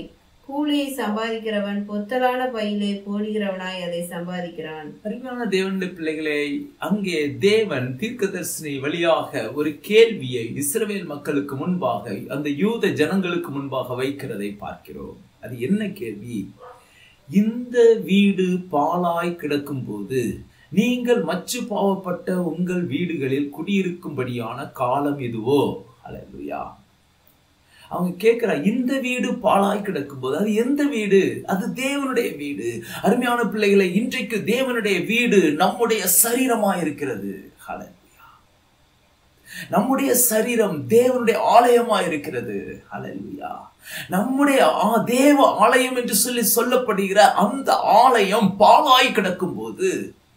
கூலியை சம்பாதிக்கிறவன் பொத்தலான பையிலே போடுகிறவனாய் அதை சம்பாதிக்கிறான் அருமையான தேவனுடைய பிள்ளைகளே அங்கே தேவன் தீர்க்கதரிசனி வழியாக ஒரு கேள்வியை இஸ்ரவேல் மக்களுக்கு முன்பாக அந்த யூத ஜனங்களுக்கு முன்பாக வைக்கிறதை பார்க்கிறோம் அது என்ன கேள்வி இந்த வீடு பாழாய் கிடக்கும் போது நீங்கள் மச்சு பாவப்பட்ட உங்கள் வீடுகளில் குடியிருக்கும்படியான காலம் இதுவோ அல்லேலூயா அவங்க கேட்கிறா இந்த வீடு பாழாய் கிடக்கும் போது அது எந்த வீடு அது தேவனுடைய வீடு அருமையான பிள்ளைகளை இன்றைக்கு தேவனுடைய வீடு நம்முடைய சரீரமா இருக்கிறது ஹalleluya. நம்முடைய சரீரம் தேவனுடைய ஆலயமா இருக்கிறது ஹalleluya. நம்முடைய ஆ- தேவ ஆலயம் என்று சொல்லி சொல்லப்படுகிற அந்த ஆலயம் பாழாய் கிடக்கும் போது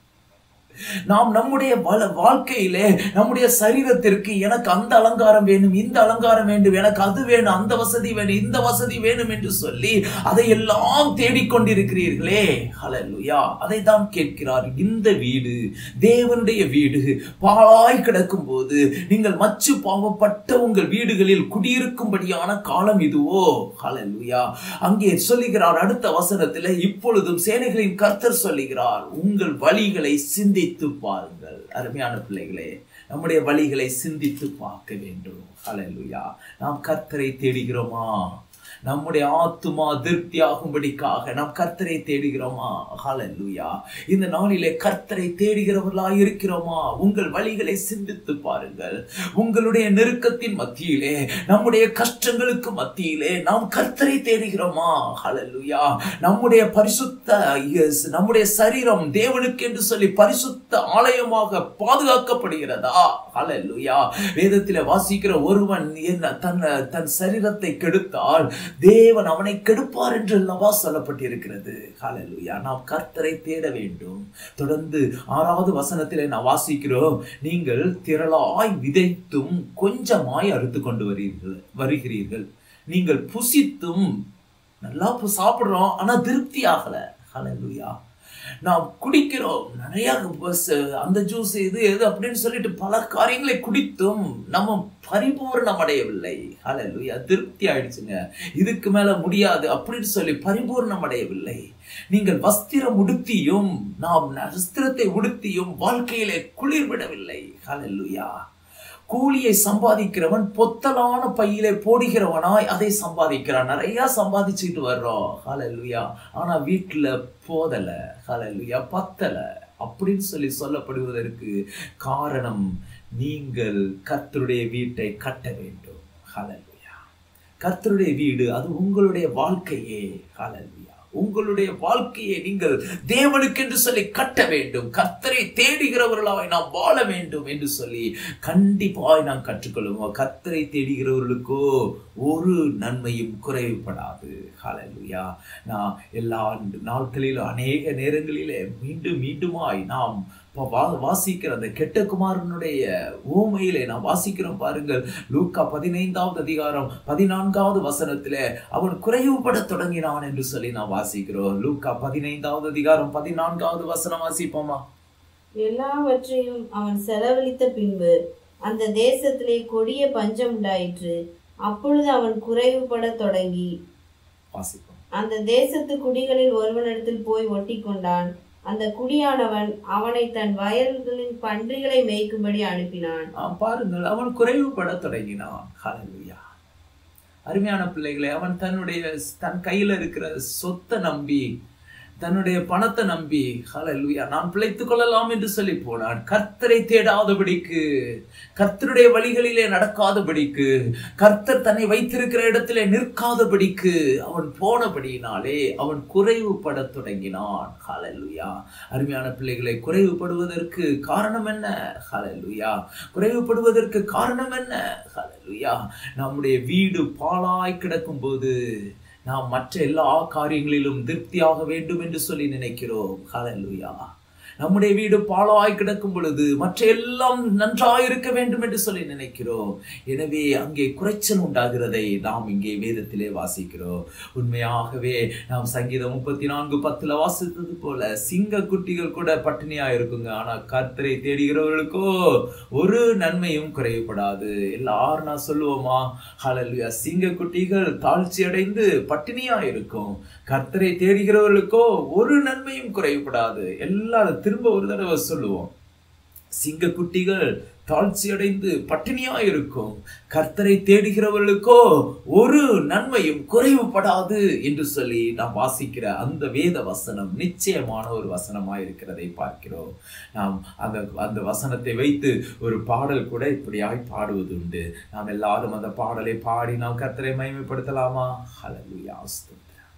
நாம் நம்முடைய வள வாழ்க்கையிலே நம்முடைய சரீரத்திற்கு எனக்கு அந்த அலங்காரம் வேணும் இந்த அலங்காரம் வேண்டும் எனக்கு அது வேணும் அந்த வசதி வேணும் இந்த வசதி வேணும் என்று சொல்லி அதையெல்லாம் தேடிக்கொண்டிருக்கிறீர்களே ஹalleluya அதை தான் கேட்கிறார் இந்த வீடு தேவனுடைய வீடு பாழாய் கிடக்கும் போது நீங்கள் மச்சு பாவப்பட்ட உங்கள் வீடுகளில் குடியிருக்கும்படியான காலம் இதுவோ ஹalleluya அங்கே சொல்லுகிறார் அடுத்த வசனத்தில் இப்பொழுதும் சேனைகளின் கர்த்தர் சொல்லுகிறார் உங்கள் வழிகளை சிந்தித்து பாருங்கள் அருமையான பிள்ளைகளே நம்முடைய வழிகளை சிந்தித்து பார்க்க வேண்டும் ஹalleluya நாம் கர்த்தரை தேடுகிறோமா நம்முடைய ஆத்துமா திருப்தியாகும்படிக்காக நாம் கர்த்தரை தேடுகிறோமா ஹalleluya இந்த நாளிலே கர்த்தரை தேடுகிறவர்களாய் இருக்கிறோமா உங்கள் வழிகளை சிந்தித்து பாருங்கள் உங்களுடைய நெருக்கத்தின் மத்தியிலே நம்முடைய கஷ்டங்களுக்கு மத்தியிலே நாம் கர்த்தரை தேடுகிறோமா ஹalleluya நம்முடைய பரிசுத்த yes, நம்முடைய சரீரம் தேவனுக்கு என்று சொல்லி பரிசுத்த ஆலயமாக பாதுகாக்கப்படுகிறதா ஹalleluya வேதத்திலே வாசிக்கிற ஒருவன் என்ன தன் தன் சரீரத்தை கெடுத்தால் தேவன் அவனை கெடுப்பார் என்று அல்லவா சொல்லப்பட்டிருக்கிறது ஹalleluya நாம் கர்த்தரை தேட வேண்டும் தொடர்ந்து ஆறாவது வசனத்திலே நான் வாசிக்கிறோம் நீங்கள் திரளாய் விதைத்தும் கொஞ்சமாய் அறுத்து கொண்டு வருகிறீர்கள் வருகிறீர்கள் நீங்கள் புசித்தும் நல்லா பு- சாப்பிடுறோம் ஆனா திருப்தி ஆகல ஹalleluya நாம் குடிக்கிறோம் நிறைய பஸ் அந்த ஜூஸ் இது எது அப்படின்னு சொல்லிட்டு பல காரியங்களை குடித்தும் நம்ம பரிபூரணம் அடையவில்லை ஹalleluya திருப்தி ஆயிடுச்சுங்க இதுக்கு மேல முடியாது அப்படின்னு சொல்லி பரிபூரணம் அடையவில்லை நீங்கள் வஸ்திரம் உடுத்தியும் நாம் வஸ்திரத்தை உடுத்தியும் வாழ்க்கையிலே குளிர்விடவில்லை ஹalleluya கூலியை சம்பாதிக்கிறவன் பொத்தலான பையிலே போடுகிறவனாய் அதை சம்பாதிக்கிறான் நிறைய சம்பாதிச்சுட்டு வர்றோம் ஹalleluya ஆனா வீட்டுல போதல ஹalleluya பத்தல அப்படின்னு சொல்லி சொல்லப்படுவதற்கு காரணம் நீங்கள் கர்த்தருடைய வீட்டை கட்ட வேண்டும் ஹalleluya கர்த்தருடைய வீடு அது உங்களுடைய வாழ்க்கையே ஹalleluya உங்களுடைய வாழ்க்கையை நீங்கள் தேவனுக்கென்று சொல்லி கட்ட வேண்டும் கர்த்தரை தேடுகிறவர்களாய் நாம் வாழ வேண்டும் என்று சொல்லி கண்டிப்பாய் நாம் கற்றுக்கொள்வோம் கர்த்தரை தேடுகிறவர்களுக்கோ ஒரு நன்மையும் குறைவுபடாது ஹalleluya நான் எல்லா நாட்களிலும் அநேக நேரங்களிலே மீண்டும் மீண்டுமாய் நாம் இப்ப வா- வாசிக்கிற அந்த கெட்ட குமாரனுடைய ஊமையிலே நாம் வாசிக்கிறோம் பாருங்கள் லூக்கா பதினைந்தாவது அதிகாரம் பதினான்காவது வசனத்திலே அவன் குறைவுபட தொடங்கினான் என்று சொல்லி நாம் வாசிக்கிறோம் லூக்கா பதினைந்தாவது அதிகாரம் பதினான்காவது வசனம் வாசிப்போமா எல்லாவற்றையும் அவன் செலவழித்த பின்பு அந்த தேசத்திலே கொடிய பஞ்சம் உண்டாயிற்று அப்பொழுது அவன் குறைவுபடத் தொடங்கி வாசிப்போம் அந்த தேசத்து குடிகளில் ஒருவனிடத்தில் போய் ஒட்டி கொண்டான் அந்த குடியானவன் அவனை தன் வயல்களின் பன்றிகளை மேய்க்கும்படி அனுப்பினான் ஆ, பாருங்கள் அவன் குறைவுபட தொடங்கினான் ஹalleluya அருமையான பிள்ளைகளே அவன் தன்னுடைய தன் கையில இருக்கிற சொத்தை நம்பி தன்னுடைய பணத்தை நம்பி ஹalleluya நான் பிழைத்துக் கொள்ளலாம் என்று சொல்லி போனான் கர்த்தரை தேடாதபடிக்கு கர்த்தருடைய வழிகளிலே நடக்காதபடிக்கு கர்த்தர் தன்னை வைத்திருக்கிற இடத்திலே நிற்காதபடிக்கு அவன் போனபடியினாலே அவன் குறைவுபடத் தொடங்கினான் ஹalleluya அருமையான பிள்ளைகளை குறைவுபடுவதற்கு காரணம் என்ன ஹalleluya குறைவுபடுவதற்கு காரணம் என்ன ஹalleluya நம்முடைய வீடு பாழாய் கிடக்கும் போது நாம் மற்ற எல்லா காரியங்களிலும் திருப்தியாக வேண்டும் என்று சொல்லி நினைக்கிறோம் ஹalleluya நம்முடைய வீடு பாழாய் கிடக்கும் பொழுது மற்ற எல்லாம் நன்றாய் இருக்க வேண்டும் என்று சொல்லி நினைக்கிறோம் எனவே அங்கே குறைச்சல் உண்டாகிறதை நாம் இங்கே வேதத்திலே வாசிக்கிறோம் உண்மையாகவே நாம் சங்கீதம் முப்பத்தி நான்கு பத்துல வாசித்தது போல சிங்க குட்டிகள் கூட பட்டினியா இருக்குங்க ஆனா கர்த்தரை தேடுகிறவர்களுக்கோ ஒரு நன்மையும் குறைவுபடாது எல்லாரும் நான் சொல்லுவோமா ஹalleluya சிங்க குட்டிகள் தாழ்ச்சி அடைந்து பட்டினியா இருக்கும் கர்த்தரை தேடுகிறவர்களுக்கோ ஒரு நன்மையும் குறைவுபடாது எல்லாரும் திரும்ப ஒரு தடவை சொல்லுவோம் சிங்க குட்டிகள் தாழ்ச்சி அடைந்து பட்டினியா இருக்கும் கர்த்தரை தேடுகிறவர்களுக்கோ ஒரு நன்மையும் குறைவுபடாது என்று சொல்லி நாம் வாசிக்கிற அந்த வேத வசனம் நிச்சயமான ஒரு வசனமா இருக்கிறதை பார்க்கிறோம் நாம் அந்த அந்த வசனத்தை வைத்து ஒரு பாடல் கூட இப்படியாய் பாடுவது உண்டு நாம் எல்லாரும் அந்த பாடலை பாடி நாம் கர்த்தரை மகிமைப்படுத்தலாமா ஹalleluya ஸ்தோத்திரம்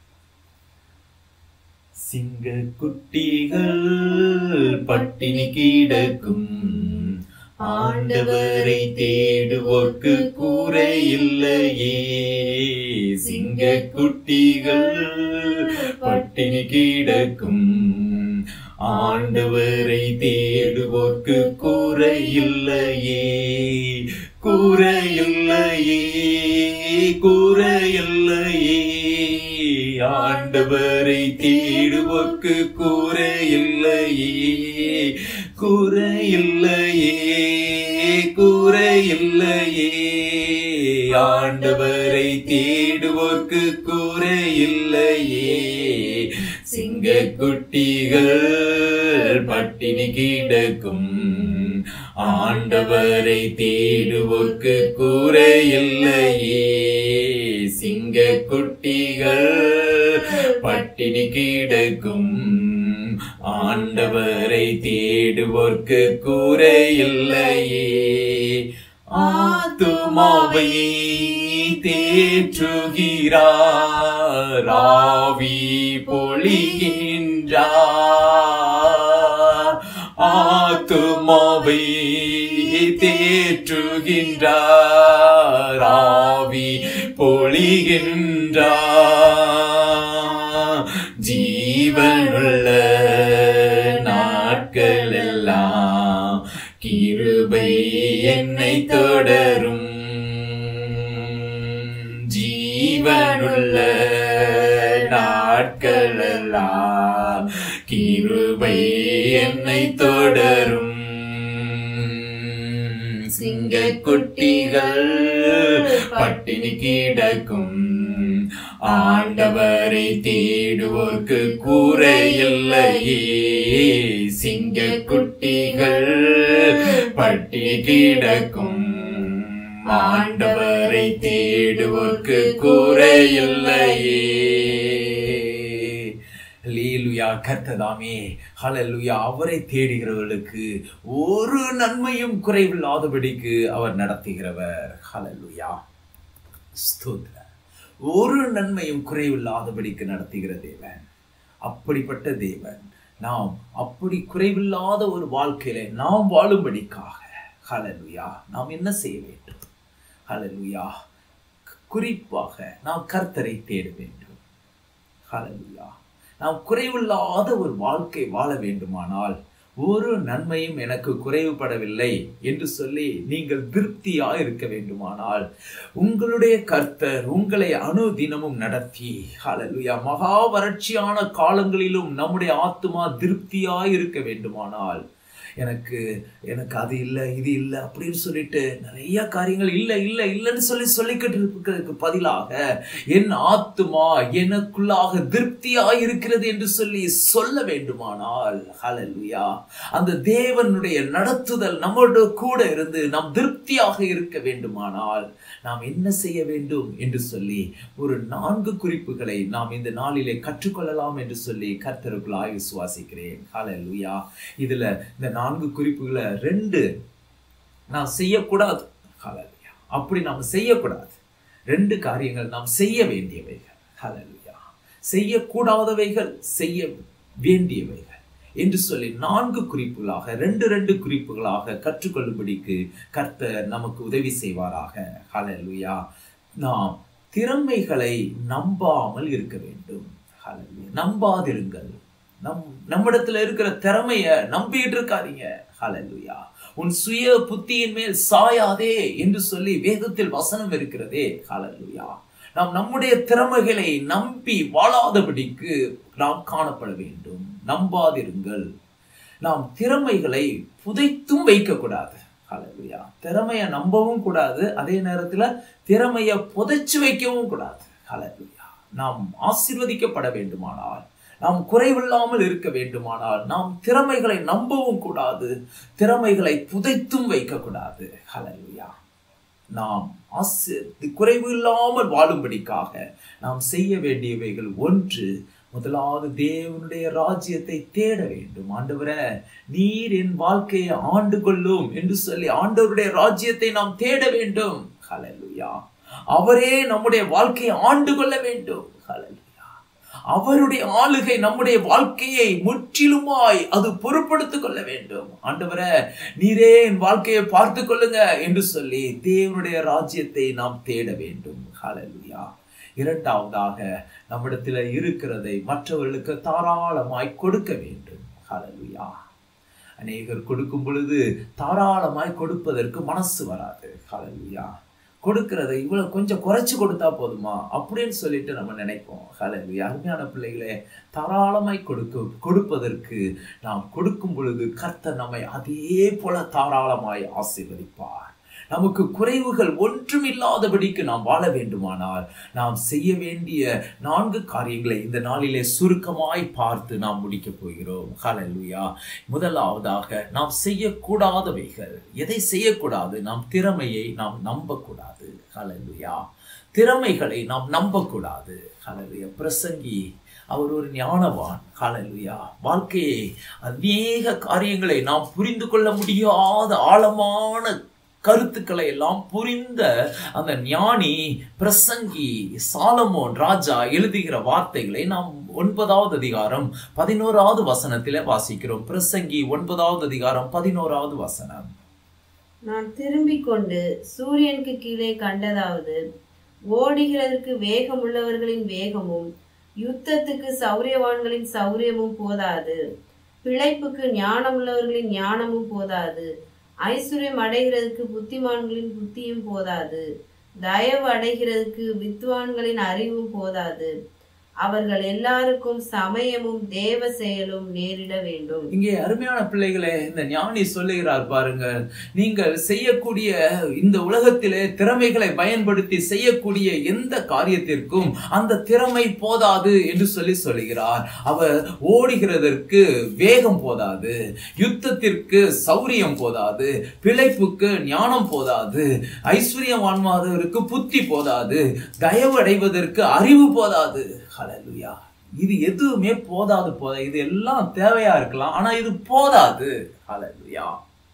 சிங்க குட்டிகள் பட்டினி கிடக்கும் ஆண்டவரை தேடுவோர்க்கு கூரை இல்லையே சிங்க குட்டிகள் பட்டினி கிடக்கும் ஆண்டவரை தேடுவோர்க்கு கூரை இல்லையே கூரை இல்லையே கூரை இல்லையே ஆண்டவரை தேடுவோர்க்கு கூரை இல்லையே கூரை இல்லையே கூரை இல்லையே ஆண்டவரை தேடுவோர்க்கு கூரை இல்லையே சிங்க குட்டிகள் பட்டினி கிடக்கும் ஆண்டவரை தேடுவோர்க்கு கூரை இல்லையே சிங்க குட்டிகள் பட்டினி கிடக்கும் ஆண்டவரை தேடுவோர்க்கு கூரை இல்லையே ஆத்துமாவை தேற்றுகிறார் ஆவி பொழிகின்றார் ஆத்துமாவை தேற்றுகின்றார் ஆவி பொழிகின்றார் ஜீவனுள்ள நாட்கள் எல்லாம் கிருபை என்னை தொடரும் ஜீவனுள்ள நாட்கள் எல்லாம் கிருபை என்னை தொடரும் சிங்க குட்டிகள் பட்டினி கிடக்கும் ஆண்டவரை தேடுவோர்க்கு கூரை இல்லையே சிங்க குட்டிகள் பட்டினி கிடக்கும் ஆண்டவரை தேடுவோர்க்கு கூரை இல்லையே லீலுயா கர்த்ததாமே ஹalleluya அவரை தேடுகிறவர்களுக்கு ஒரு நன்மையும் குறைவில்லாதபடிக்கு அவர் நடத்துகிறவர் ஹalleluya ஸ்தோத்திர ஒரு நன்மையும் குறைவில்லாதபடிக்கு நடத்துகிற தேவன் அப்படிப்பட்ட தேவன் நாம் அப்படி குறைவில்லாத ஒரு வாழ்க்கையில நாம் வாழும்படிக்காக ஹalleluya நாம் என்ன செய்ய வேண்டும் ஹalleluya குறிப்பாக நாம் கர்த்தரை தேட வேண்டும் ஹalleluya நாம் குறைவில்லாத ஒரு வாழ்க்கை வாழ வேண்டுமானால் ஒரு நன்மையும் எனக்கு குறைவுபடவில்லை என்று சொல்லி நீங்கள் திருப்தியா இருக்க வேண்டுமானால் உங்களுடைய கர்த்தர் உங்களை அனுதினமும் நடத்தி ஹalleluya மகா வறட்சியான காலங்களிலும் நம்முடைய ஆத்துமா திருப்தியாய் இருக்க வேண்டுமானால் எனக்கு எனக்கு அது இல்லை இது இல்லை அப்படின்னு சொல்லிட்டு நிறைய காரியங்கள் இல்லை இல்லை இல்லைன்னு சொல்லி சொல்லிக்கிட்டு இருக்கிறதுக்கு பதிலாக என் ஆத்துமா எனக்குள்ளாக திருப்தியாய் இருக்கிறது என்று சொல்லி சொல்ல வேண்டுமானால் ஹalleluya அந்த தேவனுடைய நடத்துதல் நம்மளோட கூட இருந்து நாம் திருப்தியாக இருக்க வேண்டுமானால் நாம் என்ன செய்ய வேண்டும் என்று சொல்லி ஒரு நான்கு குறிப்புகளை நாம் இந்த நாளிலே கற்றுக்கொள்ளலாம் என்று சொல்லி கர்த்தருக்குள்ளாய் விசுவாசிக்கிறேன் ஹalleluya இதுல இந்த நான்கு குறிப்புகளை ரெண்டு நான் செய்யக்கூடாது ஹalleluya அப்படி நாம் செய்யக்கூடாது ரெண்டு காரியங்கள் நாம் செய்ய வேண்டியவைகள் ஹalleluya செய்யக்கூடாதவைகள் செய்ய வேண்டியவைகள் என்று சொல்லி நான்கு குறிப்புகளாக ரெண்டு ரெண்டு குறிப்புகளாக கற்றுக்கொள்ளும்படிக்கு கர்த்தர் நமக்கு உதவி செய்வாராக ஹalleluya நாம் திறமைகளை நம்பாமல் இருக்க வேண்டும் ஹalleluya நம்பாதிருங்கள் நம் நம்மிடத்துல இருக்கிற திறமைய நம்பிட்டு இருக்காதீங்க ஹalleluya உன் சுய புத்தியின் மேல் சாயாதே என்று சொல்லி வேதத்தில் வசனம் இருக்கிறதே ஹalleluya நாம் நம்முடைய திறமைகளை நம்பி வாழாதபடிக்கு நாம் காணப்பட வேண்டும் நம்பாதிருங்கள் நாம் திறமைகளை புதைத்தும் வைக்கக்கூடாது ஹalleluya திறமையை நம்பவும் கூடாது அதே நேரத்துல திறமையை புதைச்சு வைக்கவும் கூடாது ஹalleluya நாம் ஆசீர்வதிக்கப்பட வேண்டுமானால் நாம் குறைவில்லாமல் இருக்க வேண்டுமானால் நாம் திறமைகளை நம்பவும் கூடாது திறமைகளை புதைத்தும் வைக்கக்கூடாது ஹalleluya நாம் ஆசி குறைவு இல்லாமல் வாழும்படிக்காக நாம் செய்ய வேண்டியவைகள் ஒன்று முதலாவது தேவனுடைய ராஜ்யத்தை தேட வேண்டும் ஆண்டவரே நீர் என் வாழ்க்கையை ஆண்டு கொள்ளும் என்று சொல்லி ஆண்டவருடைய ராஜ்யத்தை நாம் தேட வேண்டும் ஹalleluya அவரே நம்முடைய வாழ்க்கையை ஆண்டு கொள்ள வேண்டும் ஹalleluya அவருடைய ஆளுகை நம்முடைய வாழ்க்கையை முற்றிலுமாய் அது பொறுப்படுத்திக் கொள்ள வேண்டும் ஆண்டவரே நீரே என் வாழ்க்கையை பார்த்து கொள்ளுங்க என்று சொல்லி தேவனுடைய ராஜ்யத்தை நாம் தேட வேண்டும் ஹalleluya இரண்டாவதாக நம்மிடத்தில் இருக்கிறதை மற்றவர்களுக்கு தாராளமாய் கொடுக்க வேண்டும் ஹalleluya அநேகர் கொடுக்கும் பொழுது தாராளமாய் கொடுப்பதற்கு மனசு வராது ஹalleluya கொடுக்கறதை இவ்வளவு கொஞ்சம் குறைச்சு கொடுத்தா போதுமா அப்படின்னு சொல்லிட்டு நம்ம நினைப்போம் ஹalleluya அருமையான பிள்ளைகளே தாராளமாய் கொடுக்க கொடுப்பதற்கு நாம் கொடுக்கும் பொழுது கர்த்தர் நம்மை அதே போல தாராளமாய் ஆசீர்வதிப்பார் நமக்கு குறைவுகள் ஒன்றும் இல்லாதபடிக்கு நாம் வாழ வேண்டுமானால் நாம் செய்ய வேண்டிய நான்கு காரியங்களை இந்த நாளிலே சுருக்கமாய் பார்த்து நாம் முடிக்க போகிறோம் ஹalleluya முதலாவதாக நாம் செய்யக்கூடாதவைகள் எதை செய்யக்கூடாது நாம் திறமையை நாம் நம்பக்கூடாது ஹalleluya திறமைகளை நாம் நம்பக்கூடாது ஹalleluya பிரசங்கி அவர் ஒரு ஞானவான் ஹalleluya வாழ்க்கையை அநேக காரியங்களை நாம் புரிந்து கொள்ள முடியாத ஆழமான கருத்துக்களை எல்லாம் புரிந்த அந்த ஞானி பிரசங்கி சாலமோன் ராஜா எழுதுகிற வார்த்தைகளை நாம் ஒன்பதாவது அதிகாரம் பதினோராவது வசனத்திலே வாசிக்கிறோம் பிரசங்கி ஒன்பதாவது அதிகாரம் பதினோராவது வசனம் நான் திரும்பிக் கொண்டு சூரியனுக்கு கீழே கண்டதாவது ஓடுகிறதற்கு வேகமுள்ளவர்களின் வேகமும் யுத்தத்துக்கு சௌரியவான்களின் சௌரியமும் போதாது பிழைப்புக்கு ஞானமுள்ளவர்களின் ஞானமும் போதாது ஐஸ்வர்யம் அடைகிறதுக்கு புத்திமான்களின் புத்தியும் போதாது தயவு அடைகிறதுக்கு வித்வான்களின் அறிவும் போதாது அவர்கள் எல்லாருக்கும் சமயமும் தேவ செயலும் நேரிட வேண்டும் இங்கே அருமையான பிள்ளைகளே இந்த ஞானி சொல்லுகிறார் பாருங்கள் நீங்கள் செய்யக்கூடிய இந்த உலகத்திலே திறமைகளை பயன்படுத்தி செய்யக்கூடிய எந்த காரியத்திற்கும் அந்த திறமை போதாது என்று சொல்லி சொல்லுகிறார் அவர் ஓடுகிறதற்கு வேகம் போதாது யுத்தத்திற்கு சௌரியம் போதாது பிழைப்புக்கு ஞானம் போதாது ஐஸ்வர்யவான்மாதவருக்கு புத்தி போதாது தயவு அடைவதற்கு அறிவு போதாது ஹalleluya இது எதுவுமே போதாது போதா இது எல்லாம் தேவையா இருக்கலாம் ஆனா இது போதாது ஹalleluya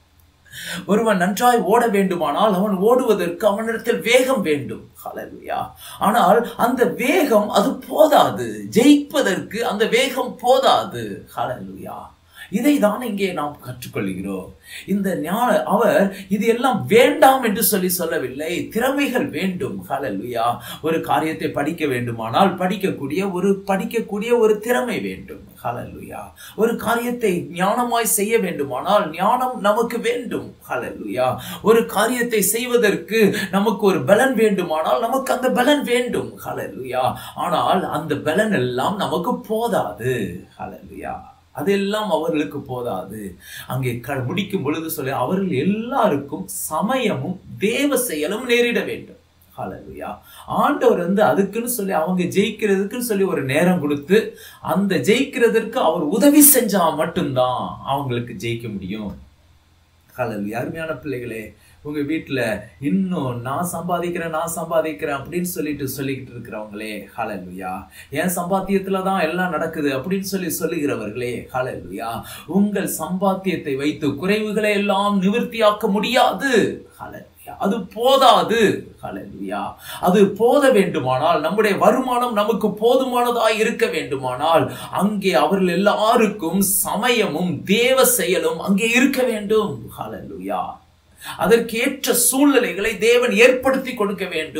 ஒருவன் நன்றாய் ஓட வேண்டுமானால் அவன் ஓடுவதற்கு அவனிடத்தில் வேகம் வேண்டும் ஹalleluya ஆனால் அந்த வேகம் அது போதாது ஜெயிப்பதற்கு அந்த வேகம் போதாது ஹalleluya இதை தான் இங்கே நாம் கற்றுக்கொள்கிறோம் இந்த ஞான அவர் இது எல்லாம் வேண்டாம் என்று சொல்லி சொல்லவில்லை திறமைகள் வேண்டும் ஹalleluya ஒரு காரியத்தை படிக்க வேண்டுமானால் படிக்கக்கூடிய ஒரு படிக்கக்கூடிய ஒரு திறமை வேண்டும் ஹalleluya ஒரு காரியத்தை ஞானமாய் செய்ய வேண்டுமானால் ஞானம் நமக்கு வேண்டும் ஹalleluya ஒரு காரியத்தை செய்வதற்கு நமக்கு ஒரு பலன் வேண்டுமானால் நமக்கு அந்த பலன் வேண்டும் ஹalleluya ஆனால் அந்த பலன் எல்லாம் நமக்கு போதாது ஹalleluya அதெல்லாம் அவர்களுக்கு போதாது அங்கே க முடிக்கும் பொழுது சொல்லி அவர்கள் எல்லாருக்கும் சமயமும் தேவ செயலும் நேரிட வேண்டும் ஹalleluya ஆண்டவர் வந்து அதுக்குன்னு சொல்லி அவங்க ஜெயிக்கிறதுக்குன்னு சொல்லி ஒரு நேரம் கொடுத்து அந்த ஜெயிக்கிறதற்கு அவர் உதவி செஞ்சா மட்டும்தான் அவங்களுக்கு ஜெயிக்க முடியும் ஹalleluya அருமையான பிள்ளைகளே உங்க வீட்டுல இன்னும் நான் சம்பாதிக்கிறேன் நான் சம்பாதிக்கிறேன் அப்படின்னு சொல்லிட்டு சொல்லிக்கிட்டு இருக்கிறவங்களே ஹalleluya என் சம்பாத்தியத்துல தான் எல்லாம் நடக்குது அப்படின்னு சொல்லி சொல்லுகிறவர்களே ஹalleluya உங்கள் சம்பாத்தியத்தை வைத்து குறைவுகளை எல்லாம் நிவர்த்தியாக்க முடியாது ஹalleluya அது போதாது ஹalleluya அது போத வேண்டுமானால் நம்முடைய வருமானம் நமக்கு போதுமானதாய் இருக்க வேண்டுமானால் அங்கே அவர்கள் எல்லாருக்கும் சமயமும் தேவ செயலும் அங்கே இருக்க வேண்டும் ஹalleluya அதற்கேற்ற சூழ்நிலைகளை தேவன் ஏற்படுத்தி கொடுக்க வேண்டும்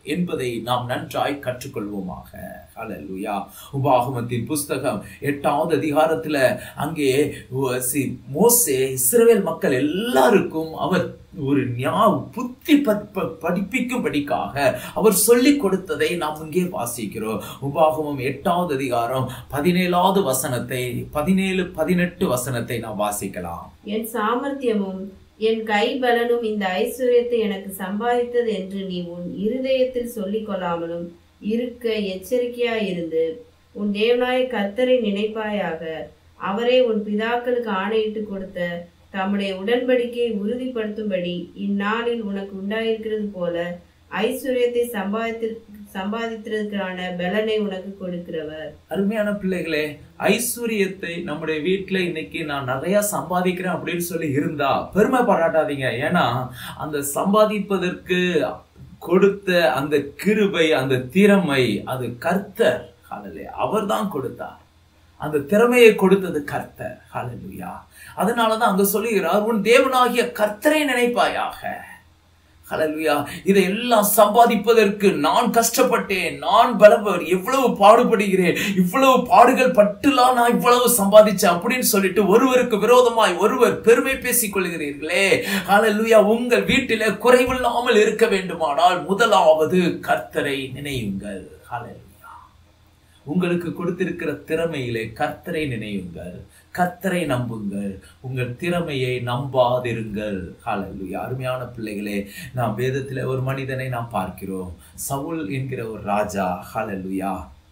என்பதை நாம் நன்றாய் கற்றுக்கொள்வோமாக ஹalleluya உபாகமத்தின் புஸ்தகம் எட்டாவது அதிகாரத்துல அங்கே உ- சி- மோசே இஸ்ரவேல் மக்கள் எல்லாருக்கும் அவர் ஒரு ஞா புத்தி ப- ப- படிப்பிக்கும்படிக்காக அவர் சொல்லிக் கொடுத்ததை நாம் இங்கே வாசிக்கிறோம் உபாகமம் எட்டாவது அதிகாரம் பதினேழாவது வசனத்தை பதினேழு பதினெட்டு வசனத்தை நாம் வாசிக்கலாம் என் சாமர்த்தியமும் என் கைபலனும் இந்த ஐஸ்வர்யத்தை எனக்கு சம்பாதித்தது என்று நீ உன் இருதயத்தில் சொல்லிக் கொள்ளாமலும் இருக்க எச்சரிக்கையாயிருந்து உன் தேவனாய கர்த்தரை நினைப்பாயாக அவரே உன் பிதாக்களுக்கு ஆணையிட்டு கொடுத்த தம்முடைய உடன்படிக்கையை உறுதிப்படுத்தும்படி இந்நாளில் உனக்கு உண்டாயிருக்கிறது போல ஐஸ்வர்யத்தை சம்பாதித்து சம்பாதித்திருக்கிறான பலனை உனக்கு கொடுக்கிறவர் அருமையான பிள்ளைகளே ஐஸ்வர்யத்தை நம்முடைய வீட்டுல இன்னைக்கு நான் நிறைய சம்பாதிக்கிறேன் அப்படின்னு சொல்லி இருந்தா பெருமை பாராட்டாதீங்க ஏன்னா அந்த சம்பாதிப்பதற்கு கொடுத்த அந்த கிருபை அந்த திறமை அது கர்த்தர் ஹalleluya அவர்தான் கொடுத்தார் அந்த திறமையை கொடுத்தது கர்த்தர் ஹalleluya அதனாலதான் அங்க சொல்லுகிறார் உன் தேவனாகிய கர்த்தரை நினைப்பாயாக ஹalleluya இதை எல்லாம் சம்பாதிப்பதற்கு நான் கஷ்டப்பட்டேன் நான் பலவர் எவ்வளவு பாடுபடுகிறேன் இவ்வளவு பாடுகள் பட்டுலாம் நான் இவ்வளவு சம்பாதிச்சேன் அப்படின்னு சொல்லிட்டு ஒருவருக்கு விரோதமாய் ஒருவர் பெருமை பேசிக் கொள்கிறீர்களே ஹalleluya உங்கள் வீட்டிலே குறைவில்லாமல் இருக்க வேண்டுமானால் முதலாவது கர்த்தரை நினையுங்கள் ஹalleluya உங்களுக்கு கொடுத்திருக்கிற திறமையிலே கர்த்தரை நினையுங்கள் கர்த்தரை நம்புங்கள் உங்கள் திறமையை நம்பாதிருங்கள் ஹalleluya அருமையான பிள்ளைகளே நாம் வேதத்தில் ஒரு மனிதனை நாம் பார்க்கிறோம் சவுல் என்கிற ஒரு ராஜா ஹalleluya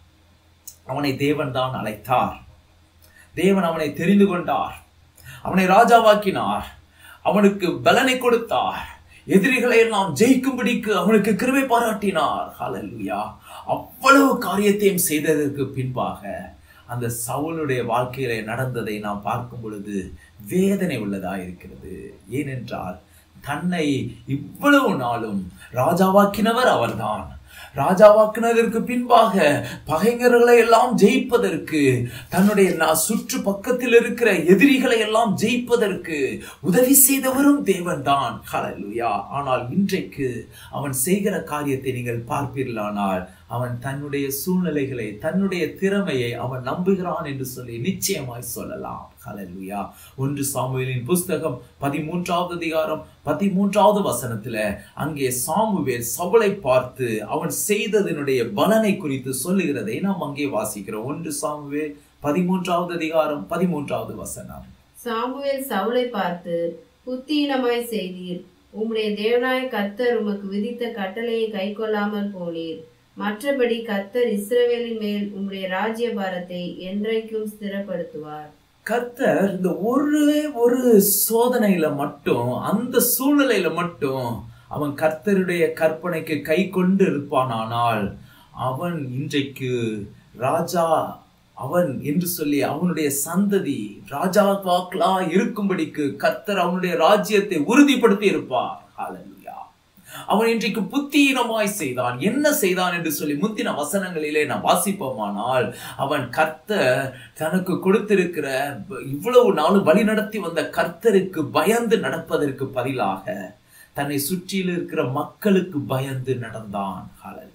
அவனை தேவன் தான் அழைத்தார் தேவன் அவனை தெரிந்து கொண்டார் அவனை ராஜாவாக்கினார் அவனுக்கு பலனை கொடுத்தார் எதிரிகளை எல்லாம் ஜெயிக்கும்படிக்கு அவனுக்கு கிருபை பாராட்டினார் ஹalleluya அவ்வளவு காரியத்தையும் செய்ததற்கு பின்பாக அந்த சவுலுடைய வாழ்க்கையிலே நடந்ததை நாம் பார்க்கும் பொழுது வேதனை உள்ளதா இருக்கிறது ஏனென்றால் தன்னை இவ்வளவு நாளும் ராஜாவாக்கினவர் அவர்தான் ராஜாவாக்கினதற்கு பின்பாக பகைஞர்களை எல்லாம் ஜெயிப்பதற்கு தன்னுடைய நா- சுற்று பக்கத்தில் இருக்கிற எதிரிகளை எல்லாம் ஜெயிப்பதற்கு உதவி செய்தவரும் தேவன்தான் ஹalleluya ஆனால் இன்றைக்கு அவன் செய்கிற காரியத்தை நீங்கள் பார்ப்பீர்களானால் அவன் தன்னுடைய சூழ்நிலைகளை தன்னுடைய திறமையை அவன் நம்புகிறான் என்று சொல்லி நிச்சயமாய் சொல்லலாம் ஹalleluya ஒன்று சாமுவேலின் புஸ்தகம் பதிமூன்றாவது அதிகாரம் பதிமூன்றாவது வசனத்துல அங்கே சாமுவேல் சவுலை பார்த்து அவன் செய்ததனுடைய பலனை குறித்து சொல்லுகிறதை நாம் அங்கே வாசிக்கிறோம் ஒன்று சாமுவேல் பதிமூன்றாவது அதிகாரம் பதிமூன்றாவது வசனம் சாமுவேல் சவுலை பார்த்து புத்தியினமாய் செய்தீர் உம்முடைய தேவனாய கர்த்தர் உமக்கு விதித்த கட்டளையை கைக்கொள்ளாமல் போனீர் மற்றபடி கர்த்தர் இஸ்ரவேலின் மேல் உம்முடைய ராஜ்யபாரத்தை என்றைக்கும் ஸ்திரப்படுத்துவார் கர்த்தர் இந்த ஒரே ஒரு சோதனையில மட்டும் அந்த சூழ்நிலையில மட்டும் அவன் கர்த்தருடைய கற்பனைக்கு கை கொண்டு இருப்பானானால் அவன் இன்றைக்கு ராஜா அவன் என்று சொல்லி அவனுடைய சந்ததி ராஜா வாக்லா இருக்கும்படிக்கு கர்த்தர் அவனுடைய ராஜ்யத்தை உறுதிப்படுத்தி இருப்பார் ஹalleluya அவன் இன்றைக்கு புத்தீனமாய் செய்தான் என்ன செய்தான் என்று சொல்லி முந்தின வசனங்களிலே நாம் வாசிப்போமானால் அவன் கர்த்தர் தனக்கு கொடுத்திருக்கிற இவ்வளவு நாளும் வழி நடத்தி வந்த கர்த்தருக்கு பயந்து நடப்பதற்கு பதிலாக தன்னை சுற்றியில் இருக்கிற மக்களுக்கு பயந்து நடந்தான் ஹalleluya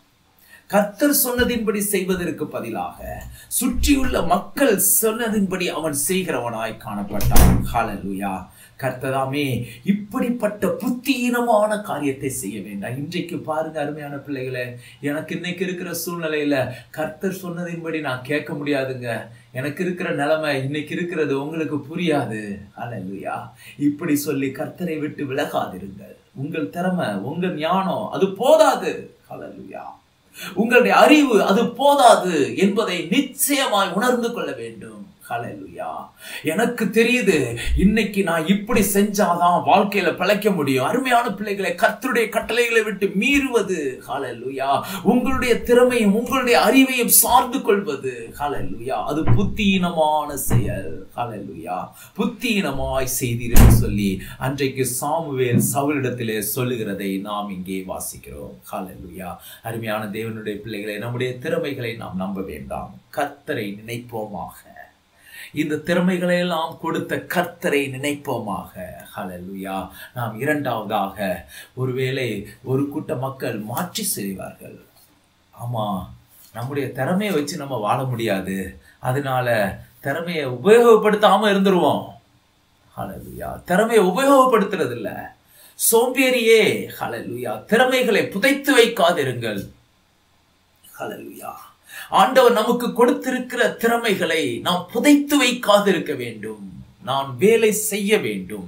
கர்த்தர் சொன்னதின்படி செய்வதற்கு பதிலாக சுற்றியுள்ள மக்கள் சொன்னதின்படி அவன் செய்கிறவனாய் காணப்பட்டான் ஹalleluya கர்த்ததாமே இப்படிப்பட்ட புத்தியீனமான காரியத்தை செய்ய வேண்டாம் இன்றைக்கு பாருங்க அருமையான பிள்ளைகளே எனக்கு இன்னைக்கு இருக்கிற சூழ்நிலையில கர்த்தர் சொன்னதின்படி நான் கேட்க முடியாதுங்க எனக்கு இருக்கிற நிலைமை இன்னைக்கு இருக்கிறது உங்களுக்கு புரியாது அல்லையா இப்படி சொல்லி கர்த்தரை விட்டு விலகாதிருங்கள் உங்கள் திறமை உங்கள் ஞானம் அது போதாது அல்லையா உங்களுடைய அறிவு அது போதாது என்பதை நிச்சயமாய் உணர்ந்து கொள்ள வேண்டும் ஹalleluya எனக்கு தெரியுது இன்னைக்கு நான் இப்படி செஞ்சாதான் வாழ்க்கையில பிழைக்க முடியும் அருமையான பிள்ளைகளை கர்த்தருடைய கட்டளைகளை விட்டு மீறுவது ஹalleluya உங்களுடைய திறமையும் உங்களுடைய அறிவையும் சார்ந்து கொள்வது ஹalleluya அது புத்தீனமான செயல் ஹalleluya புத்தீனமாய் செய்தீர்கள் சொல்லி அன்றைக்கு சாமுவேல் சவுலிடத்திலே சொல்லுகிறதை நாம் இங்கே வாசிக்கிறோம் ஹalleluya அருமையான தேவனுடைய பிள்ளைகளை நம்முடைய திறமைகளை நாம் நம்ப வேண்டாம் கர்த்தரை நினைப்போமாக இந்த திறமைகளை எல்லாம் கொடுத்த கர்த்தரை நினைப்போமாக ஹalleluya நாம் இரண்டாவதாக ஒருவேளை ஒரு கூட்ட மக்கள் மாற்றி செய்வார்கள் ஆமா நம்முடைய திறமையை வச்சு நம்ம வாழ முடியாது அதனால திறமையை உபயோகப்படுத்தாம இருந்துருவோம் ஹalleluya திறமையை உபயோகப்படுத்துறது இல்ல சோம்பேறியே ஹalleluya திறமைகளை புதைத்து வைக்காதிருங்கள் ஹalleluya ஆண்டவர் நமக்கு கொடுத்திருக்கிற திறமைகளை நாம் புதைத்து வைக்காதிருக்க வேண்டும் நான் வேலை செய்ய வேண்டும்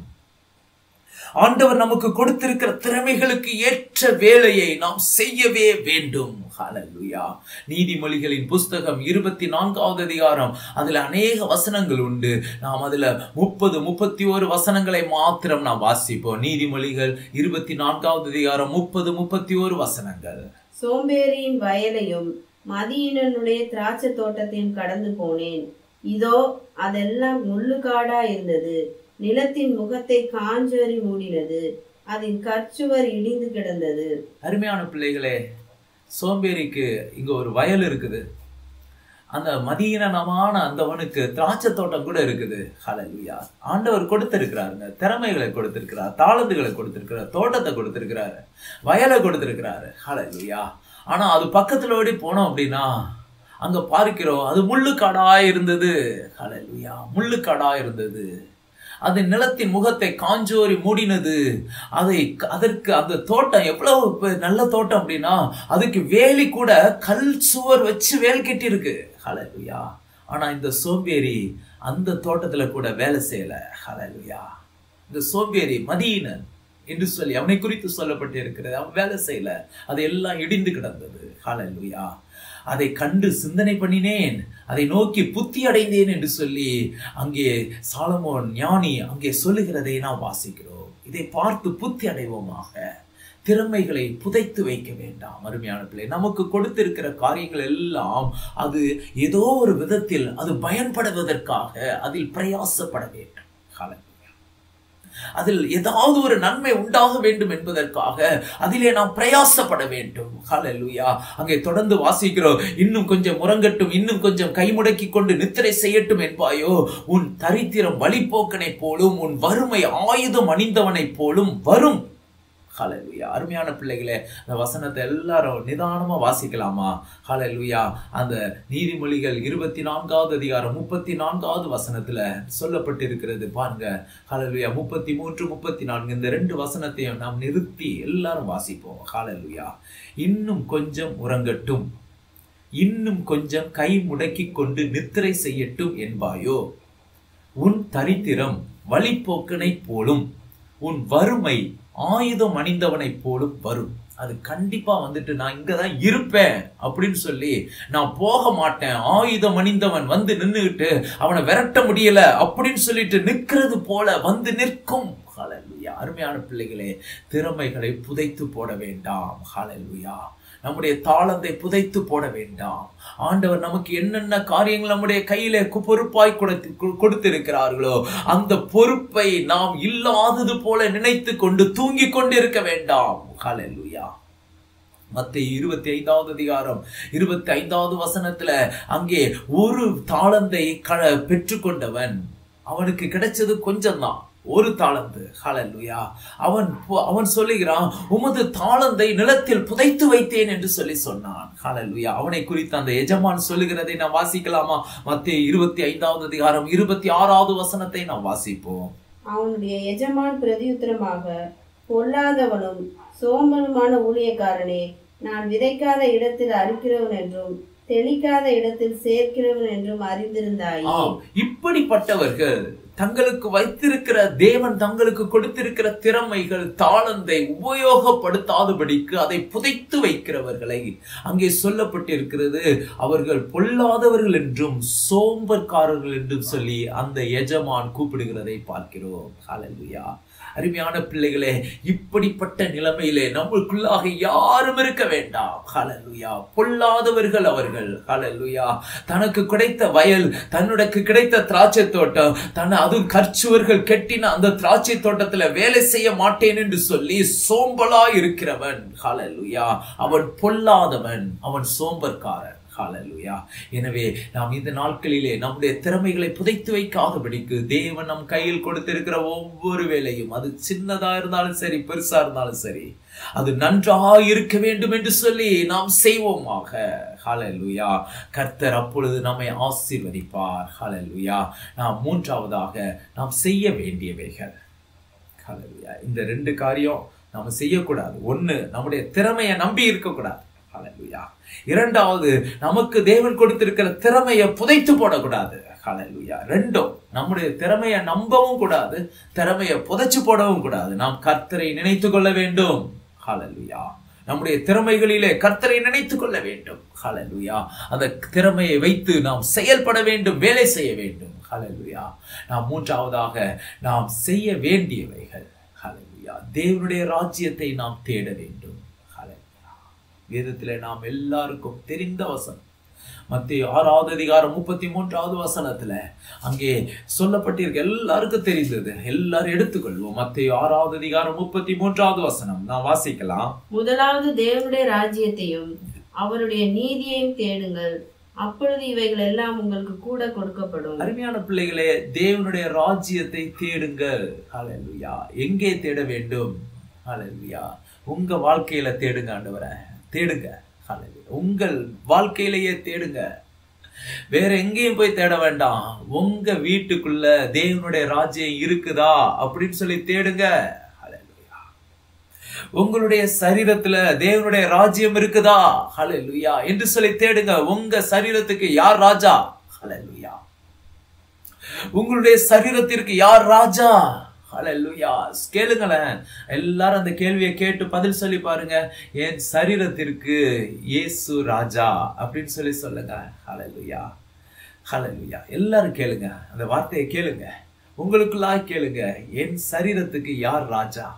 ஆண்டவர் நமக்கு கொடுத்திருக்கிற திறமைகளுக்கு ஏற்ற வேலையை நாம் செய்யவே வேண்டும் ஹalleluya நீதிமொழிகளின் புஸ்தகம் இருபத்தி நான்காவது அதிகாரம் அதுல அநேக வசனங்கள் உண்டு நாம் அதுல முப்பது முப்பத்தி ஒரு வசனங்களை மாத்திரம் நாம் வாசிப்போம் நீதிமொழிகள் இருபத்தி நான்காவது அதிகாரம் முப்பது முப்பத்தி ஒரு வசனங்கள் சோம்பேறியின் வயலையும் மதியினனுடைய திராட்சை தோட்டத்தையும் கடந்து போனேன் இதோ அதெல்லாம் முள்ளுக்காடா இருந்தது நிலத்தின் முகத்தை காஞ்சொறி மூடினது அதன் கற்சுவர் இடிந்து கிடந்தது அருமையான பிள்ளைகளே சோம்பேறிக்கு இங்க ஒரு வயல் இருக்குது அந்த மதியினமான அந்தவனுக்கு திராட்சை தோட்டம் கூட இருக்குது ஹalleluya ஆண்டவர் கொடுத்திருக்கிறாருங்க திறமைகளை கொடுத்திருக்கிறார் தாளந்துகளை கொடுத்திருக்கிறார் தோட்டத்தை கொடுத்திருக்கிறாரு வயலை கொடுத்திருக்கிறாரு ஹalleluya ஆனா அது பக்கத்துல ஓடி போனோம் அப்படின்னா அங்க பார்க்கிறோம் அது முள்ளுக்காடா இருந்தது ஹalleluya முள்ளுக்காடா இருந்தது அது நிலத்தின் முகத்தை காஞ்சோரி மூடினது அதை அதற்கு அந்த தோட்டம் எவ்வளவு பெ- நல்ல தோட்டம் அப்படின்னா அதுக்கு வேலி கூட கல் சுவர் வச்சு வேல் கட்டி இருக்கு ஹalleluya ஆனா இந்த சோம்பேறி அந்த தோட்டத்துல கூட வேலை செய்யல ஹalleluya இந்த சோம்பேறி மதியினன் என்று சொல்லி அவனை குறித்து சொல்லப்பட்டு இருக்கிறது அவன் வேலை செய்யல அது எல்லாம் இடிந்து கிடந்தது ஹalleluya அதை கண்டு சிந்தனை பண்ணினேன் அதை நோக்கி புத்தி அடைந்தேன் என்று சொல்லி அங்கே சாலமோன் ஞானி அங்கே சொல்லுகிறதை நாம் வாசிக்கிறோம் இதை பார்த்து புத்தி அடைவோமாக திறமைகளை புதைத்து வைக்க வேண்டாம் அருமையான பிள்ளை நமக்கு கொடுத்திருக்கிற காரியங்கள் எல்லாம் அது ஏதோ ஒரு விதத்தில் அது பயன்படுவதற்காக அதில் பிரயாசப்பட வேண்டும் ஹalleluya. அதில் ஏதாவது ஒரு நன்மை உண்டாக வேண்டும் என்பதற்காக அதிலே நாம் பிரயாசப்பட வேண்டும் ஹalleluya அங்கே தொடர்ந்து வாசிக்கிறோம் இன்னும் கொஞ்சம் முறங்கட்டும் இன்னும் கொஞ்சம் கைமுடக்கி கொண்டு நித்திரை செய்யட்டும் என்பாயோ உன் தரித்திரம் வழிபோக்கனைப் போலும் உன் வறுமை ஆயுதம் அணிந்தவனைப் போலும் வரும் ஹalleluya அருமையான பிள்ளைகளே அந்த வசனத்தை எல்லாரும் நிதானமா வாசிக்கலாமா ஹalleluya அந்த நீதிமொழிகள் இருபத்தி நான்காவது அதிகாரம் முப்பத்தி நான்காவது வசனத்துல சொல்லப்பட்டிருக்கிறது பாருங்க ஹalleluya முப்பத்தி மூன்று முப்பத்தி நான்கு இந்த ரெண்டு வசனத்தையும் நாம் நிறுத்தி எல்லாரும் வாசிப்போம் ஹalleluya இன்னும் கொஞ்சம் உறங்கட்டும் இன்னும் கொஞ்சம் கை முடக்கிக் கொண்டு நித்திரை செய்யட்டும் என்பாயோ உன் தரித்திரம் வழிப்போக்கனைப் போலும் உன் வறுமை ஆயுதம் அணிந்தவனைப் போலும் வரும் அது கண்டிப்பா வந்துட்டு நான் இங்கதான் இருப்பேன் அப்படின்னு சொல்லி நான் போக மாட்டேன் ஆயுதம் அணிந்தவன் வந்து நின்னுகிட்டு அவனை விரட்ட முடியல அப்படின்னு சொல்லிட்டு நிக்கிறது போல வந்து நிற்கும் ஹalleluya அருமையான பிள்ளைகளே திறமைகளை புதைத்து போட வேண்டாம் ஹalleluya நம்முடைய தாளந்தை புதைத்து போட வேண்டாம் ஆண்டவர் நமக்கு என்னென்ன காரியங்கள் நம்முடைய கையிலே கு- பொறுப்பாய் கொடுத்து கு- கொடுத்திருக்கிறார்களோ அந்த பொறுப்பை நாம் இல்லாதது போல நினைத்து கொண்டு தூங்கிக் கொண்டிருக்க வேண்டாம் ஹalleluya மத்திய இருபத்தி ஐந்தாவது அதிகாரம் இருபத்தி ஐந்தாவது வசனத்துல அங்கே ஒரு தாளந்தை க பெற்றுக்கொண்டவன் அவனுக்கு கிடைச்சது கொஞ்சம்தான் ஒரு தாளந்து ஹalleluya அவன் போ- அவன் சொல்லுகிறான் உமது தாளந்தை நிலத்தில் புதைத்து வைத்தேன் என்று சொல்லி சொன்னான் ஹalleluya அவனை குறித்து அந்த எஜமான் சொல்லுகிறதை நாம் வாசிக்கலாமா மத்திய இருபத்தி ஐந்தாவது அதிகாரம் இருபத்தி ஆறாவது வசனத்தை நாம் வாசிப்போம் அவனுடைய எஜமான் பிரதியுத்தரமாக பொல்லாதவனும் சோம்பலுமான ஊழியக்காரனே நான் விதைக்காத இடத்தில் அறுக்கிறவன் என்றும் தெளிக்காத இடத்தில் சேர்க்கிறவன் என்றும் அறிந்திருந்தாயே ஆம் இப்படிப்பட்டவர்கள் தங்களுக்கு வைத்திருக்கிற தேவன் தங்களுக்கு கொடுத்திருக்கிற திறமைகள் தாளந்தை உபயோகப்படுத்தாதபடிக்கு அதை புதைத்து வைக்கிறவர்களை அங்கே சொல்லப்பட்டிருக்கிறது அவர்கள் பொல்லாதவர்கள் என்றும் சோம்பற்காரர்கள் என்றும் சொல்லி அந்த எஜமான் கூப்பிடுகிறதை பார்க்கிறோம் ஹalleluya அருமையான பிள்ளைகளே இப்படிப்பட்ட நிலைமையிலே நம்மளுக்குள்ளாக யாரும் இருக்க வேண்டாம் ஹalleluya பொல்லாதவர்கள் அவர்கள் ஹalleluya தனக்கு கிடைத்த வயல் தன்னுடைய கிடைத்த திராட்சை தோட்டம் தன் அது கற்சுவர்கள் கெட்டின அந்த திராட்சை தோட்டத்துல வேலை செய்ய மாட்டேன் என்று சொல்லி சோம்பலா இருக்கிறவன் ஹalleluya அவன் பொல்லாதவன் அவன் சோம்பற்காரன் ஹalleluya எனவே நாம் இந்த நாட்களிலே நம்முடைய திறமைகளை புதைத்து வைக்காதபடிக்கு தேவன் நம் கையில் கொடுத்திருக்கிற ஒவ்வொரு வேலையும் அது சின்னதா இருந்தாலும் சரி பெருசா இருந்தாலும் சரி அது நன்றாக இருக்க வேண்டும் என்று சொல்லி நாம் செய்வோமாக ஹalleluya கர்த்தர் அப்பொழுது நம்மை ஆசீர்வதிப்பார் ஹalleluya நாம் மூன்றாவதாக நாம் செய்ய வேண்டியவைகள் ஹalleluya இந்த ரெண்டு காரியம் நாம செய்யக்கூடாது ஒண்ணு நம்முடைய திறமையை நம்பி இருக்கக்கூடாது ஹalleluya இரண்டாவது நமக்கு தேவன் கொடுத்திருக்கிற திறமையை புதைத்து போடக்கூடாது ஹalleluya ரெண்டும் நம்முடைய திறமையை நம்பவும் கூடாது திறமையை புதைச்சு போடவும் கூடாது நாம் கர்த்தரை நினைத்து கொள்ள வேண்டும் ஹalleluya நம்முடைய திறமைகளிலே கர்த்தரை நினைத்துக் கொள்ள வேண்டும் ஹalleluya அந்த திறமையை வைத்து நாம் செயல்பட வேண்டும் வேலை செய்ய வேண்டும் ஹalleluya நாம் மூன்றாவதாக நாம் செய்ய வேண்டியவைகள் ஹalleluya தேவனுடைய ராஜ்யத்தை நாம் தேட வேண்டும் ஹalleluya வேதத்திலே நாம் எல்லாருக்கும் தெரிந்த வசனம் மத்திய ஆறாவது அதிகாரம் முப்பத்தி மூன்றாவது வசனத்துல அங்கே சொல்லப்பட்டிருக்க எல்லாருக்கும் தெரிந்தது எல்லாரும் எடுத்துக்கொள்வோம் மத்திய ஆறாவது அதிகாரம் முப்பத்தி மூன்றாவது வசனம் நான் வாசிக்கலாம் முதலாவது தேவனுடைய ராஜ்யத்தையும் அவருடைய நீதியையும் தேடுங்கள் அப்பொழுது இவைகள் எல்லாம் உங்களுக்கு கூட கொடுக்கப்படும் அருமையான பிள்ளைகளே தேவனுடைய ராஜ்யத்தை தேடுங்கள் ஹalleluya எங்கே தேட வேண்டும் ஹalleluya உங்க வாழ்க்கையில தேடுங்க ஆண்டவரே தேடுங்க ஹalleluya உங்கள் வாழ்க்கையிலேயே தேடுங்க வேற எங்கேயும் போய் தேட வேண்டாம் உங்க வீட்டுக்குள்ள தேவனுடைய ராஜ்யம் இருக்குதா அப்படின்னு சொல்லி தேடுங்க ஹalleluya உங்களுடைய சரீரத்துல தேவனுடைய ராஜ்யம் இருக்குதா ஹalleluya என்று சொல்லி தேடுங்க உங்க சரீரத்துக்கு யார் ராஜா ஹalleluya உங்களுடைய சரீரத்திற்கு யார் ராஜா ஹalleluya கேளுங்களேன் எல்லாரும் அந்த கேள்வியை கேட்டு பதில் சொல்லி பாருங்க என் சரீரத்திற்கு இயேசு ராஜா அப்படின்னு சொல்லி சொல்லுங்க ஹalleluya ஹalleluya எல்லாரும் கேளுங்க அந்த வார்த்தையை கேளுங்க உங்களுக்குள்ளாய் கேளுங்க என் சரீரத்துக்கு யார் ராஜா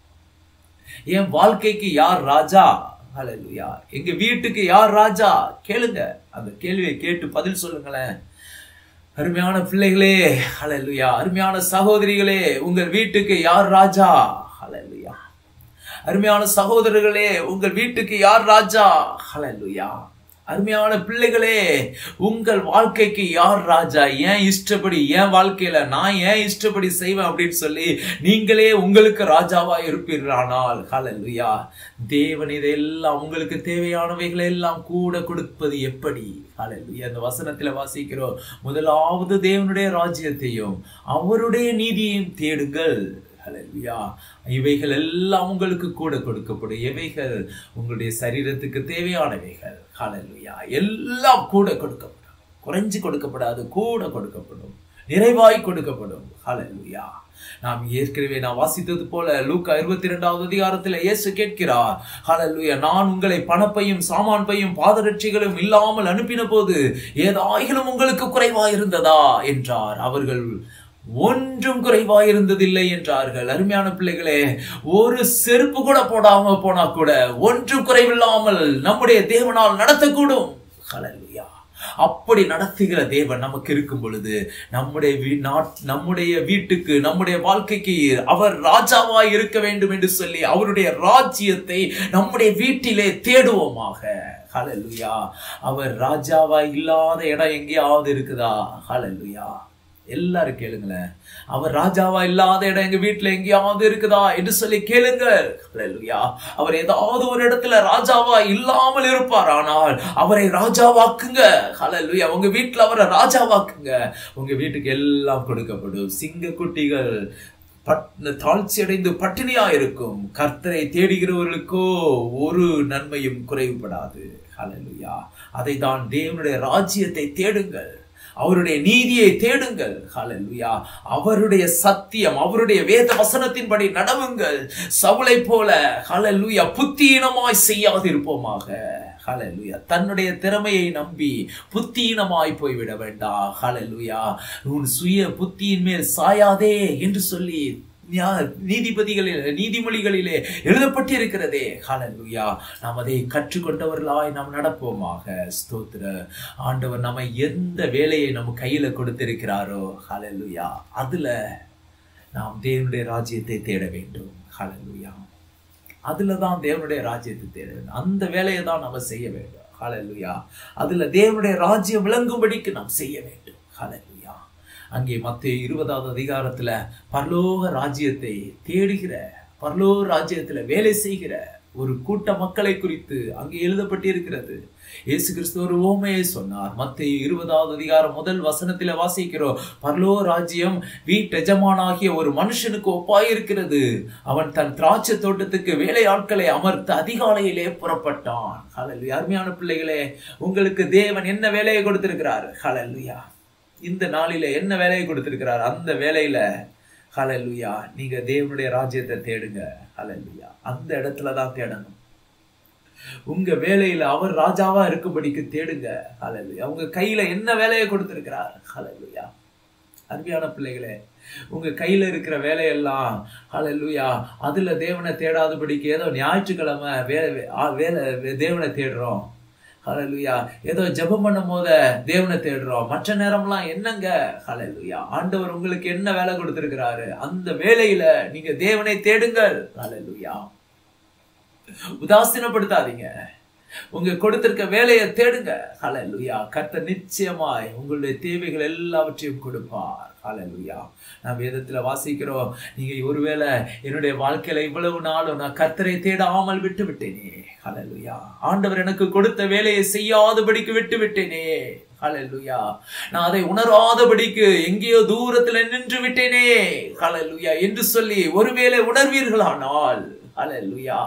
என் வாழ்க்கைக்கு யார் ராஜா ஹalleluya எங்க வீட்டுக்கு யார் ராஜா கேளுங்க அந்த கேள்வியை கேட்டு பதில் சொல்லுங்களேன் அருமையான பிள்ளைகளே ஹalleluya அருமையான சகோதரிகளே உங்கள் வீட்டுக்கு யார் ராஜா ஹalleluya அருமையான சகோதரர்களே உங்கள் வீட்டுக்கு யார் ராஜா ஹalleluya அருமையான பிள்ளைகளே உங்கள் வாழ்க்கைக்கு யார் ராஜா ஏன் இஷ்டப்படி என் வாழ்க்கையில நான் ஏன் இஷ்டப்படி செய்வேன் அப்படின்னு சொல்லி நீங்களே உங்களுக்கு ராஜாவா இருப்பீர்களானால் ஹalleluya தேவன் இதெல்லாம் உங்களுக்கு தேவையானவைகளை எல்லாம் கூட கொடுப்பது எப்படி ஹalleluya அந்த வசனத்துல வாசிக்கிறோம் முதலாவது தேவனுடைய ராஜ்யத்தையும் அவருடைய நீதியையும் தேடுங்கள் ஹalleluya இவைகள் எல்லாம் உங்களுக்கு கூட கொடுக்கப்படும் எவைகள் உங்களுடைய சரீரத்துக்கு தேவையானவைகள் ஹalleluya எல்லாம் கூட கொடுக்கப்படும் குறைஞ்சு கொடுக்கப்படாது கூட கொடுக்கப்படும் நிறைவாய் கொடுக்கப்படும் ஹalleluya நாம் ஏற்கனவே நான் வாசித்தது போல லூக்கா இருபத்தி இரண்டாவது அதிகாரத்தில் இயேசு கேட்கிறார் ஹalleluya நான் உங்களை பணப்பையும் சாமான் பையும் பாதரட்சிகளும் இல்லாமல் அனுப்பின போது ஏதாயிலும் உங்களுக்கு குறைவாய் இருந்ததா என்றார் அவர்கள் ஒன்றும் குறைவாய் இருந்ததில்லை என்றார்கள் அருமையான பிள்ளைகளே ஒரு செருப்பு கூட போடாம போனா கூட ஒன்றும் குறைவில்லாமல் நம்முடைய தேவனால் நடத்தக்கூடும் ஹalleluya அப்படி நடத்துகிற தேவன் நமக்கு இருக்கும் பொழுது நம்முடைய வீ- நாட்- நம்முடைய வீட்டுக்கு நம்முடைய வாழ்க்கைக்கு அவர் ராஜாவாய் இருக்க வேண்டும் என்று சொல்லி அவருடைய ராஜ்யத்தை நம்முடைய வீட்டிலே தேடுவோமாக ஹalleluya அவர் ராஜாவாய் இல்லாத இடம் எங்கேயாவது இருக்குதா ஹalleluya எல்லாரும் கேளுங்களேன் அவர் ராஜாவா இல்லாத இடம் எங்க வீட்டுல எங்கேயாவது இருக்குதா என்று சொல்லி கேளுங்க ஹalleluya அவர் ஏதாவது ஒரு இடத்துல ராஜாவா இல்லாமல் இருப்பார் ஆனால் அவரை ராஜாவாக்குங்க ஹalleluya உங்க வீட்டுல அவரை ராஜாவாக்குங்க உங்க வீட்டுக்கு எல்லாம் கொடுக்கப்படும் சிங்க குட்டிகள் பட் தாழ்ச்சி அடைந்து பட்டினியா இருக்கும் கர்த்தரை தேடுகிறவர்களுக்கோ ஒரு நன்மையும் குறைவுபடாது ஹalleluya அதை தான் தேவனுடைய ராஜ்யத்தை தேடுங்கள் அவருடைய நீதியை தேடுங்கள் ஹalleluya அவருடைய சத்தியம் அவருடைய வேத வசனத்தின்படி நடவுங்கள் சவுளை போல ஹalleluya புத்தீனமாய் செய்யாதிருப்போமாக ஹalleluya தன்னுடைய திறமையை நம்பி புத்தீனமாய் போய்விட வேண்டாம் ஹalleluya உன் சுய புத்தியின் மேல் சாயாதே என்று சொல்லி ஞா- நீதிபதிகளில் நீதிமொழிகளிலே எழுதப்பட்டிருக்கிறதே ஹalleluya நாம் அதை கற்றுக்கொண்டவர்களாய் நாம் நடப்போமாக ஸ்தோத்திர ஆண்டவர் நம்ம எந்த வேலையை நம்ம கையில கொடுத்திருக்கிறாரோ ஹalleluya அதுல நாம் தேவனுடைய ராஜ்யத்தை தேட வேண்டும் ஹalleluya அதுல தான் தேவனுடைய ராஜ்யத்தை தேட வேண்டும் அந்த வேலையை தான் நம்ம செய்ய வேண்டும் ஹalleluya அதுல தேவனுடைய ராஜ்யம் விளங்கும்படிக்கு நாம் செய்ய வேண்டும் ஹalleluya அங்கே மத்திய இருபதாவது அதிகாரத்துல பரலோக ராஜ்யத்தை தேடுகிற பரலோக ராஜ்யத்துல வேலை செய்கிற ஒரு கூட்ட மக்களை குறித்து அங்கே எழுதப்பட்டிருக்கிறது இயேசு கிறிஸ்து ஒரு ஓமையை சொன்னார் மத்திய இருபதாவது அதிகாரம் முதல் வசனத்தில வாசிக்கிறோம் பரலோ ராஜ்யம் வீட்டெஜமானாகிய ஒரு மனுஷனுக்கு ஒப்பாயிருக்கிறது அவன் தன் திராட்சை தோட்டத்துக்கு வேலை ஆட்களை அமர்த்த அதிகாலையிலே புறப்பட்டான் ஹalleluya அருமையான பிள்ளைகளே உங்களுக்கு தேவன் என்ன வேலையை கொடுத்திருக்கிறார் ஹalleluya இந்த நாளில என்ன வேலையை கொடுத்திருக்கிறார் அந்த வேலையில ஹalleluya நீங்க தேவனுடைய ராஜ்யத்தை தேடுங்க ஹalleluya அந்த இடத்துல தான் தேடணும் உங்க வேலையில அவர் ராஜாவா இருக்கும்படிக்கு தேடுங்க ஹalleluya உங்க கையில என்ன வேலையை கொடுத்திருக்கிறார் ஹalleluya அருமையான பிள்ளைகளே உங்க கையில இருக்கிற வேலையெல்லாம் ஹalleluya அதுல தேவனை தேடாதபடிக்கு ஏதோ ஞாயிற்றுக்கிழமை வேலை ஆ, வேலை தேவனை தேடுறோம் ஹalleluya ஏதோ ஜெபம் பண்ணும் போத தேவனை தேடுறோம் மற்ற நேரம்லாம் என்னங்க ஹalleluya ஆண்டவர் உங்களுக்கு என்ன வேலை கொடுத்திருக்கிறாரு அந்த வேலையில நீங்க தேவனை தேடுங்கள் ஹalleluya உதாசீனப்படுத்தாதீங்க உங்க கொடுத்திருக்க வேலையை தேடுங்க ஹalleluya கர்த்தர் நிச்சயமாய் உங்களுடைய தேவைகள் எல்லாவற்றையும் கொடுப்பார் ஹalleluya நான் வேதத்துல வாசிக்கிறோம் நீங்க ஒருவேளை என்னுடைய வாழ்க்கையில இவ்வளவு நாளும் நான் கர்த்தரை தேடாமல் விட்டு விட்டேனே ஹalleluya ஆண்டவர் எனக்கு கொடுத்த வேலையை செய்யாதபடிக்கு விட்டு விட்டேனே ஹalleluya நான் அதை உணராதபடிக்கு எங்கேயோ தூரத்துல நின்று விட்டேனே ஹalleluya என்று சொல்லி ஒருவேளை உணர்வீர்களானால் ஹalleluya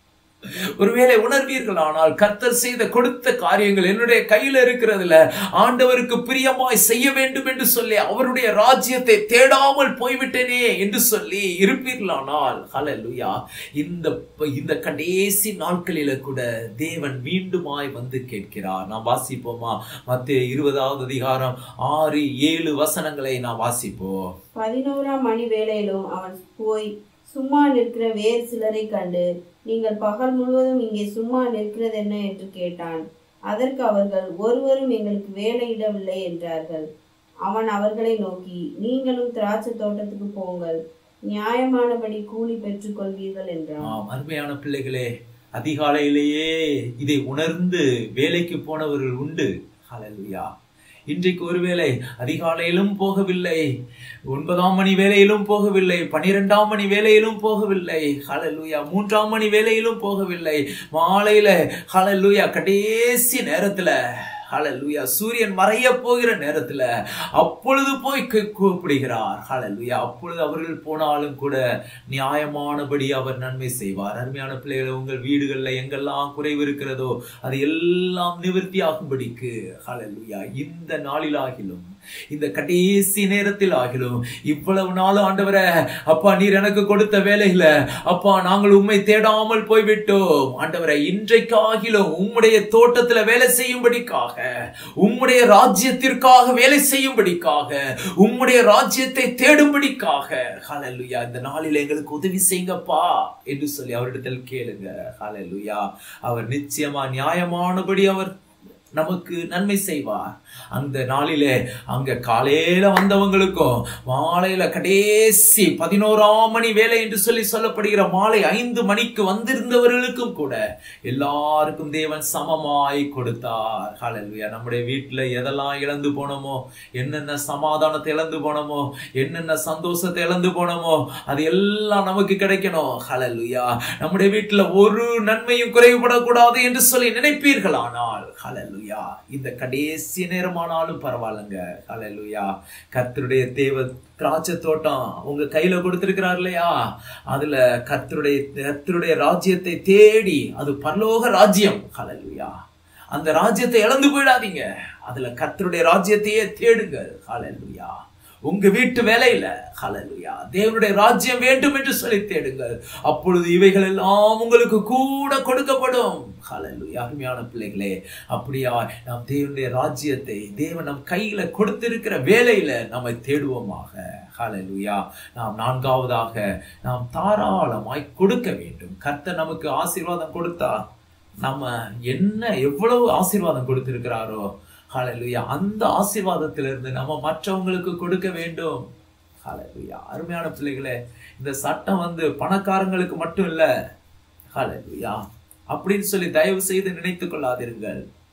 ஒருவேளை உணர்வீர்களானால் கர்த்தர் செய்த கொடுத்த காரியங்கள் என்னுடைய கையில இருக்கிறதுல ஆண்டவருக்கு பிரியமாய் செய்ய வேண்டும் என்று சொல்லி அவருடைய ராஜ்யத்தை தேடாமல் போய்விட்டேனே என்று சொல்லி இருப்பீர்களானால் ஹalleluya இந்த இந்த கடைசி நாட்களில கூட தேவன் மீண்டுமாய் வந்து கேட்கிறார் நாம் வாசிப்போமா மத்திய இருபதாவது அதிகாரம் ஆறு ஏழு வசனங்களை நாம் வாசிப்போம் பதினோராம் மணி வேளையிலும் அவன் போய் சும்மா நிற்கிற வேறு சிலரை கண்டு நீங்கள் பகல் முழுவதும் இங்கே சும்மா நிற்கிறது என்ன என்று கேட்டான் அதற்கு அவர்கள் ஒருவரும் எங்களுக்கு வேலையிடவில்லை என்றார்கள் அவன் அவர்களை நோக்கி நீங்களும் திராட்சை தோட்டத்துக்கு போங்கள் நியாயமானபடி கூலி பெற்றுக்கொள்வீர்கள் என்றான் ஆம் அருமையான பிள்ளைகளே அதிகாலையிலேயே இதை உணர்ந்து வேலைக்கு போனவர்கள் உண்டு ஹalleluya இன்றைக்கு ஒருவேளை அதிகாலையிலும் போகவில்லை ஒன்பதாம் மணி வேலையிலும் போகவில்லை பனிரெண்டாம் மணி வேலையிலும் போகவில்லை ஹalleluya மூன்றாம் மணி வேலையிலும் போகவில்லை மாலையில ஹalleluya கடைசி நேரத்துல ஹalleluya சூரியன் மறைய போகிற நேரத்துல அப்பொழுது போய் கூ- கூப்பிடுகிறார் ஹalleluya அப்பொழுது அவர்கள் போனாலும் கூட நியாயமானபடி அவர் நன்மை செய்வார் அருமையான பிள்ளைகளை உங்கள் வீடுகள்ல எங்கெல்லாம் குறைவு இருக்கிறதோ அது எல்லாம் நிவர்த்தி ஆகும்படிக்கு ஹalleluya இந்த நாளிலாகிலும் இந்த கடைசி நேரத்தில் ஆகிலும் இவ்வளவு நாள் ஆண்டவரே அப்பா நீர் எனக்கு கொடுத்த வேலையில அப்பா நாங்கள் உம்மை தேடாமல் போய்விட்டோம் ஆண்டவரே இன்றைக்காகிலும் உம்முடைய தோட்டத்துல வேலை செய்யும்படிக்காக உம்முடைய ராஜ்யத்திற்காக வேலை செய்யும்படிக்காக உம்முடைய ராஜ்யத்தை தேடும்படிக்காக ஹalleluya இந்த நாளில் எங்களுக்கு உதவி செய்யுங்கப்பா என்று சொல்லி அவரிடத்தில் கேளுங்க ஹalleluya அவர் நிச்சயமா நியாயமானபடி அவர் நமக்கு நன்மை செய்வார் அந்த நாளிலே அங்க காலையில வந்தவங்களுக்கும் மாலையில கடைசி பதினோராம் மணி வேலை என்று சொல்லி சொல்லப்படுகிற மாலை ஐந்து மணிக்கு வந்திருந்தவர்களுக்கும் கூட எல்லாருக்கும் தேவன் சமமாய் கொடுத்தார் ஹalleluya நம்முடைய வீட்டுல எதெல்லாம் இழந்து போனோமோ என்னென்ன சமாதானத்தை இழந்து போனோமோ என்னென்ன சந்தோஷத்தை இழந்து போனோமோ அது எல்லாம் நமக்கு கிடைக்கணும் ஹalleluya நம்முடைய வீட்டுல ஒரு நன்மையும் குறைவுபடக்கூடாது என்று சொல்லி நினைப்பீர்களானால் ஹalleluya இந்த கடைசி நேரமானாலும் பரவாயில்லைங்க ஹalleluya கர்த்தருடைய தேவ திராட்சை தோட்டம் உங்க கையில கொடுத்திருக்கிறார் இல்லையா அதுல கர்த்தருடைய கர்த்தருடைய ராஜ்யத்தை தேடி அது பரலோக ராஜ்யம் ஹalleluya அந்த ராஜ்யத்தை இழந்து போயிடாதீங்க அதுல கர்த்தருடைய ராஜ்யத்தையே தேடுங்க ஹalleluya உங்க வீட்டு வேலையில ஹalleluya தேவனுடைய ராஜ்யம் வேண்டும் என்று சொல்லி தேடுங்கள் அப்பொழுது இவைகள் எல்லாம் உங்களுக்கு கூட கொடுக்கப்படும் ஹalleluya அருமையான பிள்ளைகளே அப்படியா நாம் தேவனுடைய ராஜ்யத்தை தேவன் நம் கையில கொடுத்திருக்கிற வேலையில நம்மை தேடுவோமாக ஹalleluya நாம் நான்காவதாக நாம் தாராளமாய் கொடுக்க வேண்டும் கர்த்தர் நமக்கு ஆசீர்வாதம் கொடுத்தா நம்ம என்ன எவ்வளவு ஆசீர்வாதம் கொடுத்திருக்கிறாரோ ஹalleluya அந்த ஆசீர்வாதத்திலிருந்து நம்ம மற்றவங்களுக்கு கொடுக்க வேண்டும் ஹalleluya அருமையான பிள்ளைகளே இந்த சட்டம் வந்து பணக்காரங்களுக்கு மட்டும் இல்ல ஹalleluya அப்படின்னு சொல்லி தயவு செய்து நினைத்துக் கொள்ளாதீர்கள்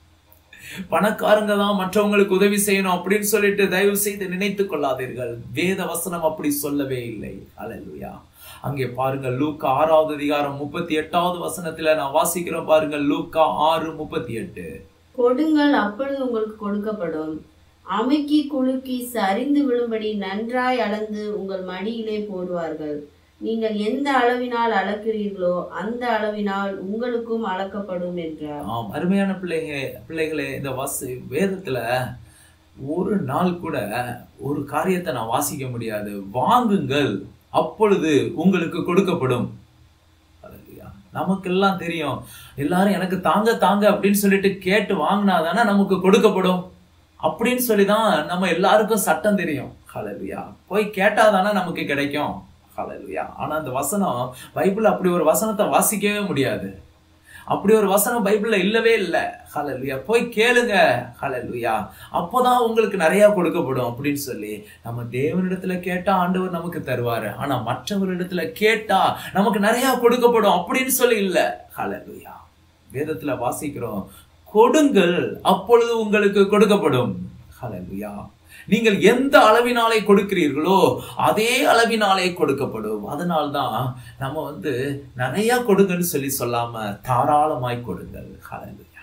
பணக்காரங்க தான் மற்றவங்களுக்கு உதவி செய்யணும் அப்படின்னு சொல்லிட்டு தயவு செய்து நினைத்துக் கொள்ளாதீர்கள் வேத வசனம் அப்படி சொல்லவே இல்லை அல்லேலூயா அங்கே பாருங்கள் லூக்கா ஆறாவது அதிகாரம் முப்பத்தி எட்டாவது வசனத்துல நான் வாசிக்கிறோம் பாருங்கள் லூக்கா ஆறு முப்பத்தி எட்டு கொடுங்கள் அப்பொழுது உங்களுக்கு கொடுக்கப்படும் அமுக்கி குலுக்கி சரிந்து விழும்படி நன்றாய் அளந்து உங்கள் மடியிலே போடுவார்கள் நீங்கள் எந்த அளவினால் அளக்கிறீர்களோ அந்த அளவினால் உங்களுக்கும் அளக்கப்படும் என்றார் ஆம் அருமையான பிள்ளைங்க பிள்ளைகளே இந்த வாசி வேதத்துல ஒரு நாள் கூட ஒரு காரியத்தை நான் வாசிக்க முடியாது வாங்குங்கள் அப்பொழுது உங்களுக்கு கொடுக்கப்படும் அல்லேலூயா. நமக்கெல்லாம் தெரியும் எல்லாரும் எனக்கு தாங்க தாங்க அப்படின்னு சொல்லிட்டு கேட்டு வாங்கினாதானே நமக்கு கொடுக்கப்படும் அப்படின்னு சொல்லி தான் நம்ம எல்லாருக்கும் சட்டம் தெரியும் ஹalleluya போய் கேட்டாதானே நமக்கு கிடைக்கும் ஹalleluya ஆனா அந்த வசனம் பைபிள் அப்படி ஒரு வசனத்தை வாசிக்கவே முடியாது அப்படி ஒரு வசனம் பைபிள்ல இல்லவே இல்லை ஹalleluya போய் கேளுங்க ஹalleluya அப்போதான் உங்களுக்கு நிறைய கொடுக்கப்படும் அப்படின்னு சொல்லி நம்ம தேவனிடத்துல கேட்டா ஆண்டவர் நமக்கு தருவாரு ஆனா மற்றவரிடத்துல கேட்டா நமக்கு நிறைய கொடுக்கப்படும் அப்படின்னு சொல்லி இல்ல ஹalleluya வேதத்துல வாசிக்கிறோம் கொடுங்கள் அப்பொழுது உங்களுக்கு கொடுக்கப்படும் ஹalleluya நீங்கள் எந்த அளவினாலே கொடுக்கிறீர்களோ அதே அளவினாலே கொடுக்கப்படும் அதனால்தான் நம்ம வந்து நிறைய கொடுங்கன்னு சொல்லி சொல்லாம தாராளமாய் கொடுங்கள் ஹalleluya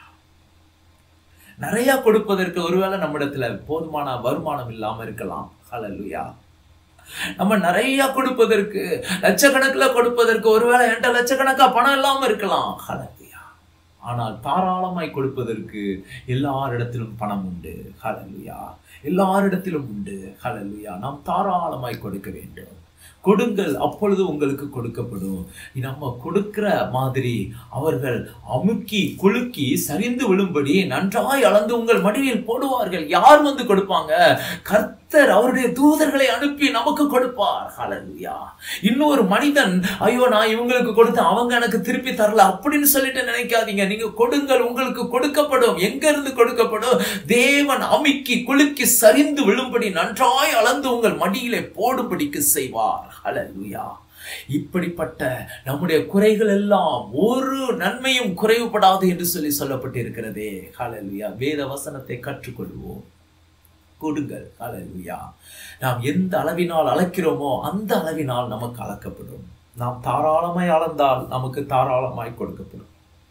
நிறைய கொடுப்பதற்கு ஒருவேளை நம்மிடத்துல போதுமான வருமானம் இல்லாம இருக்கலாம் ஹalleluya நம்ம நிறைய கொடுப்பதற்கு லட்சக்கணக்குல கொடுப்பதற்கு ஒருவேளை என்கிட்ட லட்சக்கணக்கா பணம் இல்லாம இருக்கலாம் ஹalleluya ஆனால் தாராளமாய் கொடுப்பதற்கு எல்லாரிடத்திலும் பணம் உண்டு ஹalleluya எல்லாரிடத்திலும் உண்டு ஹalleluya நாம் தாராளமாய் கொடுக்க வேண்டும் கொடுங்கள் அப்பொழுது உங்களுக்கு கொடுக்கப்படும் நம்ம கொடுக்கிற மாதிரி அவர்கள் அமுக்கி குலுக்கி சரிந்து விழும்படி நன்றாய் அளந்து உங்கள் மடியில் போடுவார்கள் யார் வந்து கொடுப்பாங்க கர்த்தர் அவருடைய தூதர்களை அனுப்பி நமக்கு கொடுப்பார் ஹalleluya இன்னொரு மனிதன் ஐயோ நான் இவங்களுக்கு கொடுத்தேன் அவங்க எனக்கு திருப்பி தரல அப்படின்னு சொல்லிட்டு நினைக்காதீங்க நீங்க கொடுங்கள் உங்களுக்கு கொடுக்கப்படும் எங்க இருந்து கொடுக்கப்படும் தேவன் அமுக்கி குலுக்கி சரிந்து விழும்படி நன்றாய் அளந்து உங்கள் மடியிலே போடும்படிக்கு செய்வார் ஹalleluya இப்படிப்பட்ட நம்முடைய குறைகள் எல்லாம் ஒரு நன்மையும் குறைவுபடாது என்று சொல்லி சொல்லப்பட்டிருக்கிறதே ஹalleluya வேத வசனத்தை கற்றுக்கொள்வோம் கொடுங்கள் ஹalleluya நாம் எந்த அளவினால் அளக்கிறோமோ அந்த அளவினால் நமக்கு அளக்கப்படும் நாம் தாராளமாய் அளந்தால் நமக்கு தாராளமாய் கொடுக்கப்படும்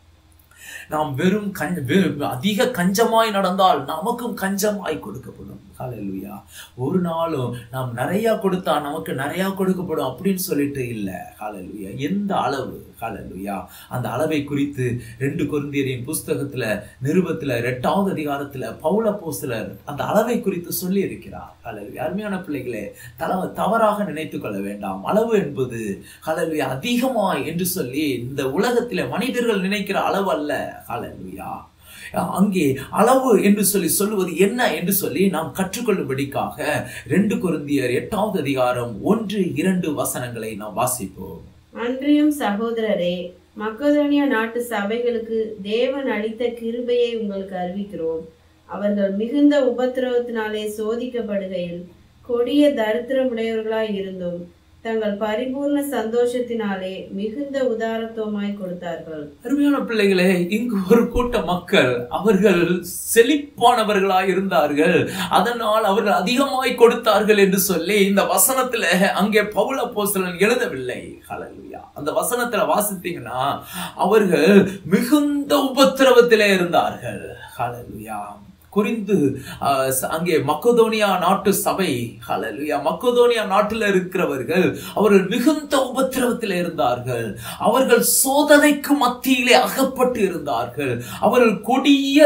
நாம் வெறும் கஞ் வெ- அதிக கஞ்சமாய் நடந்தால் நமக்கும் கஞ்சமாய் கொடுக்கப்படும் ஹalleluya ஒரு நாளும் நாம் நிறைய கொடுத்தா நமக்கு நிறைய கொடுக்கப்படும் அப்படின்னு சொல்லிட்டு இல்லை ஹalleluya எந்த அளவு ஹalleluya அந்த அளவை குறித்து ரெண்டு கொரிந்தியரின் புஸ்தகத்துல நிருபத்துல எட்டாவது அதிகாரத்துல பவுல போஸ்தலர் அந்த அளவை குறித்து சொல்லி இருக்கிறார் ஹalleluya அருமையான பிள்ளைகளே தல தவறாக நினைத்துக் கொள்ள வேண்டாம் அளவு என்பது ஹalleluya அதிகமாய் என்று சொல்லி இந்த உலகத்திலே மனிதர்கள் நினைக்கிற அளவு அல்ல ஹalleluya அங்கே அளவு என்று சொல்லி சொல்லுவது என்ன என்று சொல்லி நாம் கற்றுக்கொள்ளும்படிக்காக ரெண்டு கொரிந்தியர் எட்டாவது அதிகாரம் ஒன்று இரண்டு வசனங்களை நாம் வாசிப்போம் அன்றியும் சகோதரரே மக்கதோனியா நாட்டு சபைகளுக்கு தேவன் அளித்த கிருபையை உங்களுக்கு அறிவிக்கிறோம் அவர்கள் மிகுந்த உபத்திரவத்தினாலே சோதிக்கப்படுகையில் கொடிய தரித்திரமுடையவர்களாய் இருந்தும் தங்கள் பரிபூர்ண சந்தோஷத்தினாலே மிகுந்த உதாரத்துவமாய் கொடுத்தார்கள் அருமையான பிள்ளைகளே இங்கு ஒரு கூட்ட மக்கள் அவர்கள் செழிப்பானவர்களாய் இருந்தார்கள் அதனால் அவர்கள் அதிகமாய் கொடுத்தார்கள் என்று சொல்லி இந்த வசனத்துல அங்கே பவுல போஸ்தலன் எழுதவில்லை ஹalleluya அந்த வசனத்துல வாசித்தீங்கன்னா அவர்கள் மிகுந்த உபத்திரவத்திலே இருந்தார்கள் ஹalleluya குறிந்து ஆஹ், ச- அங்கே மக்கதோனியா நாட்டு சபை ஹalleluya மக்கதோனியா நாட்டில் இருக்கிறவர்கள் அவர்கள் மிகுந்த உபத்திரவத்தில் இருந்தார்கள் அவர்கள் சோதனைக்கு மத்தியிலே அகப்பட்டு இருந்தார்கள் அவர்கள் கொடிய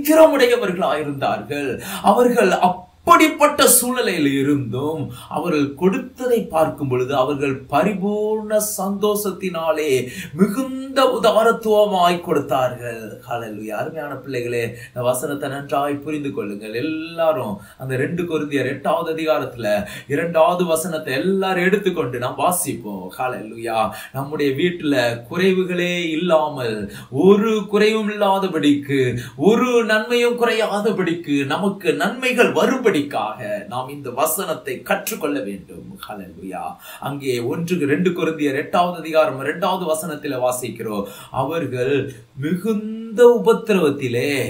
தரித்திரமுடையவர்களாயிருந்தார்கள் அவர்கள் அப்படிப்பட்ட சூழ்நிலையில் இருந்தும் அவர்கள் கொடுத்ததை பார்க்கும் பொழுது அவர்கள் பரிபூர்ண சந்தோஷத்தினாலே மிகுந்த உதாரத்துவமாய் கொடுத்தார்கள் ஹalleluya அருமையான பிள்ளைகளே இந்த வசனத்தை நன்றாய் புரிந்து கொள்ளுங்கள் எல்லாரும் அந்த ரெண்டு கொரிந்தியர் எட்டாவது அதிகாரத்துல இரண்டாவது வசனத்தை எல்லாரும் எடுத்துக்கொண்டு நாம் வாசிப்போம் ஹalleluya நம்முடைய வீட்டுல குறைவுகளே இல்லாமல் ஒரு குறைவும் இல்லாதபடிக்கு ஒரு நன்மையும் குறையாதபடிக்கு நமக்கு நன்மைகள் வரும்படிக்காக நாம் இந்த வசனத்தை கற்றுக்கொள்ள வேண்டும் ஹalleluya அங்கே ஒன்றுக்கு ரெண்டு கொரிந்தியர் எட்டாவது அதிகாரம் இரண்டாவது வசனத்தில வாசிக்கிறோம் அவர்கள் மிகுந்த உபத்திரவத்திலே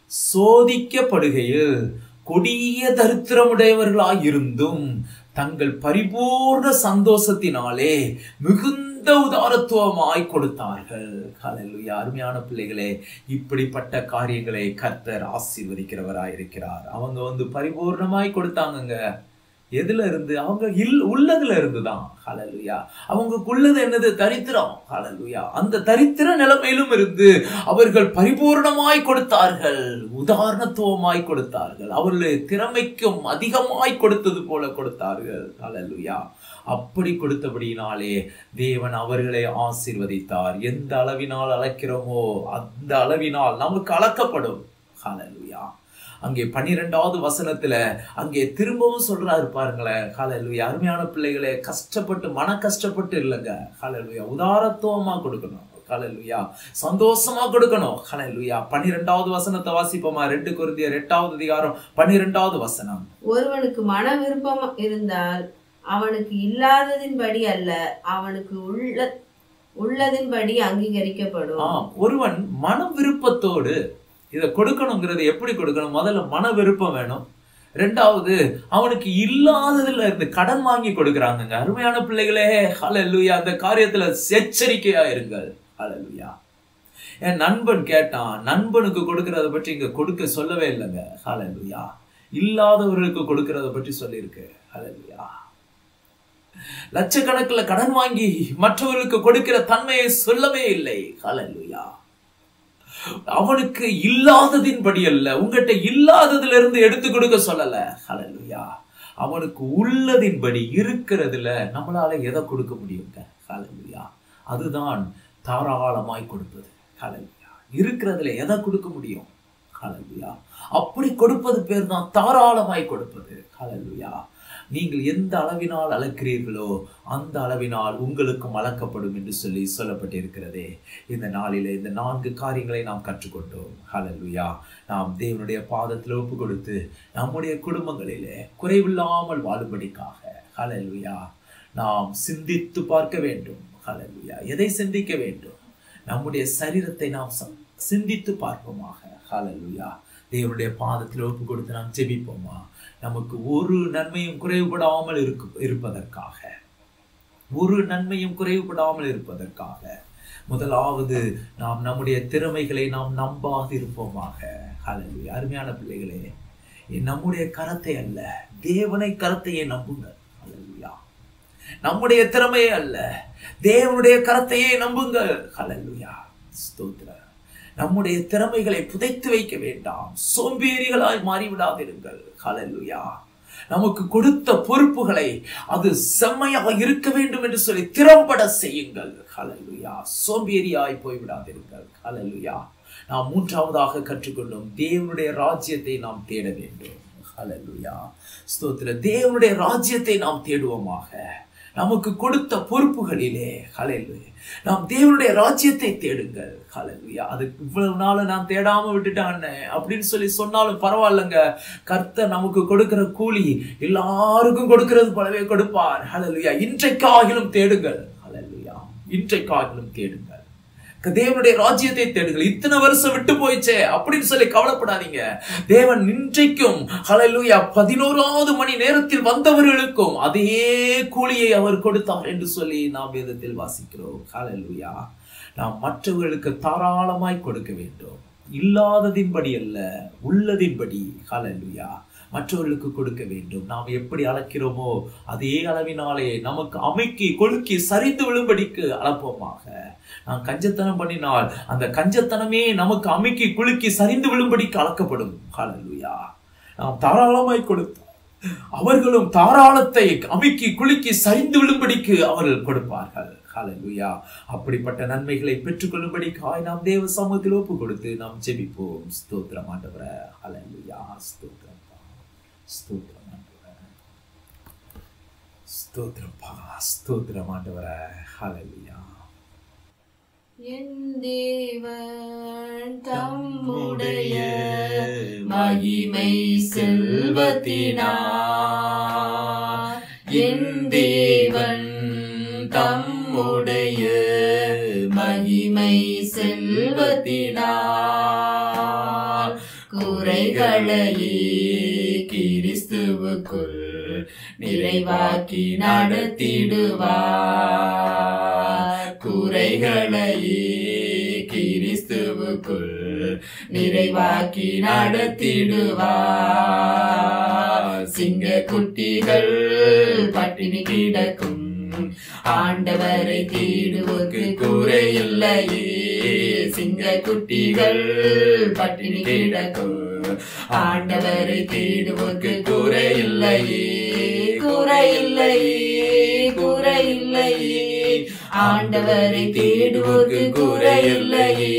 சோதிக்கப்படுகையில் கொடிய தரித்திரமுடையவர்களாய் இருந்தும் தங்கள் பரிபூர்ண சந்தோஷத்தினாலே மிகுந்த உதாரத்துவமாய் கொடுத்தார்கள் ஹalleluya அருமையான பிள்ளைகளே இப்படிப்பட்ட காரியங்களை கர்த்தர் ஆசீர்வதிக்கிறவராய் இருக்கிறார் அவங்க வந்து பரிபூர்ணமாய் கொடுத்தாங்கங்க எதுல இருந்து அவங்க இல் உள்ளதுல இருந்து தான் ஹalleluya அவங்களுக்குள்ளது என்னது தரித்திரம் ஹalleluya அந்த தரித்திர நிலைமையிலும் இருந்து அவர்கள் பரிபூர்ணமாய் கொடுத்தார்கள் உதாரணத்துவமாய் கொடுத்தார்கள் அவர்களுடைய திறமைக்கும் அதிகமாய் கொடுத்தது போல கொடுத்தார்கள் ஹalleluya அப்படி கொடுத்தபடியினாலே தேவன் அவர்களை ஆசீர்வதித்தார் எந்த அளவினால் அளக்கிறோமோ அந்த அளவினால் நமக்கு அளக்கப்படும் ஹalleluya அங்கே பன்னிரெண்டாவது வசனத்துல அங்கே திரும்பவும் சொல்றாரு பாருங்களேன் ஹalleluya அருமையான பிள்ளைகளே கஷ்டப்பட்டு மன கஷ்டப்பட்டு இல்லைங்க ஹalleluya உதாரத்துவமா கொடுக்கணும் ஹalleluya சந்தோஷமா கொடுக்கணும் ஹalleluya பன்னிரெண்டாவது வசனத்தை வாசிப்போமா ரெண்டு குருந்தியர் எட்டாவது அதிகாரம் பன்னிரெண்டாவது வசனம் ஒருவனுக்கு மன விருப்பம் இருந்தால் அவனுக்கு இல்லாததின்படி அல்ல அவனுக்கு உள்ள உள்ளதின்படி அங்கீகரிக்கப்படும் ஆம் ஒருவன் மன விருப்பத்தோடு இதை கொடுக்கணுங்கிறது எப்படி கொடுக்கணும் முதல்ல மன விருப்பம் வேணும் ரெண்டாவது அவனுக்கு இல்லாததுல இருந்து கடன் வாங்கி கொடுக்கறாங்கங்க அருமையான பிள்ளைகளே ஹalleluya அந்த காரியத்துல எச்சரிக்கையா இருங்கள் ஹalleluya என் நண்பன் கேட்டான் நண்பனுக்கு கொடுக்கறத பற்றி இங்க கொடுக்க சொல்லவே இல்லைங்க ஹalleluya இல்லாதவர்களுக்கு கொடுக்கறத பற்றி சொல்லியிருக்கு ஹalleluya லட்சக்கணக்குல கடன் வாங்கி மற்றவர்களுக்கு கொடுக்கிற தன்மையை சொல்லவே இல்லை ஹalleluya அவனுக்கு இல்லாததின்படி அல்ல உங்ககிட்ட இல்லாததுல இருந்து எடுத்து கொடுக்க சொல்லல ஹalleluya அவனுக்கு உள்ளதின்படி இருக்கிறதுல நம்மளால எதை கொடுக்க முடியுங்க ஹalleluya அதுதான் தாராளமாய் கொடுப்பது ஹalleluya இருக்கிறதுல எதை கொடுக்க முடியும் ஹalleluya அப்படி கொடுப்பது பேர் தான் தாராளமாய் கொடுப்பது ஹalleluya நீங்கள் எந்த அளவினால் அளக்கிறீர்களோ அந்த அளவினால் உங்களுக்கும் அளக்கப்படும் என்று சொல்லி சொல்லப்பட்டிருக்கிறதே இந்த நாளிலே இந்த நான்கு காரியங்களை நாம் கற்றுக்கொண்டோம் ஹalleluya நாம் தேவனுடைய பாதத்தில் ஒப்பு கொடுத்து நம்முடைய குடும்பங்களிலே குறைவில்லாமல் வாழும்படிக்காக ஹalleluya நாம் சிந்தித்து பார்க்க வேண்டும் ஹalleluya எதை சிந்திக்க வேண்டும் நம்முடைய சரீரத்தை நாம் ச- சிந்தித்து பார்ப்போமாக ஹalleluya தேவனுடைய பாதத்தில் ஒப்பு கொடுத்து நாம் ஜெபிப்போமா நமக்கு ஒரு நன்மையும் குறைவுபடாமல் இருக்கு இருப்பதற்காக ஒரு நன்மையும் குறைவுபடாமல் இருப்பதற்காக முதலாவது நாம் நம்முடைய திறமைகளை நாம் நம்பாது இருப்போமாக ஹalleluya அருமையான பிள்ளைகளே நம்முடைய கரத்தை அல்ல தேவனை கரத்தையே நம்புங்கள் ஹalleluya நம்முடைய திறமையே அல்ல தேவனுடைய கரத்தையே நம்புங்கள் ஹalleluya ஸ்தோத்திரம் நம்முடைய திறமைகளை புதைத்து வைக்க வேண்டாம் சோம்பேறிகளாய் மாறிவிடாதிருங்கள் ஹalleluya நமக்கு கொடுத்த பொறுப்புகளை அது செம்மையாக இருக்க வேண்டும் என்று சொல்லி திறம்பட செய்யுங்கள் ஹalleluya சோம்பேறியாய் போய்விடாதிருங்கள் ஹalleluya நாம் மூன்றாவதாக கற்றுக்கொண்டோம் தேவனுடைய ராஜ்யத்தை நாம் தேட வேண்டும் ஹalleluya ஸ்தோத்திர தேவனுடைய ராஜ்யத்தை நாம் தேடுவோமாக நமக்கு கொடுத்த பொறுப்புகளிலே ஹalleluya நாம் தேவனுடைய ராஜ்யத்தை தேடுங்கள் ஹalleluya அது இவ்வளவு நாள் நான் தேடாம விட்டுட்டான் அப்படின்னு சொல்லி சொன்னாலும் பரவாயில்லைங்க கர்த்தர் நமக்கு கொடுக்கிற கூலி எல்லாருக்கும் கொடுக்கிறது போலவே கொடுப்பார் ஹalleluya இன்றைக்காகிலும் தேடுங்கள் ஹalleluya இன்றைக்காகிலும் தேடுங்கள் தேவனுடைய ராஜ்யத்தை தேடுங்கள் இத்தனை வருஷம் விட்டு போயிச்சே அப்படின்னு சொல்லி கவலைப்படாதீங்க தேவன் இன்றைக்கும் ஹalleluya பதினோராவது மணி நேரத்தில் வந்தவர்களுக்கும் அதே கூலியை அவர் கொடுத்தார் என்று சொல்லி நாம் வேதத்தில் வாசிக்கிறோம் ஹalleluya நாம் மற்றவர்களுக்கு தாராளமாய் கொடுக்க வேண்டும் இல்லாததின்படி அல்ல உள்ளதின்படி ஹalleluya மற்றவர்களுக்கு கொடுக்க வேண்டும் நாம் எப்படி அளக்கிறோமோ அதே அளவினாலே நமக்கு அமைக்கி கொழுக்கி சரிந்து விழும்படிக்கு அளப்போமாக நாம் கஞ்சத்தனம் பண்ணினால் அந்த கஞ்சத்தனமே நமக்கு அமைக்கி குலுக்கி சரிந்து விழும்படிக்கு அளக்கப்படும் ஹalleluya நாம் தாராளமாய் கொடுத்தோம் அவர்களும் தாராளத்தை அமுக்கி குலுக்கி சரிந்து விழும்படிக்கு அவர்கள் கொடுப்பார்கள் ஹalleluya அப்படிப்பட்ட நன்மைகளை பெற்றுக்கொள்ளும்படிக்காய் நாம் தேவ சமூகத்தில் ஒப்பு கொடுத்து நாம் ஜெபிப்போம் ஸ்தோத்திரம் ஆண்டவரே ஹalleluya ஸ்தோத்திரம் ஸ்தோத்திரம் ஆண்டவரே ஸ்தோத்திரப்பா ஸ்தோத்திரம் ஆண்டவரே ஹalleluya என் தேவன் தம்முடைய மகிமை செல்வத்தினார் என் தேவன் தம்முடைய மகிமை செல்வத்தினார் குறைகளையே கிறிஸ்துவுக்குள் நிறைவாக்கி நடத்திடுவார் குறைகளையே கிறிஸ்துவுக்குள் நிறைவாக்கி நடத்திடுவார் சிங்க குட்டிகள் பட்டினி கிடக்கும் ஆண்டவரை தேடுவோர்க்கு குறையில்லையே சிங்க குட்டிகள் பட்டினி கிடக்கும் ஆண்டவரை தேடுவோர்க்கு குறையில்லையே குறையில்லையே குறையில்லையே ஆண்டவரை தேடுவோர்க்கு குறையில்லையே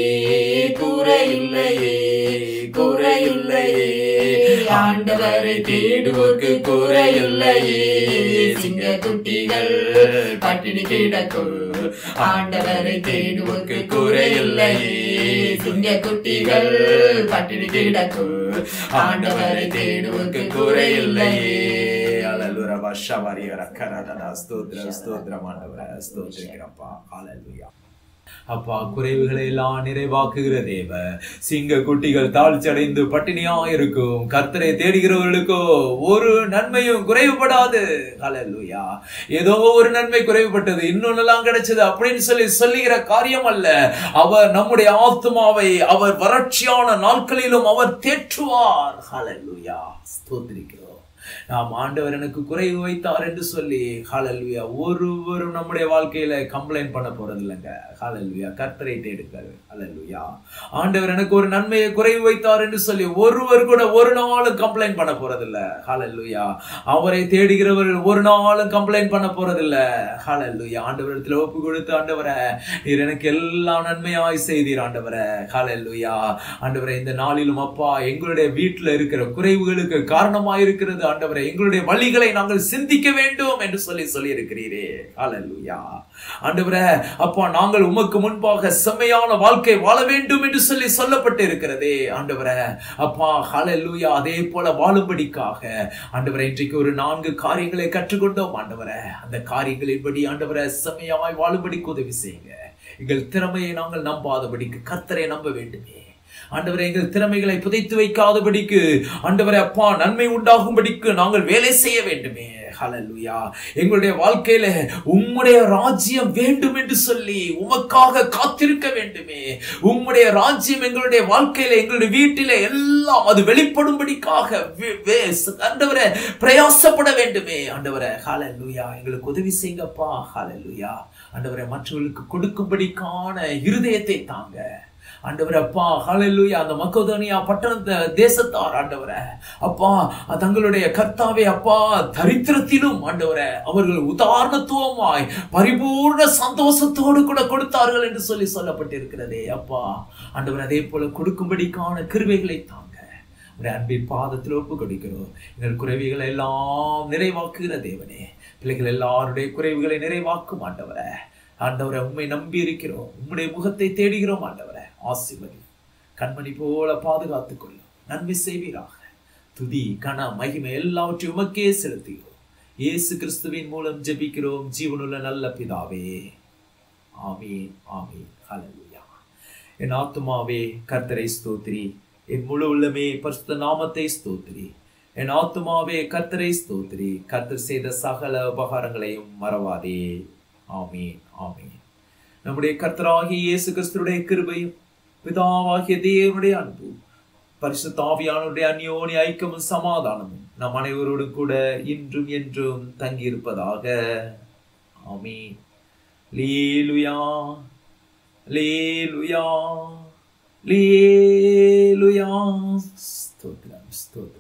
குறையில்லையே குறையில்லையே ஆண்டவரை தேடுவோர்க்கு குறையில்லையே சிங்க குட்டிகள் பட்டினி கிடக்கும் ஆண்டவரை தேடுவோர்க்கு குறையில்லையே சிங்க குட்டிகள் பட்டினி கிடக்கும் ஆண்டவரை தேடுவோர்க்கு குறையில்லையே அல்லேலூயா வஷவரியர கரதனா ஸ்தோத்திரம் ஸ்தோத்திரம் ஆண்டவரே ஸ்தோத்திரிக்கிறப்பா அல்லேலூயா அப்பா குறைவுகளை எல்லாம் நிறைவாக்குகிற தேவ சிங்க குட்டிகள் தாழ்ச்சியடைந்து பட்டினியா இருக்கும் கர்த்தரை தேடுகிறவர்களுக்கோ ஒரு நன்மையும் குறைவுபடாது ஹalleluya ஏதோ ஒரு நன்மை குறைவுபட்டது இன்னொன்னெல்லாம் கிடைச்சது அப்படின்னு சொல்லி சொல்லுகிற காரியம் அல்ல அவர் நம்முடைய ஆத்மாவை அவர் வறட்சியான நாட்களிலும் அவர் தேற்றுவார் ஹalleluya ஸ்தோத்திரிக்கிறோம் நாம் ஆண்டவர் எனக்கு குறைவு வைத்தார் என்று சொல்லி ஹalleluya ஒருவரும் நம்முடைய வாழ்க்கையில கம்ப்ளைண்ட் பண்ண போறது இல்லைங்க ஹalleluya கர்த்தரை தேடுங்கள் ஹalleluya ஆண்டவர் எனக்கு ஒரு நன்மையை குறைவு வைத்தார் என்று சொல்லி ஒருவர் கூட ஒரு நாளும் கம்ப்ளைண்ட் பண்ண போறது இல்ல ஹalleluya அவரை தேடுகிறவர்கள் ஒரு நாளும் கம்ப்ளைண்ட் பண்ண போறது இல்ல ஹalleluya ஆண்டவரிடத்துல ஒப்பு கொடுத்து ஆண்டவரே நீர் எனக்கு எல்லாம் நன்மையாய் செய்தீர் ஆண்டவரே ஹalleluya ஆண்டவரே இந்த நாளிலும் அப்பா எங்களுடைய வீட்டுல இருக்கிற குறைவுகளுக்கு காரணமாய் இருக்கிறது ஆண்டவரே எங்களுடைய வழிகளை நாங்கள் சிந்திக்க வேண்டும் என்று சொல்லி சொல்லி இருக்கிறீரே ஹalleluya ஆண்டவரே அப்பா நாங்கள் உமக்கு முன்பாக செம்மையான வாழ்க்கை வாழ வேண்டும் என்று சொல்லி சொல்லப்பட்டு இருக்கிறதே ஆண்டவரே அப்பா ஹalleluya அதே போல வாழும்படிக்காக ஆண்டவரே இன்றைக்கு ஒரு நான்கு காரியங்களை கற்றுக்கொண்டோம் ஆண்டவரே அந்த காரியங்களின்படி ஆண்டவரே செம்மையாய் வாழும்படிக்கு உதவி செய்யுங்க எங்கள் திறமையை நாங்கள் நம்பாதபடிக்கு கர்த்தரை நம்ப வேண்டுமே ஆண்டவரே எங்கள் திறமைகளை புதைத்து வைக்காதபடிக்கு ஆண்டவரே அப்பா நன்மை உண்டாகும்படிக்கு நாங்கள் வேலை செய்ய வேண்டுமே ஹalleluya எங்களுடைய வாழ்க்கையில உம்முடைய ராஜ்யம் வேண்டும் என்று சொல்லி உமக்காக காத்திருக்க வேண்டுமே உம்முடைய ராஜ்யம் எங்களுடைய வாழ்க்கையில எங்களுடைய வீட்டில எல்லாம் அது வெளிப்படும்படிக்காக வே- வே- ஆண்டவரே பிரயாசப்பட வேண்டுமே ஆண்டவரே ஹalleluya எங்களுக்கு உதவி செய்யுங்கப்பா ஹalleluya ஆண்டவரே மற்றவர்களுக்கு கொடுக்கும்படிக்கான இருதயத்தை தாங்க ஆண்டவரே அப்பா ஹalleluya அந்த மக்கோதோனியா பட்டண தேசத்தார் ஆண்டவரே அப்பா தங்களுடைய கர்த்தாவே அப்பா தரித்திரத்திலும் ஆண்டவரே அவர்கள் உதாரணத்துவமாய் பரிபூர்ண சந்தோஷத்தோடு கூட கொடுத்தார்கள் என்று சொல்லி சொல்லப்பட்டிருக்கிறதே அப்பா ஆண்டவர் அதே போல கொடுக்கும்படிக்கான கிருபைகளை தாங்க உடைய அன்பின் பாதத்தில் ஒப்பு கொடுக்கிறோம் எங்கள் குறைவுகளை எல்லாம் நிறைவாக்குகிற தேவனே பிள்ளைகள் எல்லாருடைய குறைவுகளை நிறைவாக்கும் ஆண்டவரே ஆண்டவரை உண்மை நம்பி இருக்கிறோம் உம்முடைய முகத்தை தேடுகிறோம் ஆண்டவரே ஆசிர்வதி கண்மணி போல பாதுகாத்துக் கொள்ளும் நன்மை செய்வீராக துதி கன மகிமை எல்லாவற்றையும் உமக்கே செலுத்துகிறோம் இயேசு கிறிஸ்துவின் மூலம் ஜெபிக்கிறோம் ஜீவனுள்ள நல்ல பிதாவே ஆமீன் ஆமீன் ஹalleluya என் ஆத்துமாவே கர்த்தரை ஸ்தோத்திரி என் முழு உள்ளமே பரிசுத்த நாமத்தை ஸ்தோத்திரி என் ஆத்துமாவே கர்த்தரை ஸ்தோத்திரி கர்த்தர் செய்த சகல உபகாரங்களையும் மறவாதே ஆமீன் ஆமீன் நம்முடைய கர்த்தராகிய இயேசு கிறிஸ்துடைய கிருபையும் பிதாவாகிய தேவனுடைய அன்பும் பரிசுத்த ஆவியானுடைய அந்யோனி ஐக்கியமும் சமாதானமும் நம் அனைவரோடும் கூட இன்றும் என்றும் தங்கியிருப்பதாக ஆமீன் லீலுயா லீலுயா லீலுயா ஸ்தோத்திரம் ஸ்தோத்திரம்